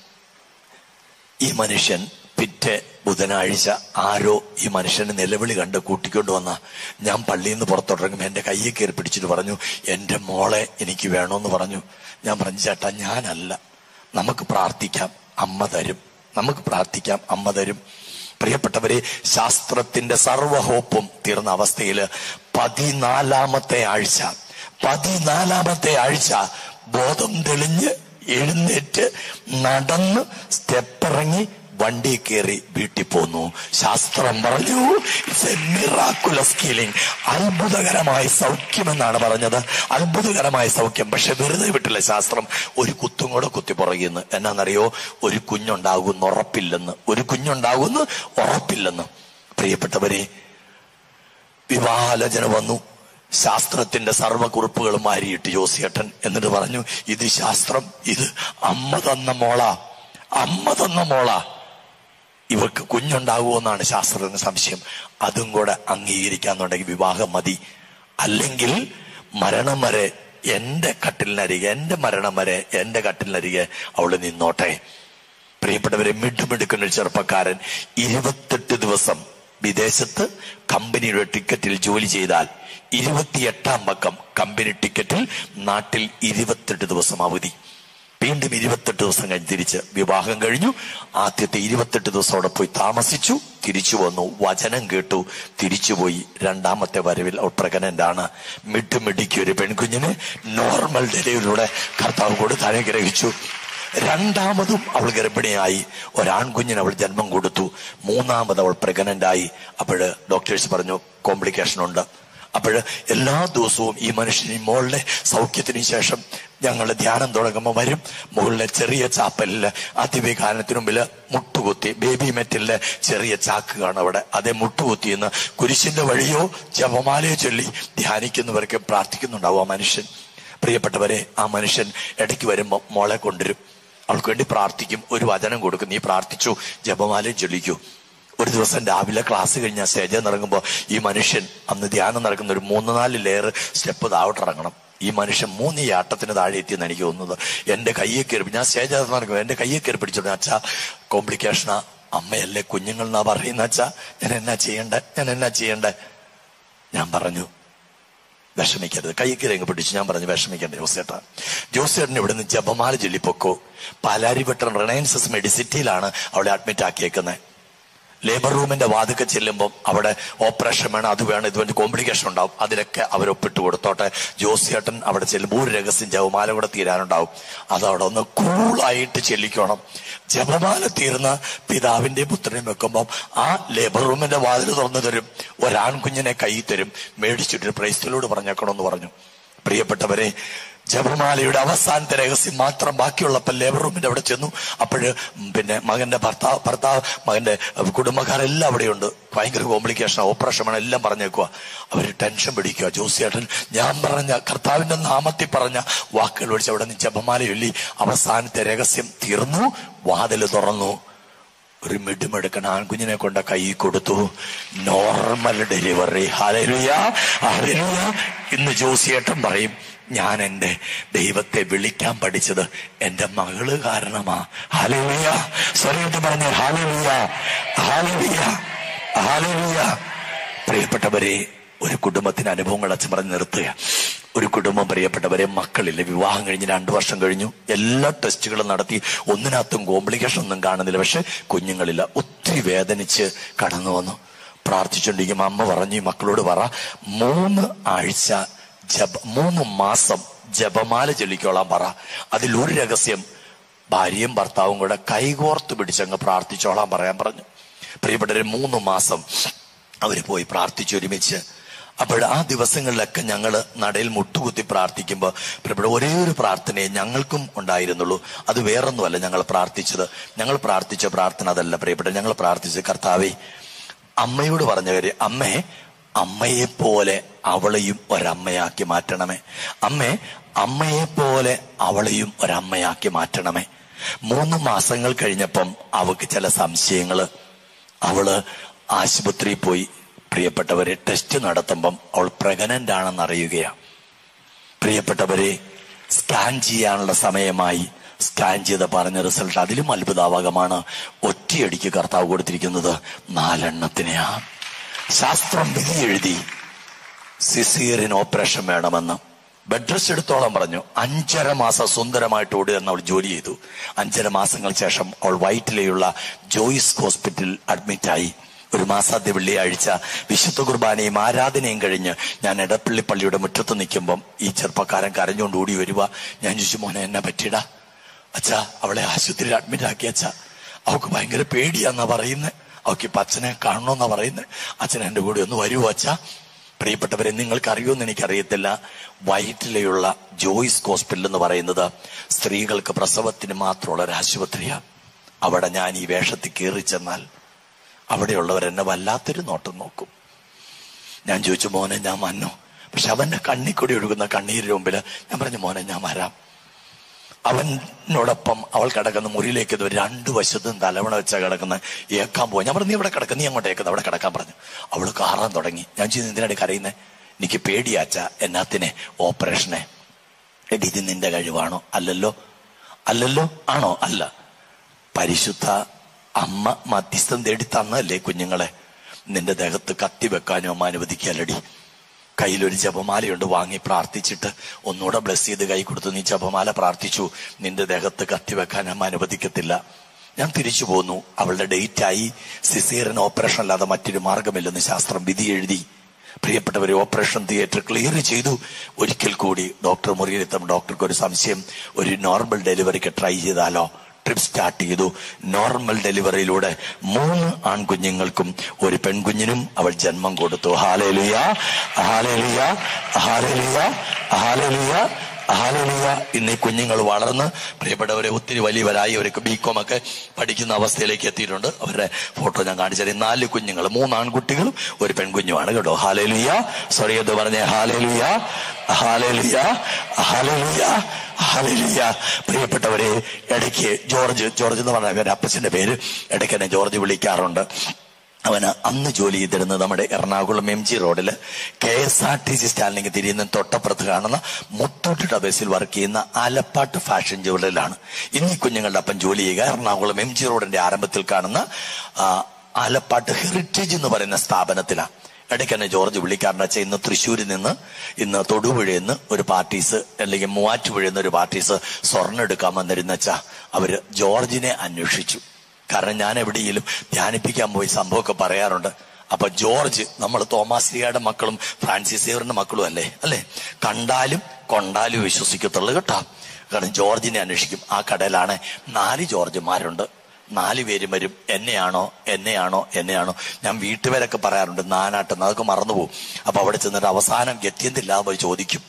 ഈ മനുഷ്യൻ പിറ്റേ ബുധനാഴ്ച ആരോ ഈ മനുഷ്യന് നിലവിളി കണ്ട് കൂട്ടിക്കൊണ്ട് വന്ന ഞാൻ പള്ളിയിൽ നിന്ന് പുറത്തോട്ടിറങ്ങുമ്പോൾ എന്റെ കയ്യെ കയറി പിടിച്ചിട്ട് പറഞ്ഞു എന്റെ മോളെ എനിക്ക് വേണമെന്ന് പറഞ്ഞു ഞാൻ പറഞ്ഞു ചേട്ടാ ഞാനല്ല നമുക്ക് പ്രാർത്ഥിക്കാം അമ്മ തരും നമുക്ക് പ്രാർത്ഥിക്കാം അമ്മ തരും പ്രിയപ്പെട്ടവരെ ശാസ്ത്രത്തിന്റെ സർവഹോപ്പും തീർന്ന അവസ്ഥയിൽ പതിനാലാമത്തെ ആഴ്ച പതിനാലാമത്തെ ആഴ്ച ബോധം തെളിഞ്ഞ് എഴുന്നേറ്റ് നടന്ന് സ്റ്റെപ്പിറങ്ങി വണ്ടി കയറി വീട്ടിൽ പോന്നു ശാസ്ത്രം പറഞ്ഞു ഇറ്റ്സ് എ മിറാക്കുലസ് ഹീലിംഗ് അത്ഭുതകരമായ സൗഖ്യമെന്നാണ് പറഞ്ഞത് അത്ഭുതകരമായ സൗഖ്യം പക്ഷെ വെറുതെ വിട്ടില്ല ശാസ്ത്രം ഒരു കുത്തും കൂടെ കുത്തി പുറകിന്ന് എന്നാന്നറിയോ ഒരു കുഞ്ഞുണ്ടാകുമെന്ന് ഉറപ്പില്ലെന്ന് ഒരു കുഞ്ഞുണ്ടാകുമെന്ന് ഉറപ്പില്ലെന്ന് പ്രിയപ്പെട്ടവരെ വിവാഹാലോചന വന്നു ശാസ്ത്രത്തിന്റെ സർവ്വകുറിപ്പുകളും മാരിയിട്ട് ജോസിയേട്ടൻ എന്നിട്ട് പറഞ്ഞു ഇത് ശാസ്ത്രം ഇത് അമ്മ തന്ന മോള അമ്മ തന്ന മോള ഇവർക്ക് കുഞ്ഞുണ്ടാകുമെന്നാണ് ശാസ്ത്രത്തിന് സംശയം അതും കൂടെ അംഗീകരിക്കാന്നുണ്ടെങ്കിൽ വിവാഹം മതി അല്ലെങ്കിൽ മരണം വരെ എന്റെ കട്ടിലിനരികെ എന്റെ മരണം വരെ എന്റെ കട്ടിലിനരികെ അവള് നിന്നോട്ടെ പ്രിയപ്പെട്ടവരെ മിടുമിടുക്കുന്ന ഒരു ചെറുപ്പക്കാരൻ ഇരുപത്തെട്ട് ദിവസം വിദേശത്ത് കമ്പനിയുടെ ടിക്കറ്റിൽ ജോലി ചെയ്താൽ ഇരുപത്തിയെട്ടാം പക്കം കമ്പനി ടിക്കറ്റിൽ നാട്ടിൽ ഇരുപത്തെട്ട് ദിവസം അവധി വീണ്ടും ഇരുപത്തെട്ട് ദിവസം കഴിഞ്ഞ് തിരിച്ച് വിവാഹം കഴിഞ്ഞു ആദ്യത്തെ ഇരുപത്തെട്ട് ദിവസം അവിടെ പോയി താമസിച്ചു തിരിച്ചു വന്നു വചനം കേട്ടു തിരിച്ചുപോയി രണ്ടാമത്തെ വരവിൽ അവൾ പ്രഗ്നന്റ് ആണ് മിട്ടുമിടിക്ക് ഒരു പെൺകുഞ്ഞിന് നോർമൽ ഡെലിവറിയുടെ കർത്താവ് കൊടുത്ത് അനുഗ്രഹിച്ചു രണ്ടാമതും അവൾ ഗർഭിണിയായി ഒരാൺകുഞ്ഞിന് അവൾ ജന്മം കൊടുത്തു മൂന്നാമത് അവൾ പ്രഗ്നന്റ് ആയി അപ്പോഴ് ഡോക്ടേഴ്സ് പറഞ്ഞു കോംപ്ലിക്കേഷൻ ഉണ്ട് അപ്പോഴ് എല്ലാ ദിവസവും ഈ മനുഷ്യൻ ഈ മോളുടെ സൗഖ്യത്തിന് ശേഷം ഞങ്ങൾ ധ്യാനം തുടങ്ങുമ്പോൾ വരും മുകളിലെ ചെറിയ ചാപ്പലില് അതിവികാരത്തിന് മുമ്പില് മുട്ടുകുത്തി ബേബി മെറ്റലിലെ ചെറിയ ചാക്ക് കാണും അവിടെ അതേ മുട്ടുകുത്തി എന്ന് കുരിശിന്റെ വഴിയോ ജപമാലയോ ചൊല്ലി ധ്യാനിക്കുന്നവർക്ക് പ്രാർത്ഥിക്കുന്നുണ്ടാവും ആ മനുഷ്യൻ പ്രിയപ്പെട്ടവരെ ആ മനുഷ്യൻ ഇടയ്ക്ക് വരുമ്പോൾ മോളെ കൊണ്ടുവരും അവൾക്ക് വേണ്ടി പ്രാർത്ഥിക്കും ഒരു വചനം കൊടുക്കും നീ പ്രാർത്ഥിച്ചു ജപമാലയും ചൊല്ലിക്കൂ ഒരു ദിവസം രാവിലെ ക്ലാസ് കഴിഞ്ഞ സ്റ്റേജിൽ ഇറങ്ങുമ്പോൾ ഈ മനുഷ്യൻ അന്ന് ധ്യാനം നടക്കുന്ന ഒരു മൂന്ന് നാല് ലെയർ സ്റ്റെപ്പ് താഴോട്ട് ഇറങ്ങണം ഈ മനുഷ്യൻ മൂന്ന് ഈ ആട്ടത്തിന് താഴെ എത്തിയെന്ന് എനിക്ക് തോന്നുന്നത് എന്റെ കയ്യെ കയറി ഞാൻ സ്റ്റേജ് നടക്കും എന്റെ കയ്യെ കയറി പിടിച്ചോണ്ട് അച്ഛാ കോംപ്ലിക്കേഷനാ അമ്മയല്ലേ കുഞ്ഞുങ്ങൾ എന്നാ പറയുന്ന അച്ഛാ ഞാൻ എന്നാ ചെയ്യണ്ടേ ഞാൻ എന്നാ ചെയ്യണ്ടേ ഞാൻ പറഞ്ഞു വിഷമിക്കരുത് കൈ കിരങ്ങ് പിടിച്ച് ഞാൻ പറഞ്ഞു വിഷമിക്കണ്ട ജോസേട്ട ജോസേട്ടൻ ഇവിടെ നിന്ന് ജപമാല ചൊല്ലിപ്പൊക്കോ പാലാരിവട്ടം റിലയൻസസ് മെഡിസിറ്റിയിലാണ് അവളെ അഡ്മിറ്റ് ആക്കിയേക്കുന്നത് ലേബർ റൂമിന്റെ വാതിക്കെ ചെല്ലുമ്പോൾ അവിടെ ഓപ്പറേഷൻ വേണം അത് വേണം ഇത് വേണ്ടി കോംപ്ലിക്കേഷൻ ഉണ്ടാവും അതിലൊക്കെ അവർ ഒപ്പിട്ട് കൊടുത്തോട്ടെ ജോസിയേട്ടൻ അവിടെ ചെല്ലുമ്പോൾ ഒരു രഹസ്യം ജപമാല കൂടെ തീരാനുണ്ടാവും അത് അവിടെ ഒന്ന് കൂളായിട്ട് ചെല്ലിക്കണം ജപമാല തീർന്ന പിതാവിന്റെ പുത്രനെ വെക്കുമ്പോൾ ആ ലേബർ റൂമിന്റെ വാതിൽ തുറന്നു തരും ഒരാൺകുഞ്ഞിനെ കൈ തരും മേടിച്ചിട്ട് പ്രൈസ്റ്റിലോട് പറഞ്ഞേക്കണമെന്ന് പറഞ്ഞു പ്രിയപ്പെട്ടവരെ ജപമാലയുടെ അവസാനത്തെ രഹസ്യം മാത്രം ബാക്കിയുള്ളപ്പോൾ ലേബർ റൂമിന്റെ അവിടെ ചെന്നു അപ്പോഴ് പിന്നെ മകന്റെ ഭർത്താവ് ഭർത്താവ് മകന്റെ കുടുംബക്കാരെല്ലാം അവിടെയുണ്ട് ഭയങ്കര കോംപ്ലിക്കേഷൻ ഓപ്പറേഷൻ വേണം എല്ലാം പറഞ്ഞേക്കുക അവര് ടെൻഷൻ പിടിക്കുക ജോസിയേട്ടൻ ഞാൻ പറഞ്ഞ കർത്താവിന്റെ നാമത്തിൽ പറഞ്ഞ വാക്കുകൾ ഒഴിച്ച് അവിടെ നിന്ന് ജപമാല ചൊല്ലി അവസാനത്തെ രഹസ്യം തീർന്നു വാതിൽ തുറന്നു ഒരു മിടുമെടുക്കണ ആൺകുഞ്ഞിനെ കൊണ്ട് കൈ കൊടുത്തു നോർമൽ ഡെലിവറി ഹാലലുയ ഹാലലുയ ഇന്ന് ജോസിയേട്ടൻ പറയും ഞാൻ എന്റെ ദൈവത്തെ വിളിക്കാൻ പഠിച്ചത് എന്റെ മകള് കാരണമാ ഹാലലുയ സ്വരമായിട്ട് പറഞ്ഞ ഹാലലുയ ഹാലലുയ ഹാലലുയ പ്രിയപ്പെട്ടവരെ ഒരു കുടുംബത്തിന് അനുഭവങ്ങൾ അച്ഛൻ പറഞ്ഞ് നിർത്തുക ഒരു കുടുംബം പ്രിയപ്പെട്ടവരെ മക്കളില്ല വിവാഹം കഴിഞ്ഞ് രണ്ടു വർഷം കഴിഞ്ഞു എല്ലാ ടെസ്റ്റുകളും നടത്തി ഒന്നിനകത്തും കോംപ്ലിക്കേഷൻ ഒന്നും കാണുന്നില്ല പക്ഷെ കുഞ്ഞുങ്ങളില്ല ഒത്തിരി വേദനിച്ച് കടന്നു വന്നു പ്രാർത്ഥിച്ചുകൊണ്ടിരിക്കുമ്പോൾ അമ്മ പറഞ്ഞു ഈ മക്കളോട് പറ മൂന്ന് ആഴ്ച ജപ മൂന്ന് മാസം ജപമാല ചൊല്ലിക്കോളാൻ പറ അതിലൊരു രഹസ്യം ഭാര്യയും ഭർത്താവും കൂടെ കൈകോർത്ത് പിടിച്ചങ്ങ് പ്രാർത്ഥിച്ചോളാൻ പറയാൻ പറഞ്ഞു പ്രിയപ്പെട്ടവരെ മൂന്ന് മാസം അവര് പോയി പ്രാർത്ഥിച്ചു ഒരുമിച്ച് അപ്പോൾ ആ ദിവസങ്ങളിലൊക്കെ ഞങ്ങൾ നടയിൽ മുട്ടുകുത്തി പ്രാർത്ഥിക്കുമ്പോൾ പ്രിയപ്പെട്ട ഒരേ ഒരു പ്രാർത്ഥനയെ ഞങ്ങൾക്കും ഉണ്ടായിരുന്നുള്ളൂ അത് വേറൊന്നുമല്ല ഞങ്ങൾ പ്രാർത്ഥിച്ചത് ഞങ്ങൾ പ്രാർത്ഥിച്ച പ്രാർത്ഥന അതല്ല പ്രിയപ്പെട്ട ഞങ്ങൾ പ്രാർത്ഥിച്ചത് കർത്താവെ അമ്മയോട് പറഞ്ഞ കാര്യം അമ്മേ അമ്മയെ പോലെ അവളെയും ഒരമ്മയാക്കി മാറ്റണമേ അമ്മേ അമ്മയെ പോലെ അവളെയും ഒരമ്മയാക്കി മാറ്റണമേ മൂന്ന് മാസങ്ങൾ കഴിഞ്ഞപ്പം അവക്ക് ചില സംശയങ്ങള് അവള് ആശുപത്രിയിൽ പോയി പ്രിയപ്പെട്ടവരെ ടെസ്റ്റ് നടത്തുമ്പം അവൾ പ്രഗ്നന്റ് ആണെന്ന് അറിയുകയാണ് പ്രിയപ്പെട്ടവരെ സ്കാൻ ചെയ്യാനുള്ള സമയമായി സ്കാൻ ചെയ്ത പറഞ്ഞ റിസൾട്ട് അതിലും അത്ഭുതാവകമാണ് ഒറ്റയടിക്ക് കർത്താവ് കൊടുത്തിരിക്കുന്നത് നാലെണ്ണത്തിനെയാ ശാസ്ത്രം വിധി എഴുതി സിസീറിന് ഓപ്പറേഷൻ വേണമെന്ന് ബെഡ് റെസ്റ്റ് എടുത്തോളം പറഞ്ഞു അഞ്ചര മാസം സുന്ദരമായിട്ട് ഓടി എന്ന് അവൾ ജോലി ചെയ്തു അഞ്ചര മാസങ്ങൾക്ക് ശേഷം അവൾ വൈറ്റിലെയുള്ള ജോയിസ് ഹോസ്പിറ്റലിൽ അഡ്മിറ്റായി ഒരു മാസാദ്യ വെള്ളിയാഴ്ച വിശുദ്ധ കുർബാനയും ആരാധനയും കഴിഞ്ഞ് ഞാൻ എടപ്പള്ളി പള്ളിയുടെ മുറ്റത്ത് നിൽക്കുമ്പം ഈ ചെറുപ്പക്കാരൻ കരഞ്ഞുകൊണ്ട് ഓടി വരിക ഞാൻ ചോദിച്ചു മോനെ എന്നെ പറ്റിയിടാ അച്ഛാ അവളെ ആശുപത്രിയിൽ അഡ്മിറ്റ് ആക്കി അച്ഛാ അവൾക്ക് ഭയങ്കര പേടിയാന്നാ പറയുന്നത് അവൾക്ക് ഇപ്പൊ അച്ഛനെ കാണണമെന്നാ പറയുന്നത് അച്ഛൻ എന്റെ കൂടെ ഒന്ന് വരുമോ അച്ഛാ പ്രിയപ്പെട്ടവരെ നിങ്ങൾക്ക് അറിയുമെന്ന് എനിക്കറിയത്തില്ല വയറ്റിലെയുള്ള ജോയിസ് ഹോസ്പിറ്റൽ എന്ന് പറയുന്നത് സ്ത്രീകൾക്ക് പ്രസവത്തിന് മാത്രമുള്ള ഒരു ആശുപത്രിയാണ് അവിടെ ഞാൻ ഈ വേഷത്തിൽ കയറി ചെന്നാൽ അവിടെയുള്ളവർ എന്നെ വല്ലാത്തൊരു നോട്ടം നോക്കും ഞാൻ ചോദിച്ചു മോനെ ഞാൻ വന്നോ പക്ഷെ അവന്റെ കണ്ണിൽ കൂടി ഒഴുകുന്ന കണ്ണീരിന് മുമ്പിൽ ഞാൻ പറഞ്ഞു മോനെ ഞാൻ വരാം അവനോടൊപ്പം അവൾ കിടക്കുന്ന മുറിയിലേക്ക് ഇത് രണ്ടു വശത്തും തലവണ വെച്ചാ കിടക്കുന്ന ഏക്കാൻ പോവാ ഞാൻ പറഞ്ഞു നീ ഇവിടെ കിടക്കുന്ന നീ അങ്ങോട്ട് ഏക്കുന്നത് അവിടെ കിടക്കാൻ പറഞ്ഞു അവള് കാറാൻ തുടങ്ങി ഞാൻ ചെയ്ത് എന്തിനാണ് കരയുന്നത് എനിക്ക് പേടിയാച്ച എന്നാത്തിനെ ഓപ്പറേഷനെ എടി ഇത് നിന്റെ കഴിവാണോ അല്ലല്ലോ അല്ലല്ലോ ആണോ അല്ല പരിശുദ്ധ അമ്മ മധ്യസ്ഥം തേടി തന്നല്ലേ കുഞ്ഞുങ്ങളെ നിന്റെ ദേഹത്ത് കത്തി വെക്കാനും അമ്മ അനുവദിക്കല്ലടി കയ്യിലൊരു ജപമാലയുണ്ട് വാങ്ങി പ്രാർത്ഥിച്ചിട്ട് ഒന്നുകൂടെ ബ്ലസ് ചെയ്ത് കൈ കൊടുത്ത് നീ ജപമാല പ്രാർത്ഥിച്ചു നിന്റെ ദേഹത്ത് കത്തി വെക്കാൻ അമ്മ അനുവദിക്കത്തില്ല ഞാൻ തിരിച്ചു പോന്നു അവളുടെ ഡേറ്റ് ആയി സിസേറിയൻ ഓപ്പറേഷൻ അല്ലാതെ മറ്റൊരു മാർഗമില്ലെന്ന് ശാസ്ത്രം വിധി എഴുതി പ്രിയപ്പെട്ടവരെ ഓപ്പറേഷൻ തിയേറ്റർ ക്ലിയർ ചെയ്തു ഒരിക്കൽ കൂടി ഡോക്ടർ മുറിയിലെത്തും ഡോക്ടർക്ക് ഒരു സംശയം ഒരു നോർമൽ ഡെലിവറിക്ക് ട്രൈ ചെയ്താലോ ട്രിപ്പ് സ്റ്റാർട്ട് ചെയ്തു നോർമൽ ഡെലിവറിയിലൂടെ മൂന്ന് ആൺകുഞ്ഞുങ്ങൾക്കും ഒരു പെൺകുഞ്ഞിനും അവൾ ജന്മം കൊടുത്തു hallelujah hallelujah hallelujah hallelujah hallelujah ഇന്ന് ഈ കുഞ്ഞുങ്ങൾ വളർന്ന് പ്രിയപ്പെട്ടവരെ ഒത്തിരി വലിയവരായി അവർക്ക് ബികോം ഒക്കെ പഠിക്കുന്ന അവസ്ഥയിലേക്ക് എത്തിയിട്ടുണ്ട് അവരുടെ ഫോട്ടോ ഞാൻ കാണിച്ചത് നാല് കുഞ്ഞുങ്ങൾ മൂന്ന് ആൺകുട്ടികളും ഒരു പെൺകുഞ്ഞുമാണ് കേട്ടോ ഹാലേലുയ സോറി എന്ന് പറഞ്ഞേ ഹാലേലുയ ഹാലേലുയ ഹാലേലുയ ഹാലേലുയ പ്രിയപ്പെട്ടവരെ ഇടയ്ക്ക് ജോർജ് ജോർജ് എന്ന് പറഞ്ഞ അവരുടെ അപ്പച്ചന്റെ പേര് ഇടയ്ക്ക് എന്നെ ജോർജ് വിളിക്കാറുണ്ട് അവന് അന്ന് ജോലി ചെയ്തിരുന്നത് നമ്മുടെ എറണാകുളം എം ജി റോഡില് K S R T C സ്റ്റാൻഡിലേക്ക് തിരിയുന്ന തൊട്ടപ്പുറത്ത് കാണുന്ന മുത്തോട്ട് ടബേസിൽ വർക്ക് ചെയ്യുന്ന ആലപ്പാട്ട് ഫാഷൻ ജ്വല്ലറിലാണ് ഇന്ന് ഈ കുഞ്ഞുങ്ങളുടെ അപ്പം ജോലി ചെയ്യുക എറണാകുളം എം ജി റോഡിന്റെ ആരംഭത്തിൽ കാണുന്ന ആ, ആലപ്പാട്ട് ഹെറിറ്റേജ് എന്ന് പറയുന്ന സ്ഥാപനത്തിലാണ് ഇടയ്ക്ക് തന്നെ ജോർജ് വിളിക്കാറുണ്ട് വെച്ചാൽ ഇന്ന് തൃശ്ശൂരിൽ നിന്ന് ഇന്ന് തൊടുപുഴയിൽ നിന്ന് ഒരു പാർട്ടീസ് അല്ലെങ്കിൽ മൂവാറ്റുപുഴയിൽ നിന്ന് ഒരു പാർട്ടീസ് സ്വർണ്ണം എടുക്കാൻ വന്നിരുന്ന വെച്ചാ അവര് ജോർജിനെ അന്വേഷിച്ചു കാരണം ഞാൻ എവിടെയെങ്കിലും ധ്യാനിപ്പിക്കാൻ പോയി സംഭവമൊക്കെ പറയാറുണ്ട് അപ്പൊ ജോർജ് നമ്മൾ തോമാശ്രീയുടെ മക്കളും ഫ്രാൻസിസ് സേവറിന്റെ മക്കളും അല്ലേ അല്ലേ കണ്ടാലും കൊണ്ടാലും വിശ്വസിക്കത്തുള്ളൂ കേട്ടോ കാരണം ജോർജിനെ അന്വേഷിക്കും ആ കടയിലാണ് നാല് ജോർജുമാരുണ്ട് നാല് പേരും വരും എന്നെയാണോ എന്നെയാണോ എന്നെയാണോ ഞാൻ വീട്ടുപേരൊക്കെ പറയാറുണ്ട് നാനാട്ടെന്ന് അതൊക്കെ മറന്നുപോകും അപ്പൊ അവിടെ ചെന്നിട്ട് അവസാനം ഗത്യന്തില്ലാതെ പോയി ചോദിക്കും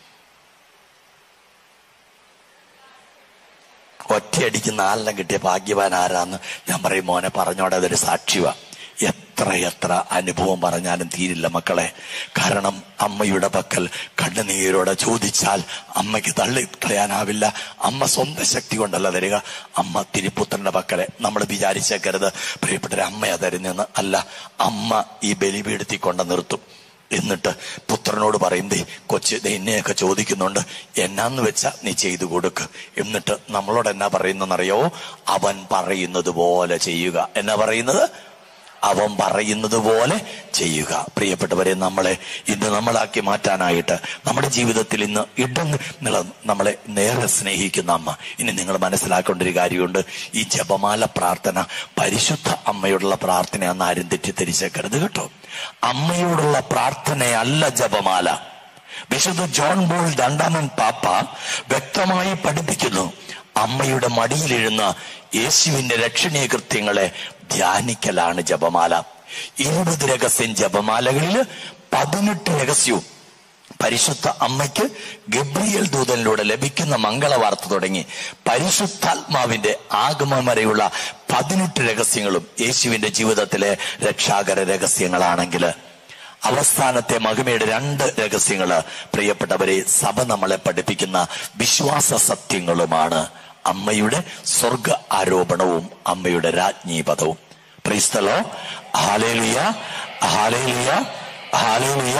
ഒറ്റയടിക്ക് നാലെണ്ണം കിട്ടിയ ഭാഗ്യവാൻ ആരാന്ന് ഞാൻ പറയും മോനെ പറഞ്ഞോടെ അതൊരു സാക്ഷിവ എത്ര എത്ര അനുഭവം പറഞ്ഞാലും തീരില്ല മക്കളെ കാരണം അമ്മയുടെ പക്കൽ കണ്ണുനീരോടെ ചോദിച്ചാൽ അമ്മയ്ക്ക് തള്ളിക്കളയാനാവില്ല അമ്മ സ്വന്തം ശക്തി കൊണ്ടല്ല തരിക അമ്മ തിരുപുത്രന്റെ പക്കലെ നമ്മൾ വിചാരിച്ചേക്കരുത് പ്രിയപ്പെട്ട അമ്മയാ തരുന്നെന്ന് അല്ല അമ്മ ഈ ബലിപീഠത്തിൽ കൊണ്ട് നിർത്തും എന്നിട്ട് പുത്രനോട് പറയും ദേ കൊച്ച് ദേ എന്നെയൊക്കെ ചോദിക്കുന്നുണ്ട് എന്നാന്ന് വെച്ചാ നീ ചെയ്തു കൊടുക്ക് എന്നിട്ട് നമ്മളോട് എന്നാ പറയുന്നറിയോ അവൻ പറയുന്നത് പോലെ ചെയ്യുക എന്നാ പറയുന്നത് അവൻ പറയുന്നത് പോലെ ചെയ്യുക പ്രിയപ്പെട്ടവരെ നമ്മളെ ഇന്ന് നമ്മളാക്കി മാറ്റാനായിട്ട് നമ്മുടെ ജീവിതത്തിൽ ഇന്ന് ഇടം നില നമ്മളെ നേരെ സ്നേഹിക്കുന്ന അമ്മ ഇനി നിങ്ങൾ മനസ്സിലാക്കേണ്ട ഒരു കാര്യമുണ്ട് ഈ ജപമാല പ്രാർത്ഥന പരിശുദ്ധ അമ്മയോടുള്ള പ്രാർത്ഥനയാന്ന് ആരും തെറ്റിദ്ധരിച്ചേക്കരുത് കേട്ടോ അമ്മയോടുള്ള പ്രാർത്ഥനയല്ല ജപമാല വിശുദ്ധ ജോൺ ബോൾ രണ്ടാമൻ പാപ്പ വ്യക്തമായി പഠിപ്പിക്കുന്നു അമ്മയുടെ മടിയിലിരുന്ന യേശുവിന്റെ രക്ഷണീയ കൃത്യങ്ങളെ ധ്യാനിക്കലാണ് ജപമാല ഇരുപത് രഹസ്യം ജപമാലകളിൽ പതിനെട്ട് രഹസ്യവും പരിശുദ്ധ അമ്മയ്ക്ക് ഗബ്രിയൽ ദൂതനിലൂടെ ലഭിക്കുന്ന മംഗളവാർത്ത തുടങ്ങി പരിശുദ്ധാത്മാവിന്റെ ആഗമനം വരെയുള്ള പതിനെട്ട് രഹസ്യങ്ങളും യേശുവിന്റെ ജീവിതത്തിലെ രക്ഷാകര രഹസ്യങ്ങളാണെങ്കിൽ അവസാനത്തെ മഹിമയുടെ രണ്ട് രഹസ്യങ്ങള് പ്രിയപ്പെട്ടവരെ സഭ നമ്മളെ പഠിപ്പിക്കുന്ന വിശ്വാസ സത്യങ്ങളുമാണ് അമ്മയുടെ സ്വർഗ ആരോപണവും അമ്മയുടെ രാജ്ഞീപദവും പ്രീസ്തലോ ഹാലേലിയ ഹാലേലിയ ഹാലേലിയ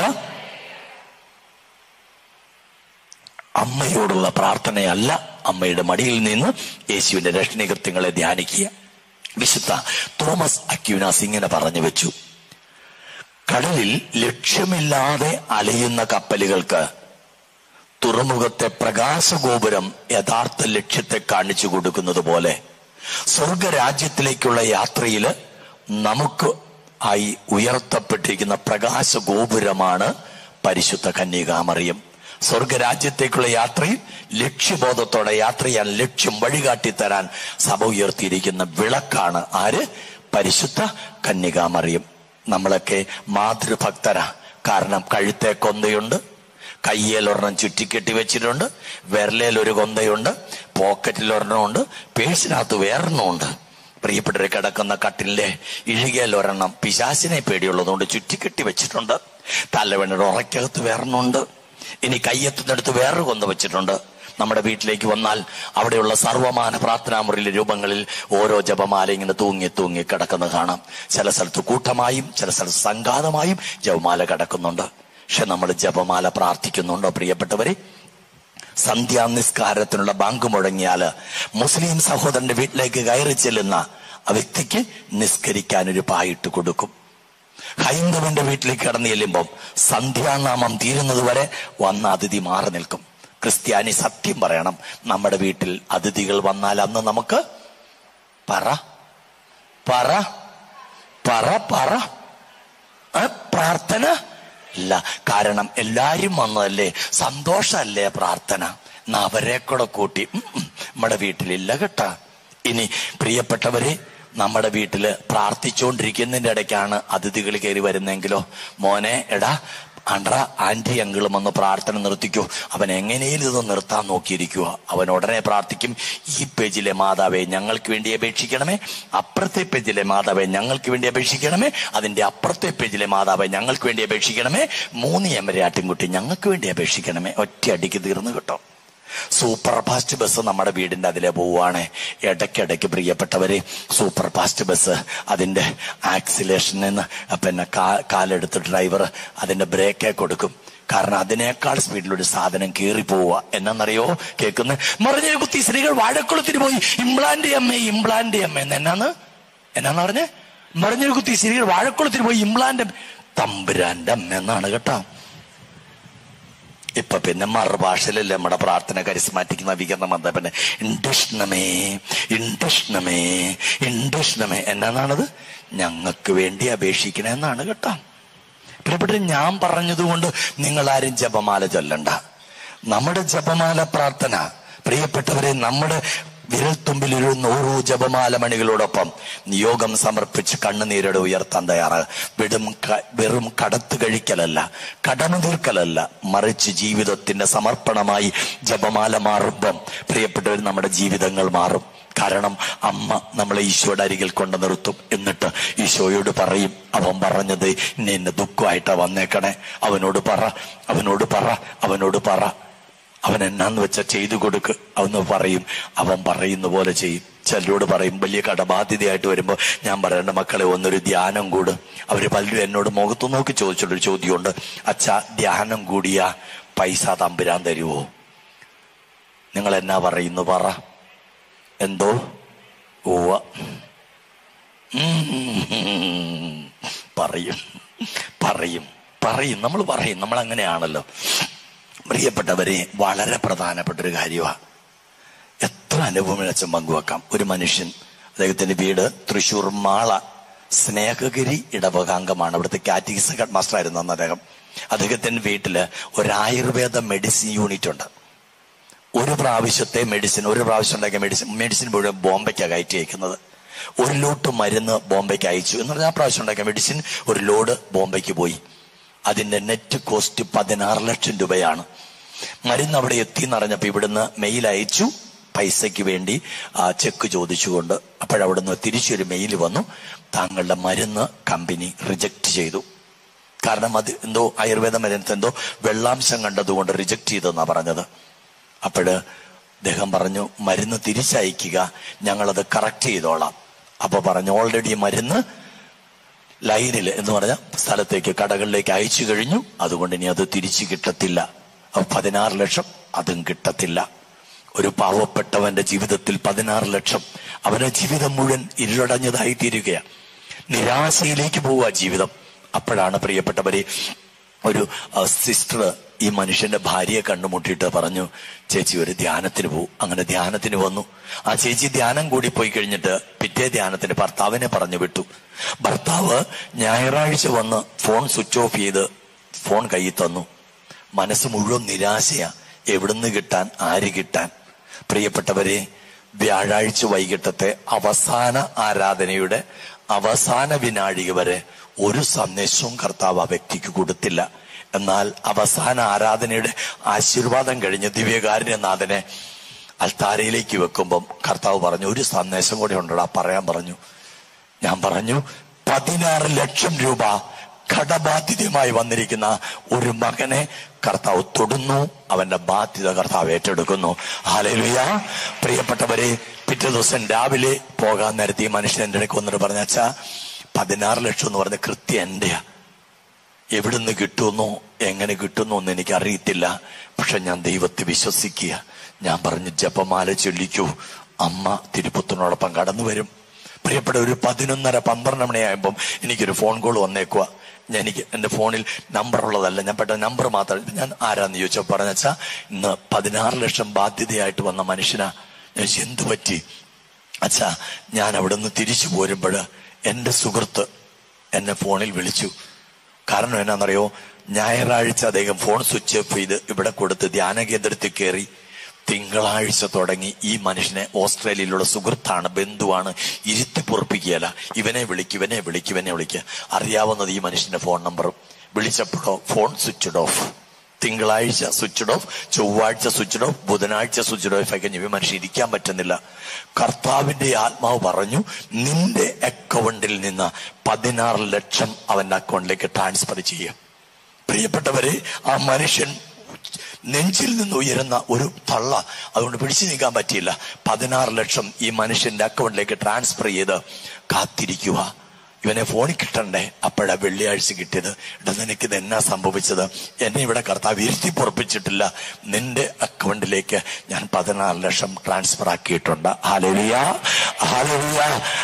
അമ്മയോടുള്ള പ്രാർത്ഥനയല്ല അമ്മയുടെ മടിയിൽ നിന്ന് യേശുവിന്റെ രക്ഷണീകൃത്യങ്ങളെ ധ്യാനിക്കുക വിശുദ്ധ തോമസ് അക്യൂനാസ് ഇങ്ങനെ പറഞ്ഞു വെച്ചു കടലിൽ ലക്ഷ്യമില്ലാതെ അലയുന്ന കപ്പലുകൾക്ക് തുറമുഖത്തെ പ്രകാശഗോപുരം യഥാർത്ഥ ലക്ഷ്യത്തെ കാണിച്ചു കൊടുക്കുന്നത് പോലെ സ്വർഗരാജ്യത്തിലേക്കുള്ള യാത്രയിൽ നമുക്ക് ആയി ഉയർത്തപ്പെട്ടിരിക്കുന്ന പ്രകാശഗോപുരമാണ് പരിശുദ്ധ കന്യകാമറിയം സ്വർഗരാജ്യത്തേക്കുള്ള യാത്രയിൽ ലക്ഷ്യബോധത്തോടെ യാത്ര ചെയ്യാൻ ലക്ഷ്യം വഴികാട്ടി തരാൻ സഭ ഉയർത്തിയിരിക്കുന്ന വിളക്കാണ് ആര് പരിശുദ്ധ കന്യകാമറിയും നമ്മളൊക്കെ മാതൃഭക്തരാ കാരണം കഴുത്തെ കൊന്തയുണ്ട് കയ്യേൽ ഒരെണ്ണം ചുറ്റിക്കെട്ടി വെച്ചിട്ടുണ്ട് വിരലേൽ ഒരു കൊന്തയുണ്ട് പോക്കറ്റിൽ ഒരെണ്ണമുണ്ട് പേഴ്സിനകത്ത് വേറെണ്ണമുണ്ട് പ്രിയപ്പെട്ടവരെ കിടക്കുന്ന കട്ടിലെ ഇഴുകിയാൽ ഒരെണ്ണം പിശാസിനെ പേടിയുള്ളതുകൊണ്ട് ചുറ്റിക്കെട്ടി വെച്ചിട്ടുണ്ട് തലവെണ്ണയുടെ ഉറക്കകത്ത് വേറെണ്ണമുണ്ട് ഇനി കയ്യെത്തുന്നിടത്ത് വേറൊരു കൊന്ത വെച്ചിട്ടുണ്ട് നമ്മുടെ വീട്ടിലേക്ക് വന്നാൽ അവിടെയുള്ള സർവമാന പ്രാർത്ഥനാ മുറിയിലെ രൂപങ്ങളിൽ ഓരോ ജപമാല ഇങ്ങനെ തൂങ്ങി തൂങ്ങി കിടക്കുന്നത് കാണാം ചില സ്ഥലത്ത് കൂട്ടമായും ചില സ്ഥലത്ത് സംഘാതമായും ജപമാല കിടക്കുന്നുണ്ട് പക്ഷെ നമ്മൾ ജപമാല പ്രാർത്ഥിക്കുന്നുണ്ടോ പ്രിയപ്പെട്ടവരെ സന്ധ്യാനിസ്കാരത്തിനുള്ള ബാങ്ക് മുഴങ്ങിയാല് മുസ്ലിം സഹോദരന്റെ വീട്ടിലേക്ക് കയറി ചെല്ലുന്ന ആ വ്യക്തിക്ക് നിസ്കരിക്കാൻ ഒരു പായിട്ട് കൊടുക്കും ഹൈന്ദവന്റെ വീട്ടിലേക്ക് കടന്നു ചെല്ലുമ്പം സന്ധ്യാനാമം തീരുന്നത് വരെ വന്ന അതിഥി മാറി നിൽക്കും ക്രിസ്ത്യാനി സത്യം പറയണം നമ്മുടെ വീട്ടിൽ അതിഥികൾ വന്നാൽ അന്ന് നമുക്ക് പറ പറ പറ പറ ആ, പ്രാർത്ഥന ഇല്ല കാരണം എല്ലാരും വന്നതല്ലേ സന്തോഷല്ലേ പ്രാർത്ഥന എന്നാ അവരെ കൂടെ കൂട്ടി ഉം, ഉം, നമ്മുടെ വീട്ടിലില്ല കേട്ടാ ഇനി പ്രിയപ്പെട്ടവരെ നമ്മുടെ വീട്ടില് പ്രാർത്ഥിച്ചുകൊണ്ടിരിക്കുന്നതിന്റെ ഇടയ്ക്കാണ് അതിഥികൾ കയറി വരുന്നെങ്കിലോ മോനെ എടാ അണ്ട്ര ആന്റി അങ്കിളും ഒന്ന് പ്രാർത്ഥന നിർത്തിക്കോ അവൻ എങ്ങനെയും ഇത് നിർത്താൻ നോക്കിയിരിക്കുക അവൻ ഉടനെ പ്രാർത്ഥിക്കും ഈ പേജിലെ മാതാവെ ഞങ്ങൾക്ക് വേണ്ടി അപേക്ഷിക്കണമേ അപ്പുറത്തെ പേജിലെ മാതാവെ ഞങ്ങൾക്ക് വേണ്ടി അപേക്ഷിക്കണമേ അതിന്റെ അപ്പുറത്തെ പേജിലെ മാതാവെ ഞങ്ങൾക്ക് വേണ്ടി അപേക്ഷിക്കണമേ മൂന്ന് എമരാട്ടിൻകുട്ടി ഞങ്ങൾക്ക് വേണ്ടി അപേക്ഷിക്കണമേ ഒറ്റ അടിക്ക് തീർന്നു കിട്ടും സൂപ്പർ ഫാസ്റ്റ് ബസ് നമ്മുടെ വീടിന്റെ അതിലെ പോവുകയാണ് ഇടയ്ക്കിടയ്ക്ക് പ്രിയപ്പെട്ടവരെ സൂപ്പർ ഫാസ്റ്റ് ബസ് അതിന്റെ ആക്സിലേഷനിൽ നിന്ന് പിന്നെ കാ- കാലെടുത്ത് ഡ്രൈവർ അതിന്റെ ബ്രേക്കേ കൊടുക്കും കാരണം അതിനേക്കാൾ സ്പീഡിൽ ഒരു സാധനം കീറി പോവുക എന്നറിയോ കേൾക്കുന്ന മറിഞ്ഞ കുത്തി സ്ത്രീകൾ വാഴക്കുളത്തിന് പോയി ഇംപ്ലാന്റ് അമ്മേ ഇംപ്ലാന്റ് അമ്മ എന്ന് എന്നാന്ന് എന്നാന്ന് പറഞ്ഞേ മറിഞ്ഞ കുത്തി സ്ത്രീകൾ വാഴക്കുളത്തിന് പോയി ഇംപ്ലാന്റ് തമ്പുരാന്റെ അമ്മ എന്നാണ് കേട്ടോ ഇപ്പൊ പിന്നെ മറുഭാഷയിലല്ലേ നമ്മുടെ പ്രാർത്ഥന കരിസ്മാറ്റിക് നവീകരണം വന്ന പിന്നെ ഇൻഡഷ്ണമേ ഇൻഡഷ്ണമേ ഇൻഡഷ്ണമേ എന്നാണത് ഞങ്ങൾക്ക് വേണ്ടി അപേക്ഷിക്കണേ എന്നാണ് കേട്ടോ പ്രിയപ്പെട്ട ഞാൻ പറഞ്ഞതുകൊണ്ട് നിങ്ങൾ ആരും ജപമാല ചൊല്ലണ്ട നമ്മുടെ ജപമാല പ്രാർത്ഥന പ്രിയപ്പെട്ടവരെ നമ്മുടെ വിരൽത്തുമ്പിലിരുന്ന ഓരോ ജപമാല മണികളോടൊപ്പം നിയോഗം സമർപ്പിച്ച് കണ്ണുനീരോടെ ഉയർത്താൻ തയ്യാറ് വെറും ക- വെറും കടത്തു കഴിക്കലല്ല കടമ തീർക്കലല്ല മറിച്ച് ജീവിതത്തിന്റെ സമർപ്പണമായി ജപമാല മാറുമ്പം പ്രിയപ്പെട്ടവർ നമ്മുടെ ജീവിതങ്ങൾ മാറും കാരണം അമ്മ നമ്മളെ ഈശോയുടെ അരികിൽ കൊണ്ടു നിർത്തും എന്നിട്ട് ഈശോയോട് പറയും അവൻ പറഞ്ഞത് ഇന്ന ഇന്ന ദുഃഖമായിട്ടാ വന്നേക്കണേ അവനോട് പറ അവനോട് പറ അവനോട് പറ അവൻ എന്നാന്ന് വെച്ചാ ചെയ്തു കൊടുക്ക് അവന്ന് പറയും അവൻ പറയുന്ന പോലെ ചെയ്യും ചിലരോട് പറയും വലിയ കടബാധ്യതയായിട്ട് വരുമ്പോ ഞാൻ പറയേണ്ട മക്കളെ ഒന്നൊരു ധ്യാനം കൂട് അവര് പലരും എന്നോട് മുഖത്തു നോക്കി ചോദിച്ചുള്ളൊരു ചോദ്യമുണ്ട് അച്ഛാ ധ്യാനം കൂടിയ പൈസ തമ്പുരാൻ തരുവോ നിങ്ങൾ എന്നാ പറയുന്നു പറ എന്തോ ഉവ്വ ഉം. പറയും പറയും പറയും നമ്മൾ പറയും നമ്മൾ അങ്ങനെയാണല്ലോ പ്രിയപ്പെട്ടവരെ വളരെ പ്രധാനപ്പെട്ട ഒരു കാര്യമാണ് എത്ര അനുഭവം അച്ഛൻ പങ്കുവെക്കാം ഒരു മനുഷ്യൻ അദ്ദേഹത്തിന്റെ വീട് തൃശൂർ മാള സ്നേഹഗിരി ഇടവകാംഗമാണ് അവിടുത്തെ കാറ്റഗിസ് ഹെഡ് മാസ്റ്റർ ആയിരുന്നു അന്ന് അദ്ദേഹം അദ്ദേഹത്തിന്റെ വീട്ടില് ഒരു ആയുർവേദ മെഡിസിൻ യൂണിറ്റ് ഉണ്ട് ഒരു പ്രാവശ്യത്തെ മെഡിസിൻ ഒരു പ്രാവശ്യം ഉണ്ടാക്കിയ മെഡിസിൻ മെഡിസിൻ മുഴുവൻ ബോംബെക്കാണ് കയറ്റി അയക്കുന്നത് ഒരു ലോട്ട് മരുന്ന് ബോംബെക്ക് അയച്ചു എന്ന് പറഞ്ഞാൽ ആ പ്രാവശ്യം ഉണ്ടാക്കിയ മെഡിസിൻ ഒരു ലോഡ് ബോംബെക്ക് പോയി അതിന്റെ നെറ്റ് കോസ്റ്റ് പതിനാറ് ലക്ഷം രൂപയാണ് മരുന്ന് അവിടെ എത്തി എന്നറിഞ്ഞപ്പോ ഇവിടുന്ന് മെയിൽ അയച്ചു പൈസയ്ക്ക് വേണ്ടി ആ ചെക്ക് ചോദിച്ചുകൊണ്ട് അപ്പോഴവിടുന്ന് തിരിച്ചൊരു മെയിൽ വന്നു താങ്കളുടെ മരുന്ന് കമ്പനി റിജക്റ്റ് ചെയ്തു കാരണം അത് എന്തോ ആയുർവേദ മരുന്നത്ത് എന്തോ വെള്ളാംശം കണ്ടതുകൊണ്ട് റിജക്റ്റ് ചെയ്തെന്നാ പറഞ്ഞത് അപ്പോഴ് അദ്ദേഹം പറഞ്ഞു മരുന്ന് തിരിച്ചയക്കുക ഞങ്ങളത് കറക്റ്റ് ചെയ്തോളാം അപ്പൊ പറഞ്ഞു ഓൾറെഡി മരുന്ന് ലൈനിൽ എന്ന് പറഞ്ഞ സ്ഥലത്തേക്ക് കടകളിലേക്ക് അയച്ചു കഴിഞ്ഞു അതുകൊണ്ട് ഇനി അത് തിരിച്ചു കിട്ടത്തില്ല അപ്പൊ പതിനാറ് ലക്ഷം അതും കിട്ടത്തില്ല ഒരു പാവപ്പെട്ടവന്റെ ജീവിതത്തിൽ പതിനാറ് ലക്ഷം അവന്റെ ജീവിതം മുഴുവൻ ഇരുളടഞ്ഞതായി തീരുകയാണ് നിരാശയിലേക്ക് പോവുക ജീവിതം അപ്പോഴാണ് പ്രിയപ്പെട്ടവരെ ഒരു സിസ്റ്റർ ഈ മനുഷ്യന്റെ ഭാര്യയെ കണ്ടുമുട്ടിയിട്ട് പറഞ്ഞു ചേച്ചി ഒരു ധ്യാനത്തിന് പോകും അങ്ങനെ ധ്യാനത്തിന് വന്നു ആ ചേച്ചി ധ്യാനം കൂടി പോയി കഴിഞ്ഞിട്ട് പിറ്റേ ധ്യാനത്തിന് ഭർത്താവിനെ പറഞ്ഞു വിട്ടു ഭർത്താവ് ഞായറാഴ്ച വന്ന് ഫോൺ സ്വിച്ച് ഓഫ് ചെയ്ത് ഫോൺ കയ്യിൽ തന്നു മനസ്സ് മുഴുവൻ നിരാശയാ എവിടുന്ന് കിട്ടാൻ ആര് കിട്ടാൻ പ്രിയപ്പെട്ടവരെ വ്യാഴാഴ്ച വൈകിട്ടത്തെ അവസാന ആരാധനയുടെ അവസാന വിനാഴിക വരെ ഒരു സന്ദേശവും കർത്താവ് ആ വ്യക്തിക്ക് കൊടുത്തില്ല എന്നാൽ അവസാന ആരാധനയുടെ ആശീർവാദം കഴിഞ്ഞ് ദിവ്യകാരുണ്യനാഥനെ അൽത്താരയിലേക്ക് വെക്കുമ്പം കർത്താവ് പറഞ്ഞു ഒരു സന്ദേശം കൂടെ ഉണ്ടടാ പറയാൻ പറഞ്ഞു ഞാൻ പറഞ്ഞു പതിനാറ് ലക്ഷം രൂപ കടബാധ്യതയുമായി വന്നിരിക്കുന്ന ഒരു മകനെ കർത്താവ് തൊടുന്നു അവന്റെ ബാധ്യത കർത്താവ് ഏറ്റെടുക്കുന്നു ഹാലലുയ പ്രിയപ്പെട്ടവരെ പിറ്റേ ദിവസം രാവിലെ പോകാൻ നേരത്തെ ഈ മനുഷ്യൻ എൻ്റെ ഇടയ്ക്ക് വന്നിട്ട് പറഞ്ഞ അച്ഛാ പതിനാറ് ലക്ഷം എന്ന് പറഞ്ഞ കൃത്യം എന്റെയാ എവിടുന്ന് കിട്ടുന്നു എങ്ങനെ കിട്ടുന്നു എന്ന് എനിക്ക് അറിയത്തില്ല പക്ഷെ ഞാൻ ദൈവത്തെ വിശ്വസിക്കുക ഞാൻ പറഞ്ഞു ജപമാല ചൊല്ലിക്കൂ അമ്മ തിരുപ്പത്തിനോടൊപ്പം കടന്നു വരും പ്രിയപ്പെട്ട ഒരു പതിനൊന്നര പന്ത്രണ്ട് മണിയാകുമ്പം എനിക്കൊരു ഫോൺ കോൾ വന്നേക്കുക ഞാൻ എനിക്ക് എന്റെ ഫോണിൽ നമ്പർ ഉള്ളതല്ല ഞാൻ പെട്ടെന്ന് നമ്പർ മാത്രം ഞാൻ ആരാന്ന് ചോദിച്ചോ പറഞ്ഞാ ഇന്ന് പതിനാറ് ലക്ഷം ബാധ്യതയായിട്ട് വന്ന മനുഷ്യനാ ഞാൻ ചോദിച്ചു, എന്ത് പറ്റി അച്ഛാ ഞാൻ അവിടെ നിന്ന് തിരിച്ചു പോരുമ്പോൾ എന്റെ സുഹൃത്ത് എന്നെ ഫോണിൽ വിളിച്ചു കാരണം എന്നാണെന്നറിയോ ഞായറാഴ്ച അദ്ദേഹം ഫോൺ സ്വിച്ച് ഓഫ് ചെയ്ത് ഇവിടെ കൊടുത്ത് ധ്യാന കേന്ദ്രത്തിൽ കയറി തിങ്കളാഴ്ച തുടങ്ങി ഈ മനുഷ്യനെ ഓസ്ട്രേലിയയിലുള്ള സുഹൃത്താണ് ബന്ധുവാണ് ഇരുത്തി പൊറപ്പിക്കുകയല്ല ഇവനെ വിളിക്കും ഇവനെ വിളിക്കും ഇവനെ വിളിക്കുക അറിയാവുന്നത് ഈ മനുഷ്യന്റെ ഫോൺ നമ്പറും വിളിച്ചപ്പോഴോ ഫോൺ സ്വിച്ച്ഡ് ഓഫ് തിങ്കളാഴ്ച സ്വിച്ച്ഡ് ഓഫ് ചൊവ്വാഴ്ച സ്വിച്ച്ഡ് ഓഫ് ബുധനാഴ്ച സ്വിച്ച്ഡ് ഓഫ് ഒക്കെ ഈ മനുഷ്യൻ ഇരിക്കാൻ പറ്റുന്നില്ല കർത്താവിന്റെ ആത്മാവ് പറഞ്ഞു നിന്റെ അക്കൗണ്ടിൽ നിന്ന് പതിനാറ് ലക്ഷം അവന്റെ അക്കൗണ്ടിലേക്ക് ട്രാൻസ്ഫർ ചെയ്യാം പ്രിയപ്പെട്ടവരെ ആ മനുഷ്യൻ നെഞ്ചിൽ നിന്ന് ഉയരുന്ന ഒരു തള്ള അതുകൊണ്ട് പിടിച്ചു നീക്കാൻ പറ്റിയില്ല പതിനാറ് ലക്ഷം ഈ മനുഷ്യന്റെ അക്കൗണ്ടിലേക്ക് ട്രാൻസ്ഫർ ചെയ്ത് കാത്തിരിക്കുക ഇവനെ ഫോണിൽ കിട്ടണ്ടേ അപ്പോഴാ വെള്ളിയാഴ്ച കിട്ടിയത് ഇടാ നിനക്ക് ഇത് എന്നാ സംഭവിച്ചത് എന്നെ ഇവിടെ കർത്താവ് ഇരുത്തി പൊറപ്പിച്ചിട്ടില്ല നിന്റെ അക്കൗണ്ടിലേക്ക് ഞാൻ പതിനാറ് ലക്ഷം ട്രാൻസ്ഫർ ആക്കിയിട്ടുണ്ട് ഹാലലിയ ഹാലലിയ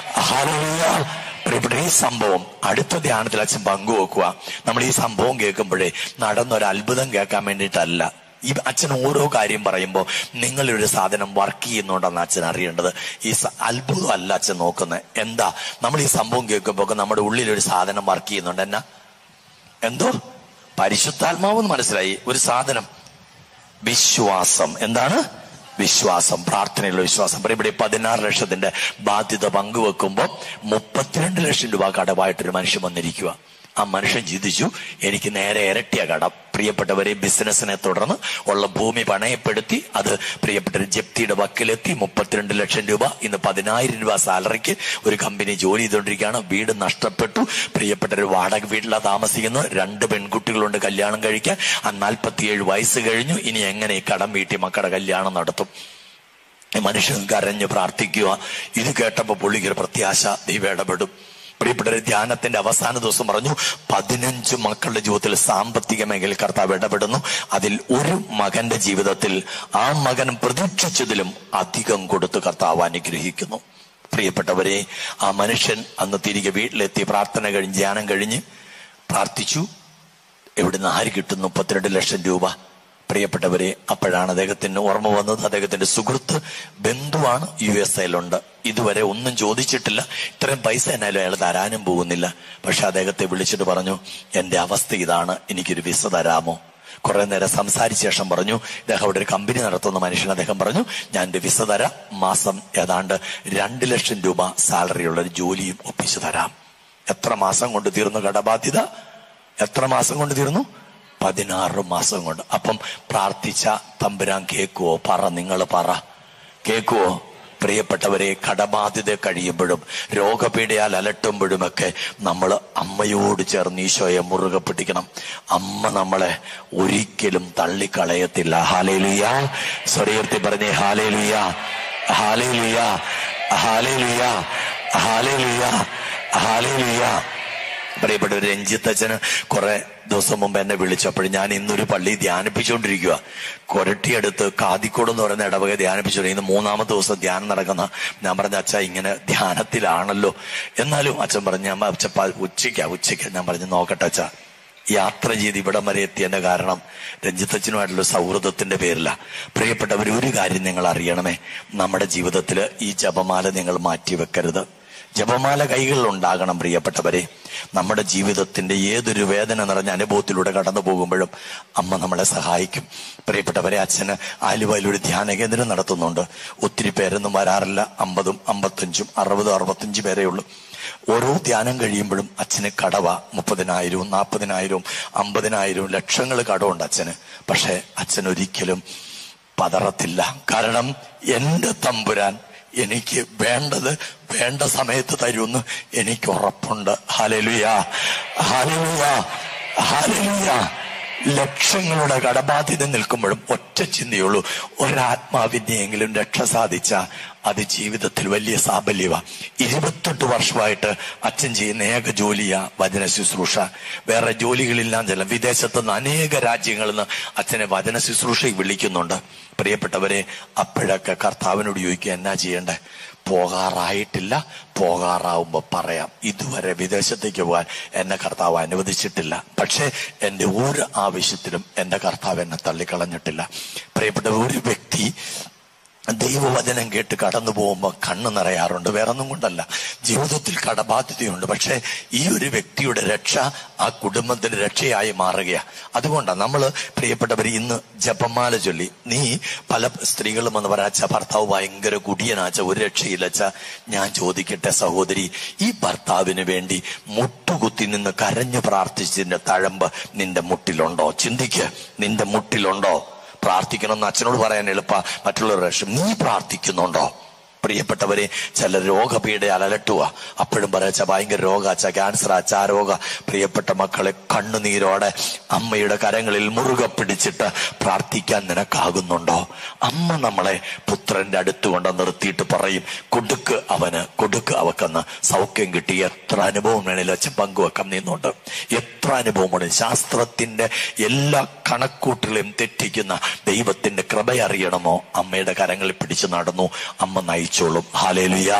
ഹാലലിയ പ്രിയപ്പെട്ട ഈ സംഭവം അടുത്ത ധ്യാനത്തിൽ അച്ഛൻ പങ്കുവെക്കുക നമ്മൾ ഈ സംഭവം കേൾക്കുമ്പോഴേ നടന്നൊരു അത്ഭുതം കേൾക്കാൻ വേണ്ടിയിട്ടല്ല ഈ അച്ഛൻ ഓരോ കാര്യം പറയുമ്പോൾ നിങ്ങളൊരു സാധനം വർക്ക് ചെയ്യുന്നുണ്ടെന്ന് അച്ഛൻ അറിയേണ്ടത് ഈ സ- അത്ഭുതം അല്ല അച്ഛൻ നോക്കുന്നത് എന്താ നമ്മൾ ഈ സംഭവം കേൾക്കുമ്പോൾ നമ്മുടെ ഉള്ളിൽ ഒരു സാധനം വർക്ക് ചെയ്യുന്നുണ്ട് എന്നാ എന്തോ പരിശുദ്ധാത്മാവെന്ന് മനസ്സിലായി ഒരു സാധനം വിശ്വാസം എന്താണ് വിശ്വാസം പ്രാർത്ഥനയിലുള്ള വിശ്വാസം പറയും ഇവിടെ പതിനാറ് ലക്ഷത്തിന്റെ ബാധ്യത പങ്കുവെക്കുമ്പോൾ മുപ്പത്തിരണ്ട് ലക്ഷം രൂപ കടമായിട്ടൊരു മനുഷ്യൻ വന്നിരിക്കുക ആ മനുഷ്യൻ ചിന്തിച്ചു എനിക്ക് നേരെ ഇരട്ടിയ കടം പ്രിയപ്പെട്ടവരെ ബിസിനസിനെ തുടർന്ന് ഉള്ള ഭൂമി പണയപ്പെടുത്തി അത് പ്രിയപ്പെട്ട ഒരു ജപ്തിയുടെ വക്കിലെത്തി മുപ്പത്തിരണ്ട് ലക്ഷം രൂപ ഇന്ന് പതിനായിരം രൂപ സാലറിക്ക് ഒരു കമ്പനി ജോലി ചെയ്തുകൊണ്ടിരിക്കുകയാണ് വീട് നഷ്ടപ്പെട്ടു പ്രിയപ്പെട്ട ഒരു വാടക വീട്ടിലാണ് താമസിക്കുന്നത് രണ്ട് പെൺകുട്ടികളുണ്ട് കല്യാണം കഴിക്കാൻ ആ നാൽപ്പത്തിയേഴ് വയസ്സ് കഴിഞ്ഞു ഇനി എങ്ങനെ ഈ കടം വീട്ടി മക്കളുടെ കല്യാണം നടത്തും ഈ മനുഷ്യൻ കരഞ്ഞ് പ്രാർത്ഥിക്കുക ഇത് കേട്ടപ്പോ പുള്ളിക്ക് ഒരു പ്രത്യാശ ദൈവം ഇടപെടും പ്രിയപ്പെട്ട ഒരു ധ്യാനത്തിന്റെ അവസാന ദിവസം പറഞ്ഞു പതിനഞ്ച് മക്കളുടെ ജീവിതത്തിൽ സാമ്പത്തിക മേഖലയിൽ കർത്താവ് ഇടപെടുന്നു അതിൽ ഒരു മകന്റെ ജീവിതത്തിൽ ആ മകൻ പ്രതീക്ഷിച്ചതിലും അധികം കൊടുത്ത് കർത്താവ് അനുഗ്രഹിക്കുന്നു പ്രിയപ്പെട്ടവരെ ആ മനുഷ്യൻ അന്ന് തിരികെ വീട്ടിലെത്തി പ്രാർത്ഥന കഴിഞ്ഞ് ധ്യാനം കഴിഞ്ഞ് പ്രാർത്ഥിച്ചു എവിടുന്ന് ആര് കിട്ടും മുപ്പത്തിരണ്ട് ലക്ഷം രൂപ പ്രിയപ്പെട്ടവരെ അപ്പോഴാണ് അദ്ദേഹത്തിന് ഓർമ്മ വന്നത് അദ്ദേഹത്തിന്റെ സുഹൃത്ത് ബന്ധുവാണ് യു എസ് എയിലുണ്ട് ഇതുവരെ ഒന്നും ചോദിച്ചിട്ടില്ല ഇത്രയും പൈസ എന്നാലും അയാൾ തരാനും പോകുന്നില്ല പക്ഷെ അദ്ദേഹത്തെ വിളിച്ചിട്ട് പറഞ്ഞു എന്റെ അവസ്ഥ ഇതാണ് എനിക്കൊരു വിസ തരാമോ കുറെ നേരം സംസാരിച്ച ശേഷം പറഞ്ഞു ഇദ്ദേഹം അവിടെ ഒരു കമ്പനി നടത്തുന്ന മനുഷ്യൻ അദ്ദേഹം പറഞ്ഞു ഞാൻ എന്റെ വിസ തരാം മാസം ഏതാണ്ട് രണ്ട് ലക്ഷം രൂപ സാലറിയുള്ള ഒരു ജോലിയും ഒപ്പിച്ചു തരാം എത്ര മാസം കൊണ്ട് തീർന്നു കടബാധ്യത എത്ര മാസം കൊണ്ട് തീർന്നു പതിനാറ് മാസം കൊണ്ട് അപ്പം പ്രാർത്ഥിച്ച തമ്പുരാൻ കേക്കുവോ പറ നിങ്ങൾ പറ കേക്കുവോ പ്രിയപ്പെട്ടവരെ കടബാധ്യത കഴിയുമ്പോഴും രോഗപീഠയാൽ അലട്ടുമ്പോഴുമൊക്കെ നമ്മൾ അമ്മയോട് ചേർന്ന് ഈശോയെ മുറുകെ പിടിക്കണം അമ്മ നമ്മളെ ഒരിക്കലും തള്ളിക്കളയത്തില്ല ഹാലേലുയ സ്വരീർത്തി പറഞ്ഞേ hallelujah hallelujah hallelujah hallelujah hallelujah പ്രിയപ്പെട്ട ഒരു രഞ്ജിത്തച്ഛന് കുറെ ദിവസം മുമ്പ് എന്നെ വിളിച്ചപ്പോൾ ഞാൻ ഇന്നൊരു പള്ളി ധ്യാനിപ്പിച്ചുകൊണ്ടിരിക്കുക കൊരട്ടിയെടുത്ത് കാതിക്കോട് എന്ന് പറയുന്ന ഇടവക ധ്യാനിപ്പിച്ചു ഇന്ന് മൂന്നാമത്തെ ദിവസം ധ്യാനം നടക്കുന്ന ഞാൻ പറഞ്ഞ അച്ഛ ഇങ്ങനെ ധ്യാനത്തിലാണല്ലോ എന്നാലും അച്ഛൻ പറഞ്ഞു ഞാൻ അച്ഛ ഉച്ചയ്ക്കാ ഉച്ചയ്ക്ക് ഞാൻ പറഞ്ഞു നോക്കട്ടെ അച്ഛ യാത്ര ചെയ്ത് ഇവിടം വരെ എത്തിയതിന്റെ കാരണം രഞ്ജിത്തച്ഛനുമായിട്ടുള്ള സൗഹൃദത്തിന്റെ പേരില പ്രിയപ്പെട്ടവർ ഒരു കാര്യം നിങ്ങൾ അറിയണമേ നമ്മുടെ ജീവിതത്തിൽ ഈ ജപമാല നിങ്ങൾ മാറ്റി വെക്കരുത് ജപമാല കൈകളിൽ ഉണ്ടാകണം പ്രിയപ്പെട്ടവരെ നമ്മുടെ ജീവിതത്തിന്റെ ഏതൊരു വേദന നിറഞ്ഞ അനുഭവത്തിലൂടെ കടന്നു പോകുമ്പോഴും അമ്മ നമ്മളെ സഹായിക്കും പ്രിയപ്പെട്ടവരെ അച്ഛന് ആലുവയിൽ ഒരു ധ്യാന കേന്ദ്രം നടത്തുന്നുണ്ട് ഒത്തിരി പേരൊന്നും വരാറില്ല അമ്പതും അമ്പത്തഞ്ചും അറുപതും അറുപത്തഞ്ച് പേരേ ഉള്ളൂ ഓരോ ധ്യാനം കഴിയുമ്പോഴും അച്ഛന് കടവ മുപ്പതിനായിരവും നാൽപ്പതിനായിരവും അമ്പതിനായിരവും ലക്ഷങ്ങൾ കടമുണ്ട് അച്ഛന് പക്ഷെ അച്ഛൻ ഒരിക്കലും പതറത്തില്ല കാരണം എന്റെ തമ്പുരാൻ എനിക്ക് വേണ്ടത് വേണ്ട സമയത്ത് തരുമെന്ന് എനിക്ക് ഉറപ്പുണ്ട് ഹാലലുയ ഹാലലുയ ഹാലലുയ ലക്ഷങ്ങളുടെ കടബാധ്യത നിൽക്കുമ്പോഴും ഒറ്റ ചിന്തയുള്ളൂ ഒരാത്മാവിന്റെയെങ്കിലും രക്ഷ സാധിച്ച അത് ജീവിതത്തിൽ വലിയ സാബല്യവ ഇരുപത്തെട്ട് വർഷമായിട്ട് അച്ഛൻ ചെയ്യുന്ന ഏക ജോലിയാ വചന ശുശ്രൂഷ വേറെ ജോലികളില്ലാം ചില വിദേശത്ത് നിന്ന് അനേക രാജ്യങ്ങളിൽ നിന്ന് അച്ഛനെ വചന ശുശ്രൂഷയിൽ വിളിക്കുന്നുണ്ട് പ്രിയപ്പെട്ടവരെ അപ്പോഴൊക്കെ കർത്താവിനോട് ചോദിക്കുക എന്നാ ചെയ്യണ്ടേ പോകാറായിട്ടില്ല പോകാറാവുമ്പോ പറയാം ഇതുവരെ വിദേശത്തേക്ക് പോകാൻ എന്നെ കർത്താവ് അനുവദിച്ചിട്ടില്ല പക്ഷേ എന്റെ ഒരു ആവശ്യത്തിലും എന്റെ കർത്താവ് എന്നെ തള്ളിക്കളഞ്ഞിട്ടില്ല പ്രിയപ്പെട്ട ഒരു വ്യക്തി ദൈവവചനം കേട്ട് കടന്നു പോകുമ്പോൾ കണ്ണ് നിറയാറുണ്ട് വേറൊന്നും കൊണ്ടല്ല ജീവിതത്തിൽ കടബാധ്യതയുണ്ട് പക്ഷെ ഈ ഒരു വ്യക്തിയുടെ രക്ഷ ആ കുടുംബത്തിന്റെ രക്ഷയായി മാറുകയാ അതുകൊണ്ടാണ് നമ്മൾ പ്രിയപ്പെട്ടവർ ഇന്ന് ജപമാല ചൊല്ലി നീ പല സ്ത്രീകളും എന്ന് പറയാച്ച ഭർത്താവ് ഭയങ്കര കുടിയനാച്ച ഒരു രക്ഷയില്ലച്ച ഞാൻ ചോദിക്കട്ടെ സഹോദരി ഈ ഭർത്താവിന് വേണ്ടി മുട്ടുകുത്തി നിന്ന് കരഞ്ഞു പ്രാർത്ഥിച്ചതിന്റെ തഴമ്പ് നിന്റെ മുട്ടിലുണ്ടോ ചിന്തിക്ക് നിന്റെ മുട്ടിലുണ്ടോ പ്രാർത്ഥിക്കണമെന്ന് അച്ഛനോട് പറയാൻ എളുപ്പ മറ്റുള്ളവരുടെ രക്ഷ നീ പ്രാർത്ഥിക്കുന്നുണ്ടോ പ്രിയപ്പെട്ടവരെ ചില രോഗപീഠ അലലട്ടുക അപ്പോഴും പറയാച്ച ഭയങ്കര രോഗാച്ച ക്യാൻസർ ആച്ച ആ രോഗ പ്രിയപ്പെട്ട മക്കളെ കണ്ണുനീരോടെ അമ്മയുടെ കരങ്ങളിൽ മുറുകെ പിടിച്ചിട്ട് പ്രാർത്ഥിക്കാൻ നിനക്കാകുന്നുണ്ടോ അമ്മ നമ്മളെ പുത്രന്റെ അടുത്ത് കൊണ്ട് നിർത്തിയിട്ട് പറയും കൊടുക്ക് അവന് കൊടുക്ക് അവക്കെന്ന് സൗഖ്യം കിട്ടി എത്ര അനുഭവം വേണേലും അച്ഛൻ പങ്കുവെക്കാൻ നിന്നുണ്ട് എത്ര അനുഭവമാണ് ശാസ്ത്രത്തിന്റെ എല്ലാ കണക്കൂട്ടുകളെയും തെറ്റിക്കുന്ന ദൈവത്തിന്റെ കൃപയറിയണമോ അമ്മയുടെ കരങ്ങളിൽ പിടിച്ചു നടന്നു അമ്മ നയിച്ചോളും ഹാലേലുയ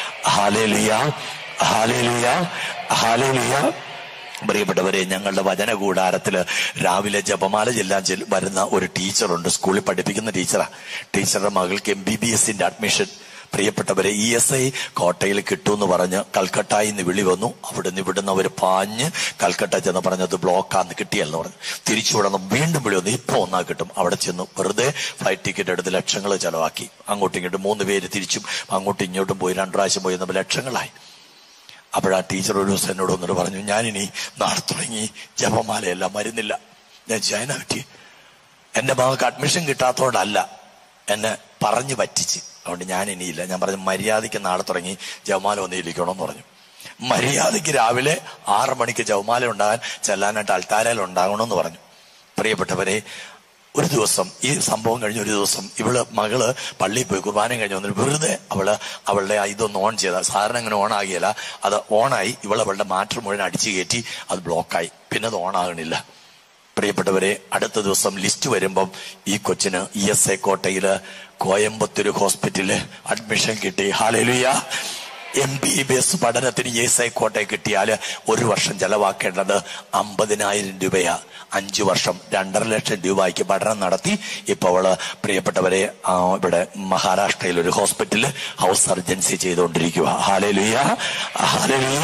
ഹാലേലുയ ഹാലേലുയ ഹാലേലുയ പ്രിയപ്പെട്ടവരെ ഞങ്ങളുടെ വചന കൂടാരത്തില് രാവിലെ ജപമാല ചെല്ലാൻ ചെല്ല് വരുന്ന ഒരു ടീച്ചറുണ്ട് സ്കൂളിൽ പഠിപ്പിക്കുന്ന ടീച്ചറാ ടീച്ചറുടെ മകൾക്ക് എം ബി ബി എസിന്റെ അഡ്മിഷൻ പ്രിയപ്പെട്ടവരെ ഇ എസ് ഐ കോട്ടയിൽ കിട്ടുമെന്ന് പറഞ്ഞ് കൽക്കട്ടയിൽ നിന്ന് വിളി വന്നു അവിടുന്ന് ഇവിടുന്ന് അവർ പാഞ്ഞ് കൽക്കട്ട ചെന്ന് പറഞ്ഞത് ബ്ലോക്കാന്ന് കിട്ടിയല്ലെന്ന് പറഞ്ഞു തിരിച്ചു വിടന്ന് വീണ്ടും വിളി വന്നു ഇപ്പൊ ഒന്നാ കിട്ടും അവിടെ ചെന്നു വെറുതെ ഫ്ലൈറ്റ് ടിക്കറ്റ് എടുത്ത് ലക്ഷങ്ങൾ ചെലവാക്കി അങ്ങോട്ടും ഇങ്ങോട്ടും മൂന്ന് പേര് തിരിച്ചും അങ്ങോട്ടും ഇങ്ങോട്ടും പോയി രണ്ടു പ്രാവശ്യം പോയി നമ്മൾ ലക്ഷങ്ങളായി അപ്പോഴാ ടീച്ചർ ഒരു ദിവസം എന്നോട് വന്നിട്ട് പറഞ്ഞു ഞാനിനി നാളെ തുടങ്ങി ജപമാലയെല്ലാം മരുന്നില്ല ഞാൻ ജയന പറ്റി എന്റെ മകൾക്ക് അഡ്മിഷൻ കിട്ടാത്തതുകൊണ്ടല്ല എന്നെ പറഞ്ഞു പറ്റിച്ച് അതുകൊണ്ട് ഞാൻ ഇനിയില്ല ഞാൻ പറഞ്ഞു മര്യാദയ്ക്ക് നാളെ തുടങ്ങി ജപമാല ഒന്നിരിക്കണമെന്ന് പറഞ്ഞു മര്യാദയ്ക്ക് രാവിലെ ആറ് മണിക്ക് ജപമാല ഉണ്ടാകാൻ ചെല്ലാനായിട്ട് അൾത്താരയിൽ ഉണ്ടാകണമെന്ന് പറഞ്ഞു പ്രിയപ്പെട്ടവരെ ഒരു ദിവസം ഈ സംഭവം കഴിഞ്ഞ ഒരു ദിവസം ഇവള് മകള് പള്ളിയിൽ പോയി കുർബാനയും കഴിഞ്ഞ് വന്നിട്ട് വെറുതെ അവള് അവളുടെ ആ ഇതൊന്ന് ഓൺ ചെയ്ത സാധാരണ അങ്ങനെ ഓൺ ആകിയല്ല അത് ഓണായി ഇവൾ അവളുടെ മാറ്റർ മുഴുവൻ അടിച്ചു കയറ്റി അത് ബ്ലോക്കായി പിന്നെ അത് ഓൺ ആകണില്ല പ്രിയപ്പെട്ടവരെ അടുത്ത ദിവസം ലിസ്റ്റ് വരുമ്പം ഈ കൊച്ചിന് ഇ എസ് എ കോട്ടയില് കോയമ്പത്തൂര് ഹോസ്പിറ്റലില് അഡ്മിഷൻ കിട്ടി ഹാലലുയ എം ബി ബി എസ് പഠനത്തിന് ഇ എസ് ഐ കോട്ടയിൽ കിട്ടിയാല് ഒരു വർഷം ചെലവാക്കേണ്ടത് അമ്പതിനായിരം രൂപയാ അഞ്ചു വർഷം രണ്ടര ലക്ഷം രൂപയ്ക്ക് പഠനം നടത്തി ഇപ്പൊ അവള് പ്രിയപ്പെട്ടവരെ ആ, ഇവിടെ മഹാരാഷ്ട്രയിൽ ഒരു ഹോസ്പിറ്റലിൽ ഹൗസ് സർജൻസി ചെയ്തുകൊണ്ടിരിക്കുക ഹാലലുയ ഹാലലുയ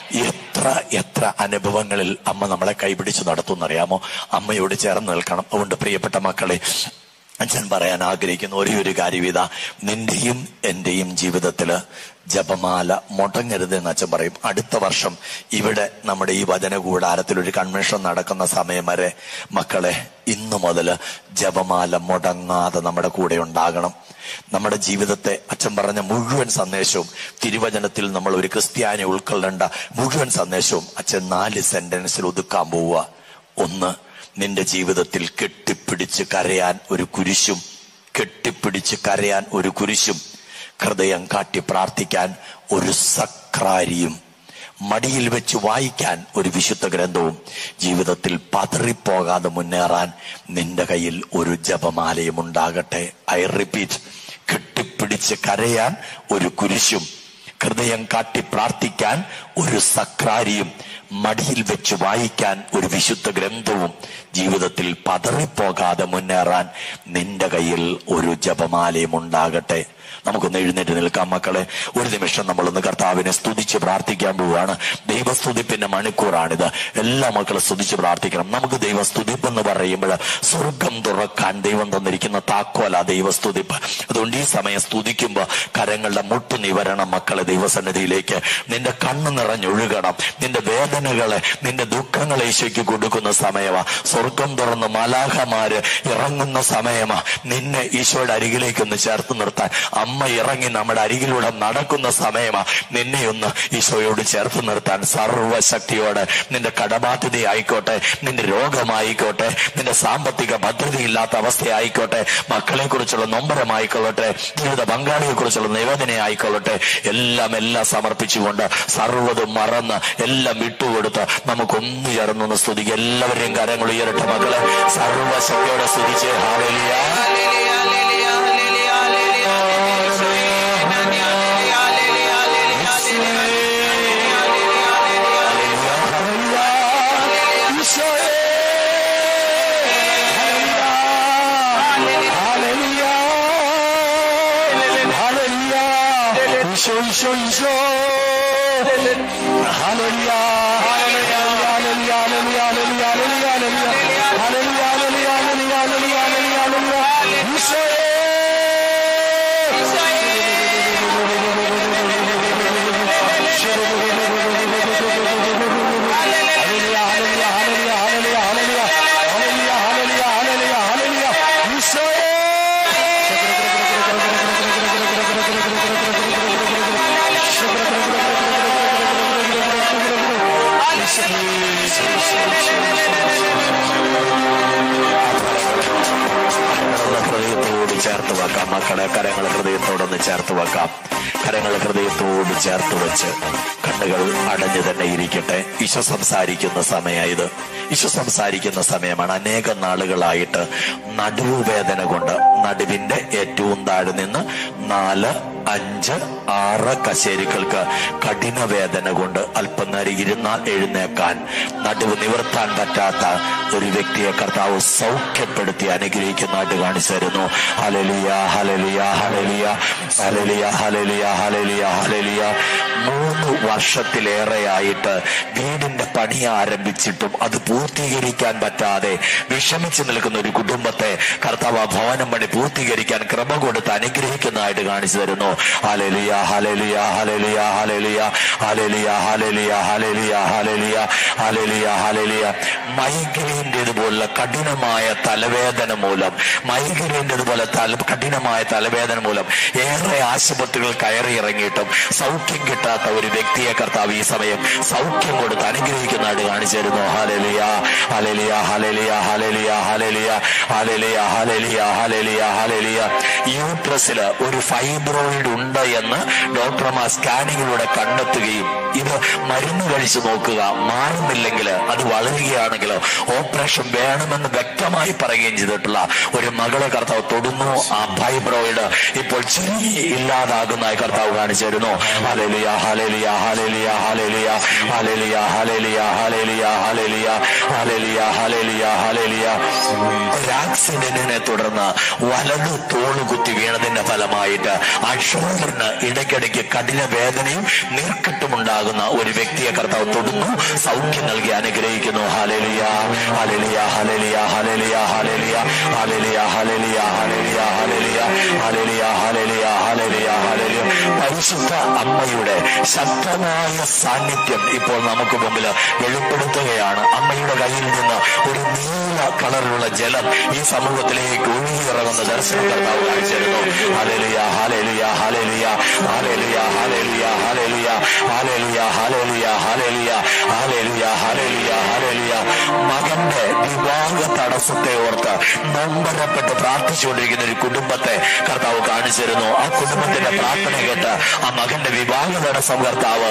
എത്ര എത്ര അനുഭവങ്ങളിൽ അമ്മ നമ്മളെ കൈപിടിച്ച് നടത്തുമെന്നറിയാമോ അമ്മയോട് ചേർന്ന് നിൽക്കണം അതുകൊണ്ട് പ്രിയപ്പെട്ട മക്കളെ അച്ഛൻ പറയാൻ ആഗ്രഹിക്കുന്ന ഒരേ ഒരു കാര്യം ഇതാ നിന്റെയും എന്റെയും ജീവിതത്തില് ജപമാല മുടങ്ങരുത് എന്ന് അച്ഛൻ പറയും അടുത്ത വർഷം ഇവിടെ നമ്മുടെ ഈ വചന കൂടാരത്തിൽ ഒരു കൺവെൻഷൻ നടക്കുന്ന സമയം വരെ മക്കളെ ഇന്നു മുതൽ ജപമാല മുടങ്ങാതെ നമ്മുടെ കൂടെ ഉണ്ടാകണം നമ്മുടെ ജീവിതത്തെ അച്ഛൻ പറഞ്ഞ മുഴുവൻ സന്ദേശവും തിരുവചനത്തിൽ നമ്മൾ ഒരു ക്രിസ്ത്യാനി ഉൾക്കൊള്ളേണ്ട മുഴുവൻ സന്ദേശവും അച്ഛൻ നാല് സെന്റൻസിൽ ഒതുക്കാൻ പോവുക ഒന്ന് നിന്റെ ജീവിതത്തിൽ കെട്ടിപ്പിടിച്ച് കരയാൻ ഒരു കുരിശും കെട്ടിപ്പിടിച്ച് കരയാൻ ഒരു കുരിശും ഹൃദയം കാട്ടി പ്രാർത്ഥിക്കാൻ ഒരു സക്രാരിയും മടിയിൽ വെച്ച് വായിക്കാൻ ഒരു വിശുദ്ധ ഗ്രന്ഥവും ജീവിതത്തിൽ പതറിപ്പോകാതെ മുന്നേറാൻ നിന്റെ കയ്യിൽ ഒരു ജപമാലയും ഉണ്ടാകട്ടെ ഐ റിപ്പീറ്റ് കെട്ടിപ്പിടിച്ച് കരയാൻ ഒരു കുരിശും ഹൃദയം കാട്ടി പ്രാർത്ഥിക്കാൻ ഒരു സക്രാരിയും മടിയിൽ വെച്ച് വായിക്കാൻ ഒരു വിശുദ്ധ ഗ്രന്ഥവും ജീവിതത്തിൽ പതറിപ്പോകാതെ മുന്നേറാൻ നിന്റെ കയ്യിൽ ഒരു ജപമാലയും ഉണ്ടാകട്ടെ നമുക്കൊന്ന് എഴുന്നേറ്റ് നിൽക്കാം മക്കളെ ഒരു നിമിഷം നമ്മളൊന്ന് കർത്താവിനെ സ്തുതിച്ച് പ്രാർത്ഥിക്കാൻ പോവുകയാണ് ദൈവസ്തുതിപ്പിന്റെ മണിക്കൂറാണിത് എല്ലാ മക്കളും സ്തുതിച്ച് പ്രാർത്ഥിക്കണം നമുക്ക് ദൈവസ്തുതിപ്പ് എന്ന് പറയുമ്പോൾ സ്വർഗം തുറക്കാൻ ദൈവം തന്നിരിക്കുന്ന താക്കോല ദൈവസ്തുതിപ്പ് അതുകൊണ്ട് ഈ സമയം സ്തുതിക്കുമ്പോൾ കരങ്ങളുടെ മുട്ടു നിവരണം മക്കളെ ദൈവസന്നിധിയിലേക്ക് നിന്റെ കണ്ണ് നിറഞ്ഞൊഴുകണം നിന്റെ വേദനകളെ നിന്റെ ദുഃഖങ്ങളെ ഈശോയ്ക്ക് കൊടുക്കുന്ന സമയമാ സ്വർഗം തുറന്ന് മലാഹമാര് ഇറങ്ങുന്ന സമയമാ നിന്നെ ഈശോയുടെ അരികിലേക്ക് ഒന്ന് ചേർത്ത് നിർത്താൻ അമ്മ ഇറങ്ങി നമ്മുടെ അരികിലൂടെ നടക്കുന്ന സമയമാ നിന്നെ ഒന്ന് ഈശോയോട് ചേർത്ത് നിർത്താൻ സർവശക്തിയോടെ നിന്റെ കടബാധ്യതയായിക്കോട്ടെ നിന്റെ രോഗമായിക്കോട്ടെ നിന്റെ സാമ്പത്തിക ഭദ്രതയില്ലാത്ത അവസ്ഥയായിക്കോട്ടെ മക്കളെ കുറിച്ചുള്ള നൊമ്പരമായിക്കൊള്ളട്ടെ ജീവിത പങ്കാളിയെ കുറിച്ചുള്ള നിവേദനയായിക്കൊള്ളട്ടെ എല്ലാം എല്ലാം സമർപ്പിച്ചുകൊണ്ട് സർവ്വതും മറന്ന് എല്ലാം വിട്ടുകൊടുത്ത് നമുക്കൊന്നു ചേർന്നൊന്ന് സ്തുതിക്കുക എല്ലാവരെയും കരങ്ങൾ ഉയരട്ടെ മക്കളെ സർവശക്തിയോടെ സ്തുതിച്ച് ഹാലലിയ ഹല്ലേലൂയ, ഹല്ലേലൂയ, ഹല്ലേലൂയ, ഹല്ലേലൂയ, ഈശോയെ നന്ദി, hallelujah, hallelujah, hallelujah, hallelujah, hallelujah, ഈശോയെ ഈശോ ഈശോ ഈശോ hallelujah hallelujah hallelujah hallelujah hallelujah hallelujah hallelujah hallelujah hallelujah hallelujah hallelujah hallelujah ഈശോയെ hallelujah hallelujah hallelujah hallelujah hallelujah hallelujah hallelujah hallelujah hallelujah ഈശോയെ കരങ്ങളെ ഹൃദയത്തോട് ചേർത്ത് വെക്കാം മക്കളെ കരങ്ങളെ ഹൃദയത്തോടൊന്ന് ചേർത്ത് വെക്കാം കരങ്ങളെ ഹൃദയത്തോട് ചേർത്ത് വെച്ച് കണ്ണുകൾ അടഞ്ഞു തന്നെ ഇരിക്കട്ടെ ഈശോ സംസാരിക്കുന്ന സമയമായത് ഈശോ സംസാരിക്കുന്ന സമയമാണ് അനേകം നാളുകളായിട്ട് നടുവുവേദന കൊണ്ട് നടുവിന്റെ ഏറ്റവും താഴെ നിന്ന് നാല് അഞ്ച് ആറ് കശേരികൾക്ക് കഠിന വേദന കൊണ്ട് അല്പനേരം ഇരുന്നാൽ എഴുന്നേക്കാൻ നടുവ് നിവർത്താൻ പറ്റാത്ത ഒരു വ്യക്തിയെ കർത്താവ് സൗഖ്യപ്പെടുത്തി അനുഗ്രഹിക്കുന്നതായിട്ട് കാണിച്ചു തരുന്നു ഹലലിയ ഹലലിയ ഹലലിയ ഹലലിയ ഹലലിയ ഹലലിയ ഹലലിയ മൂന്ന് വർഷത്തിലേറെയായിട്ട് വീടിന്റെ പണി ആരംഭിച്ചിട്ടും അത് പൂർത്തീകരിക്കാൻ പറ്റാതെ വിഷമിച്ചു നിൽക്കുന്ന ഒരു കുടുംബത്തെ കർത്താവ് ആ ഭവനം പണി പൂർത്തീകരിക്കാൻ ക്രമ കൊടുത്ത് അനുഗ്രഹിക്കുന്നതായിട്ട് കാണിച്ചു തരുന്നു ഹലലിയ ഹലലിയ ഹലലിയ ഹലലിയ ഹലലിയ ഹലലിയ ഹലലിയ ഹലലിയ ഹലലിയ ഹലലിയ മൈഗ്രൈൻ്റെതുപോലുള്ള കഠിനമായ തലവേദന മൂലം മൈഗ്രൈൻ്റെതുപോലെ തല കഠിനമായ തലവേദന മൂലം ഏറെ ആശുപത്രികൾ കയറി ഇറങ്ങിയിട്ടും സൗഖ്യം കിട്ടാത്ത ഒരു വ്യക്തിയെ കർത്താവ് ഈ സമയം സൗഖ്യം കൊടുത്ത് അനുഗ്രഹിക്കുന്നതായിട്ട് കാണിച്ചു തരുന്നു ഹലലിയ ഹലലിയ ഹലലിയ ഹലലിയ ഹലലിയ ഹലലിയ ഹലലിയ ഹലലിയ ഹലലിയ യൂട്രസിൽ ഒരു ഫൈബ്രോയിഡ് ഉണ്ട് എന്ന് ഡോക്ടർമാർ സ്കാനിങ്ങിലൂടെ കണ്ടെത്തുകയും ഇത് മരുന്ന് കഴിച്ചു നോക്കുക മാറുന്നില്ലെങ്കിൽ അത് വളരുകയാണെങ്കിൽ ഓപ്പറേഷൻ വേണമെന്ന് വ്യക്തമായി പറയുകയും ചെയ്തിട്ടുള്ള ഒരു മകളെ കർത്താവ് തൊടുന്നു ആ ഫൈബ്രോയിഡ് ഇപ്പോൾ ചെറിയ ഇല്ലാതാകുന്നതായി കർത്താവ് കാണിച്ചു തരുന്നു ഹലലിയ ഹലലിയ ഹലലിയ ഹലലിയ ഹലലിയ ഹലലിയ ഹലലിയ ഹലലിയ ഹലലിയ ഹലലിയ ഹലലിയ ഒരു ആക്സിഡന്റിനെ തുടർന്ന് വലതു തോള് കുത്തി വീണതിന്റെ ഫലമായിട്ട് ആ ഷോൾഡറിന് ഇടയ്ക്കിടയ്ക്ക് കഠിന വേദനയും നീർക്കെട്ടും ഉണ്ടാകുന്ന ഒരു വ്യക്തിയെ കർത്താവ് തൊടുന്നു സൗഖ്യം നൽകി അനുഗ്രഹിക്കുന്നു ഹലലിയ ഹലലിയ ഹലലിയ ഹലലിയ ഹലലിയ ഹലലിയ ഹലലിയ ഹലലിയ ഹലലിയ ഹലലിയ ഹലലിയ ഹലലിയ ഹലലിയ പരിശുദ്ധ അമ്മയുടെ ശക്തമായ സാന്നിധ്യം ഇപ്പോൾ നമുക്ക് മുമ്പിൽ വെളിപ്പെടുത്തുകയാണ് അമ്മയുടെ കയ്യിൽ നിന്ന് ഒരു നീല കളറിലുള്ള ജലം ഈ സമൂഹത്തിലേക്ക് ഒഴുകിയിറങ്ങുന്ന ദർശനം കർത്താവ് കാണിച്ചിരുന്നു ഹലലിയ ഹലലിയ ഹലലിയ ഹലലിയ ഹലലിയ ഹലലിയ ഹലലിയ ഹലലിയ ഹലലിയ ഹലലിയ ഹലലിയ ഹലലിയ മകന്റെ വിവാഹ തടസ്സത്തെ ഓർത്ത് നൊമ്പരപ്പെട്ട് പ്രാർത്ഥിച്ചുകൊണ്ടിരിക്കുന്ന ഒരു കുടുംബത്തെ കർത്താവ് കാണിച്ചിരുന്നു ആ കുടുംബത്തിന്റെ പ്രാർത്ഥന കേട്ട് ആ മകന്റെ വിവാഹ തടസ്സം കർത്താവ്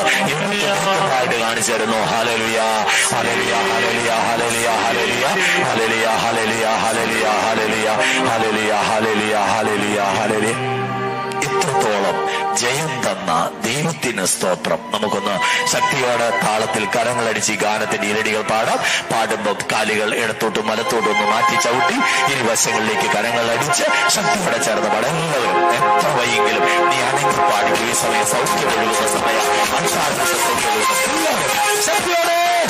ആയിട്ട് കാണിച്ചിരുന്നു ഹലലിയ ഹലലിയ ഹലലിയ ഹലലിയ ഹലലിയ ഹലലിയ ഹലലിയ ഹലലിയ ഹലലിയ ഹലലിയ ഹലലിയ ഹലലിയ ഹലലിയ ഇത്രത്തോളം ജയം തന്ന ദൈവത്തിന് സ്തോത്രം നമുക്കൊന്ന് ശക്തിയോടെ താളത്തിൽ കരങ്ങളടിച്ച് ഈ ഗാനത്തിന്റെ ഇരടികൾ പാടാം പാടുമ്പോൾ കാലുകൾ ഇടത്തോട്ടും വലത്തോട്ടും ഒന്ന് മാറ്റി ചവിട്ടി ഇരുവശങ്ങളിലേക്ക് കരങ്ങൾ അടിച്ച് ശക്തിയോടെ ചേർന്ന് പാടാം എല്ലാവരും എത്ര വൈകിലും നീ അണങ്ങി പാടി ഈ സമയം സൗഖ്യം ഒഴുകുന്ന സമയം അസാധാരണ സൗഖ്യം ഒഴുകുന്ന എല്ലാവരും ശക്തിയോടെ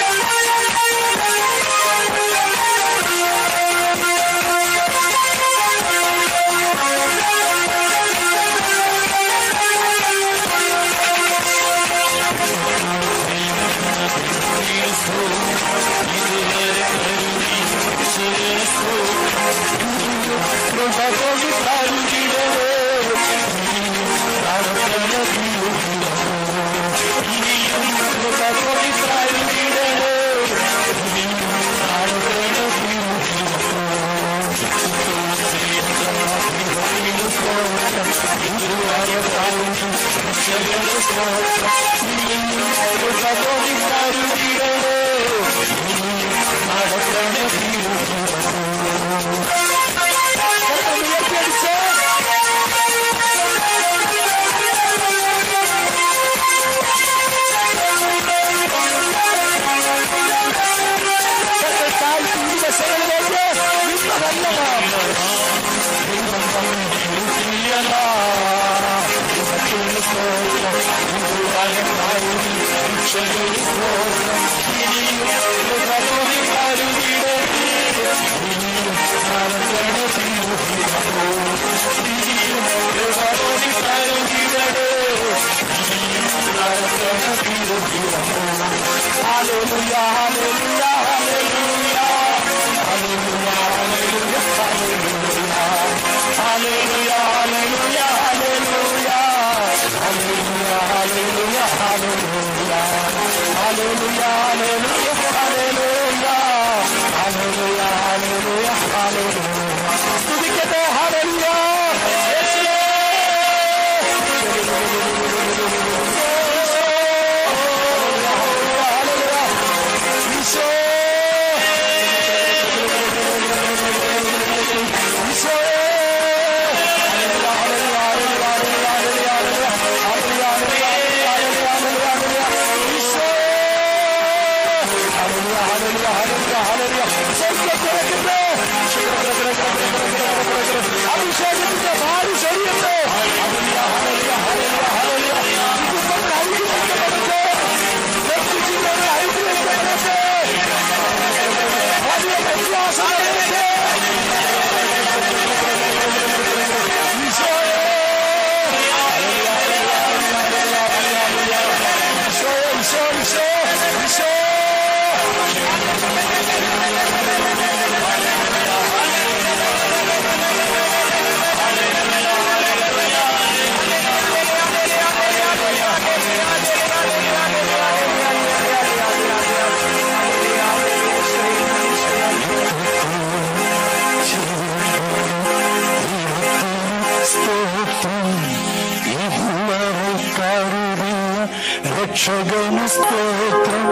രക്ഷകന് സ്തോത്രം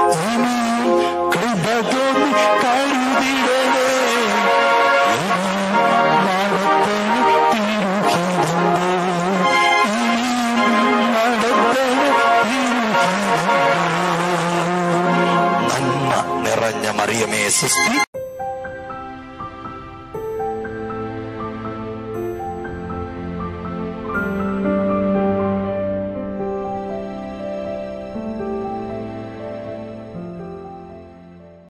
ഇനിയും കൃപ തോന്നി കരുതിടണേ ഇനിയും നടത്തണ തിരുഹിതന്തേ ഇനിയും നടത്തണ തിരുഹിതന്തേ നന്മ നിറഞ്ഞ മറിയമേ സുസ്തി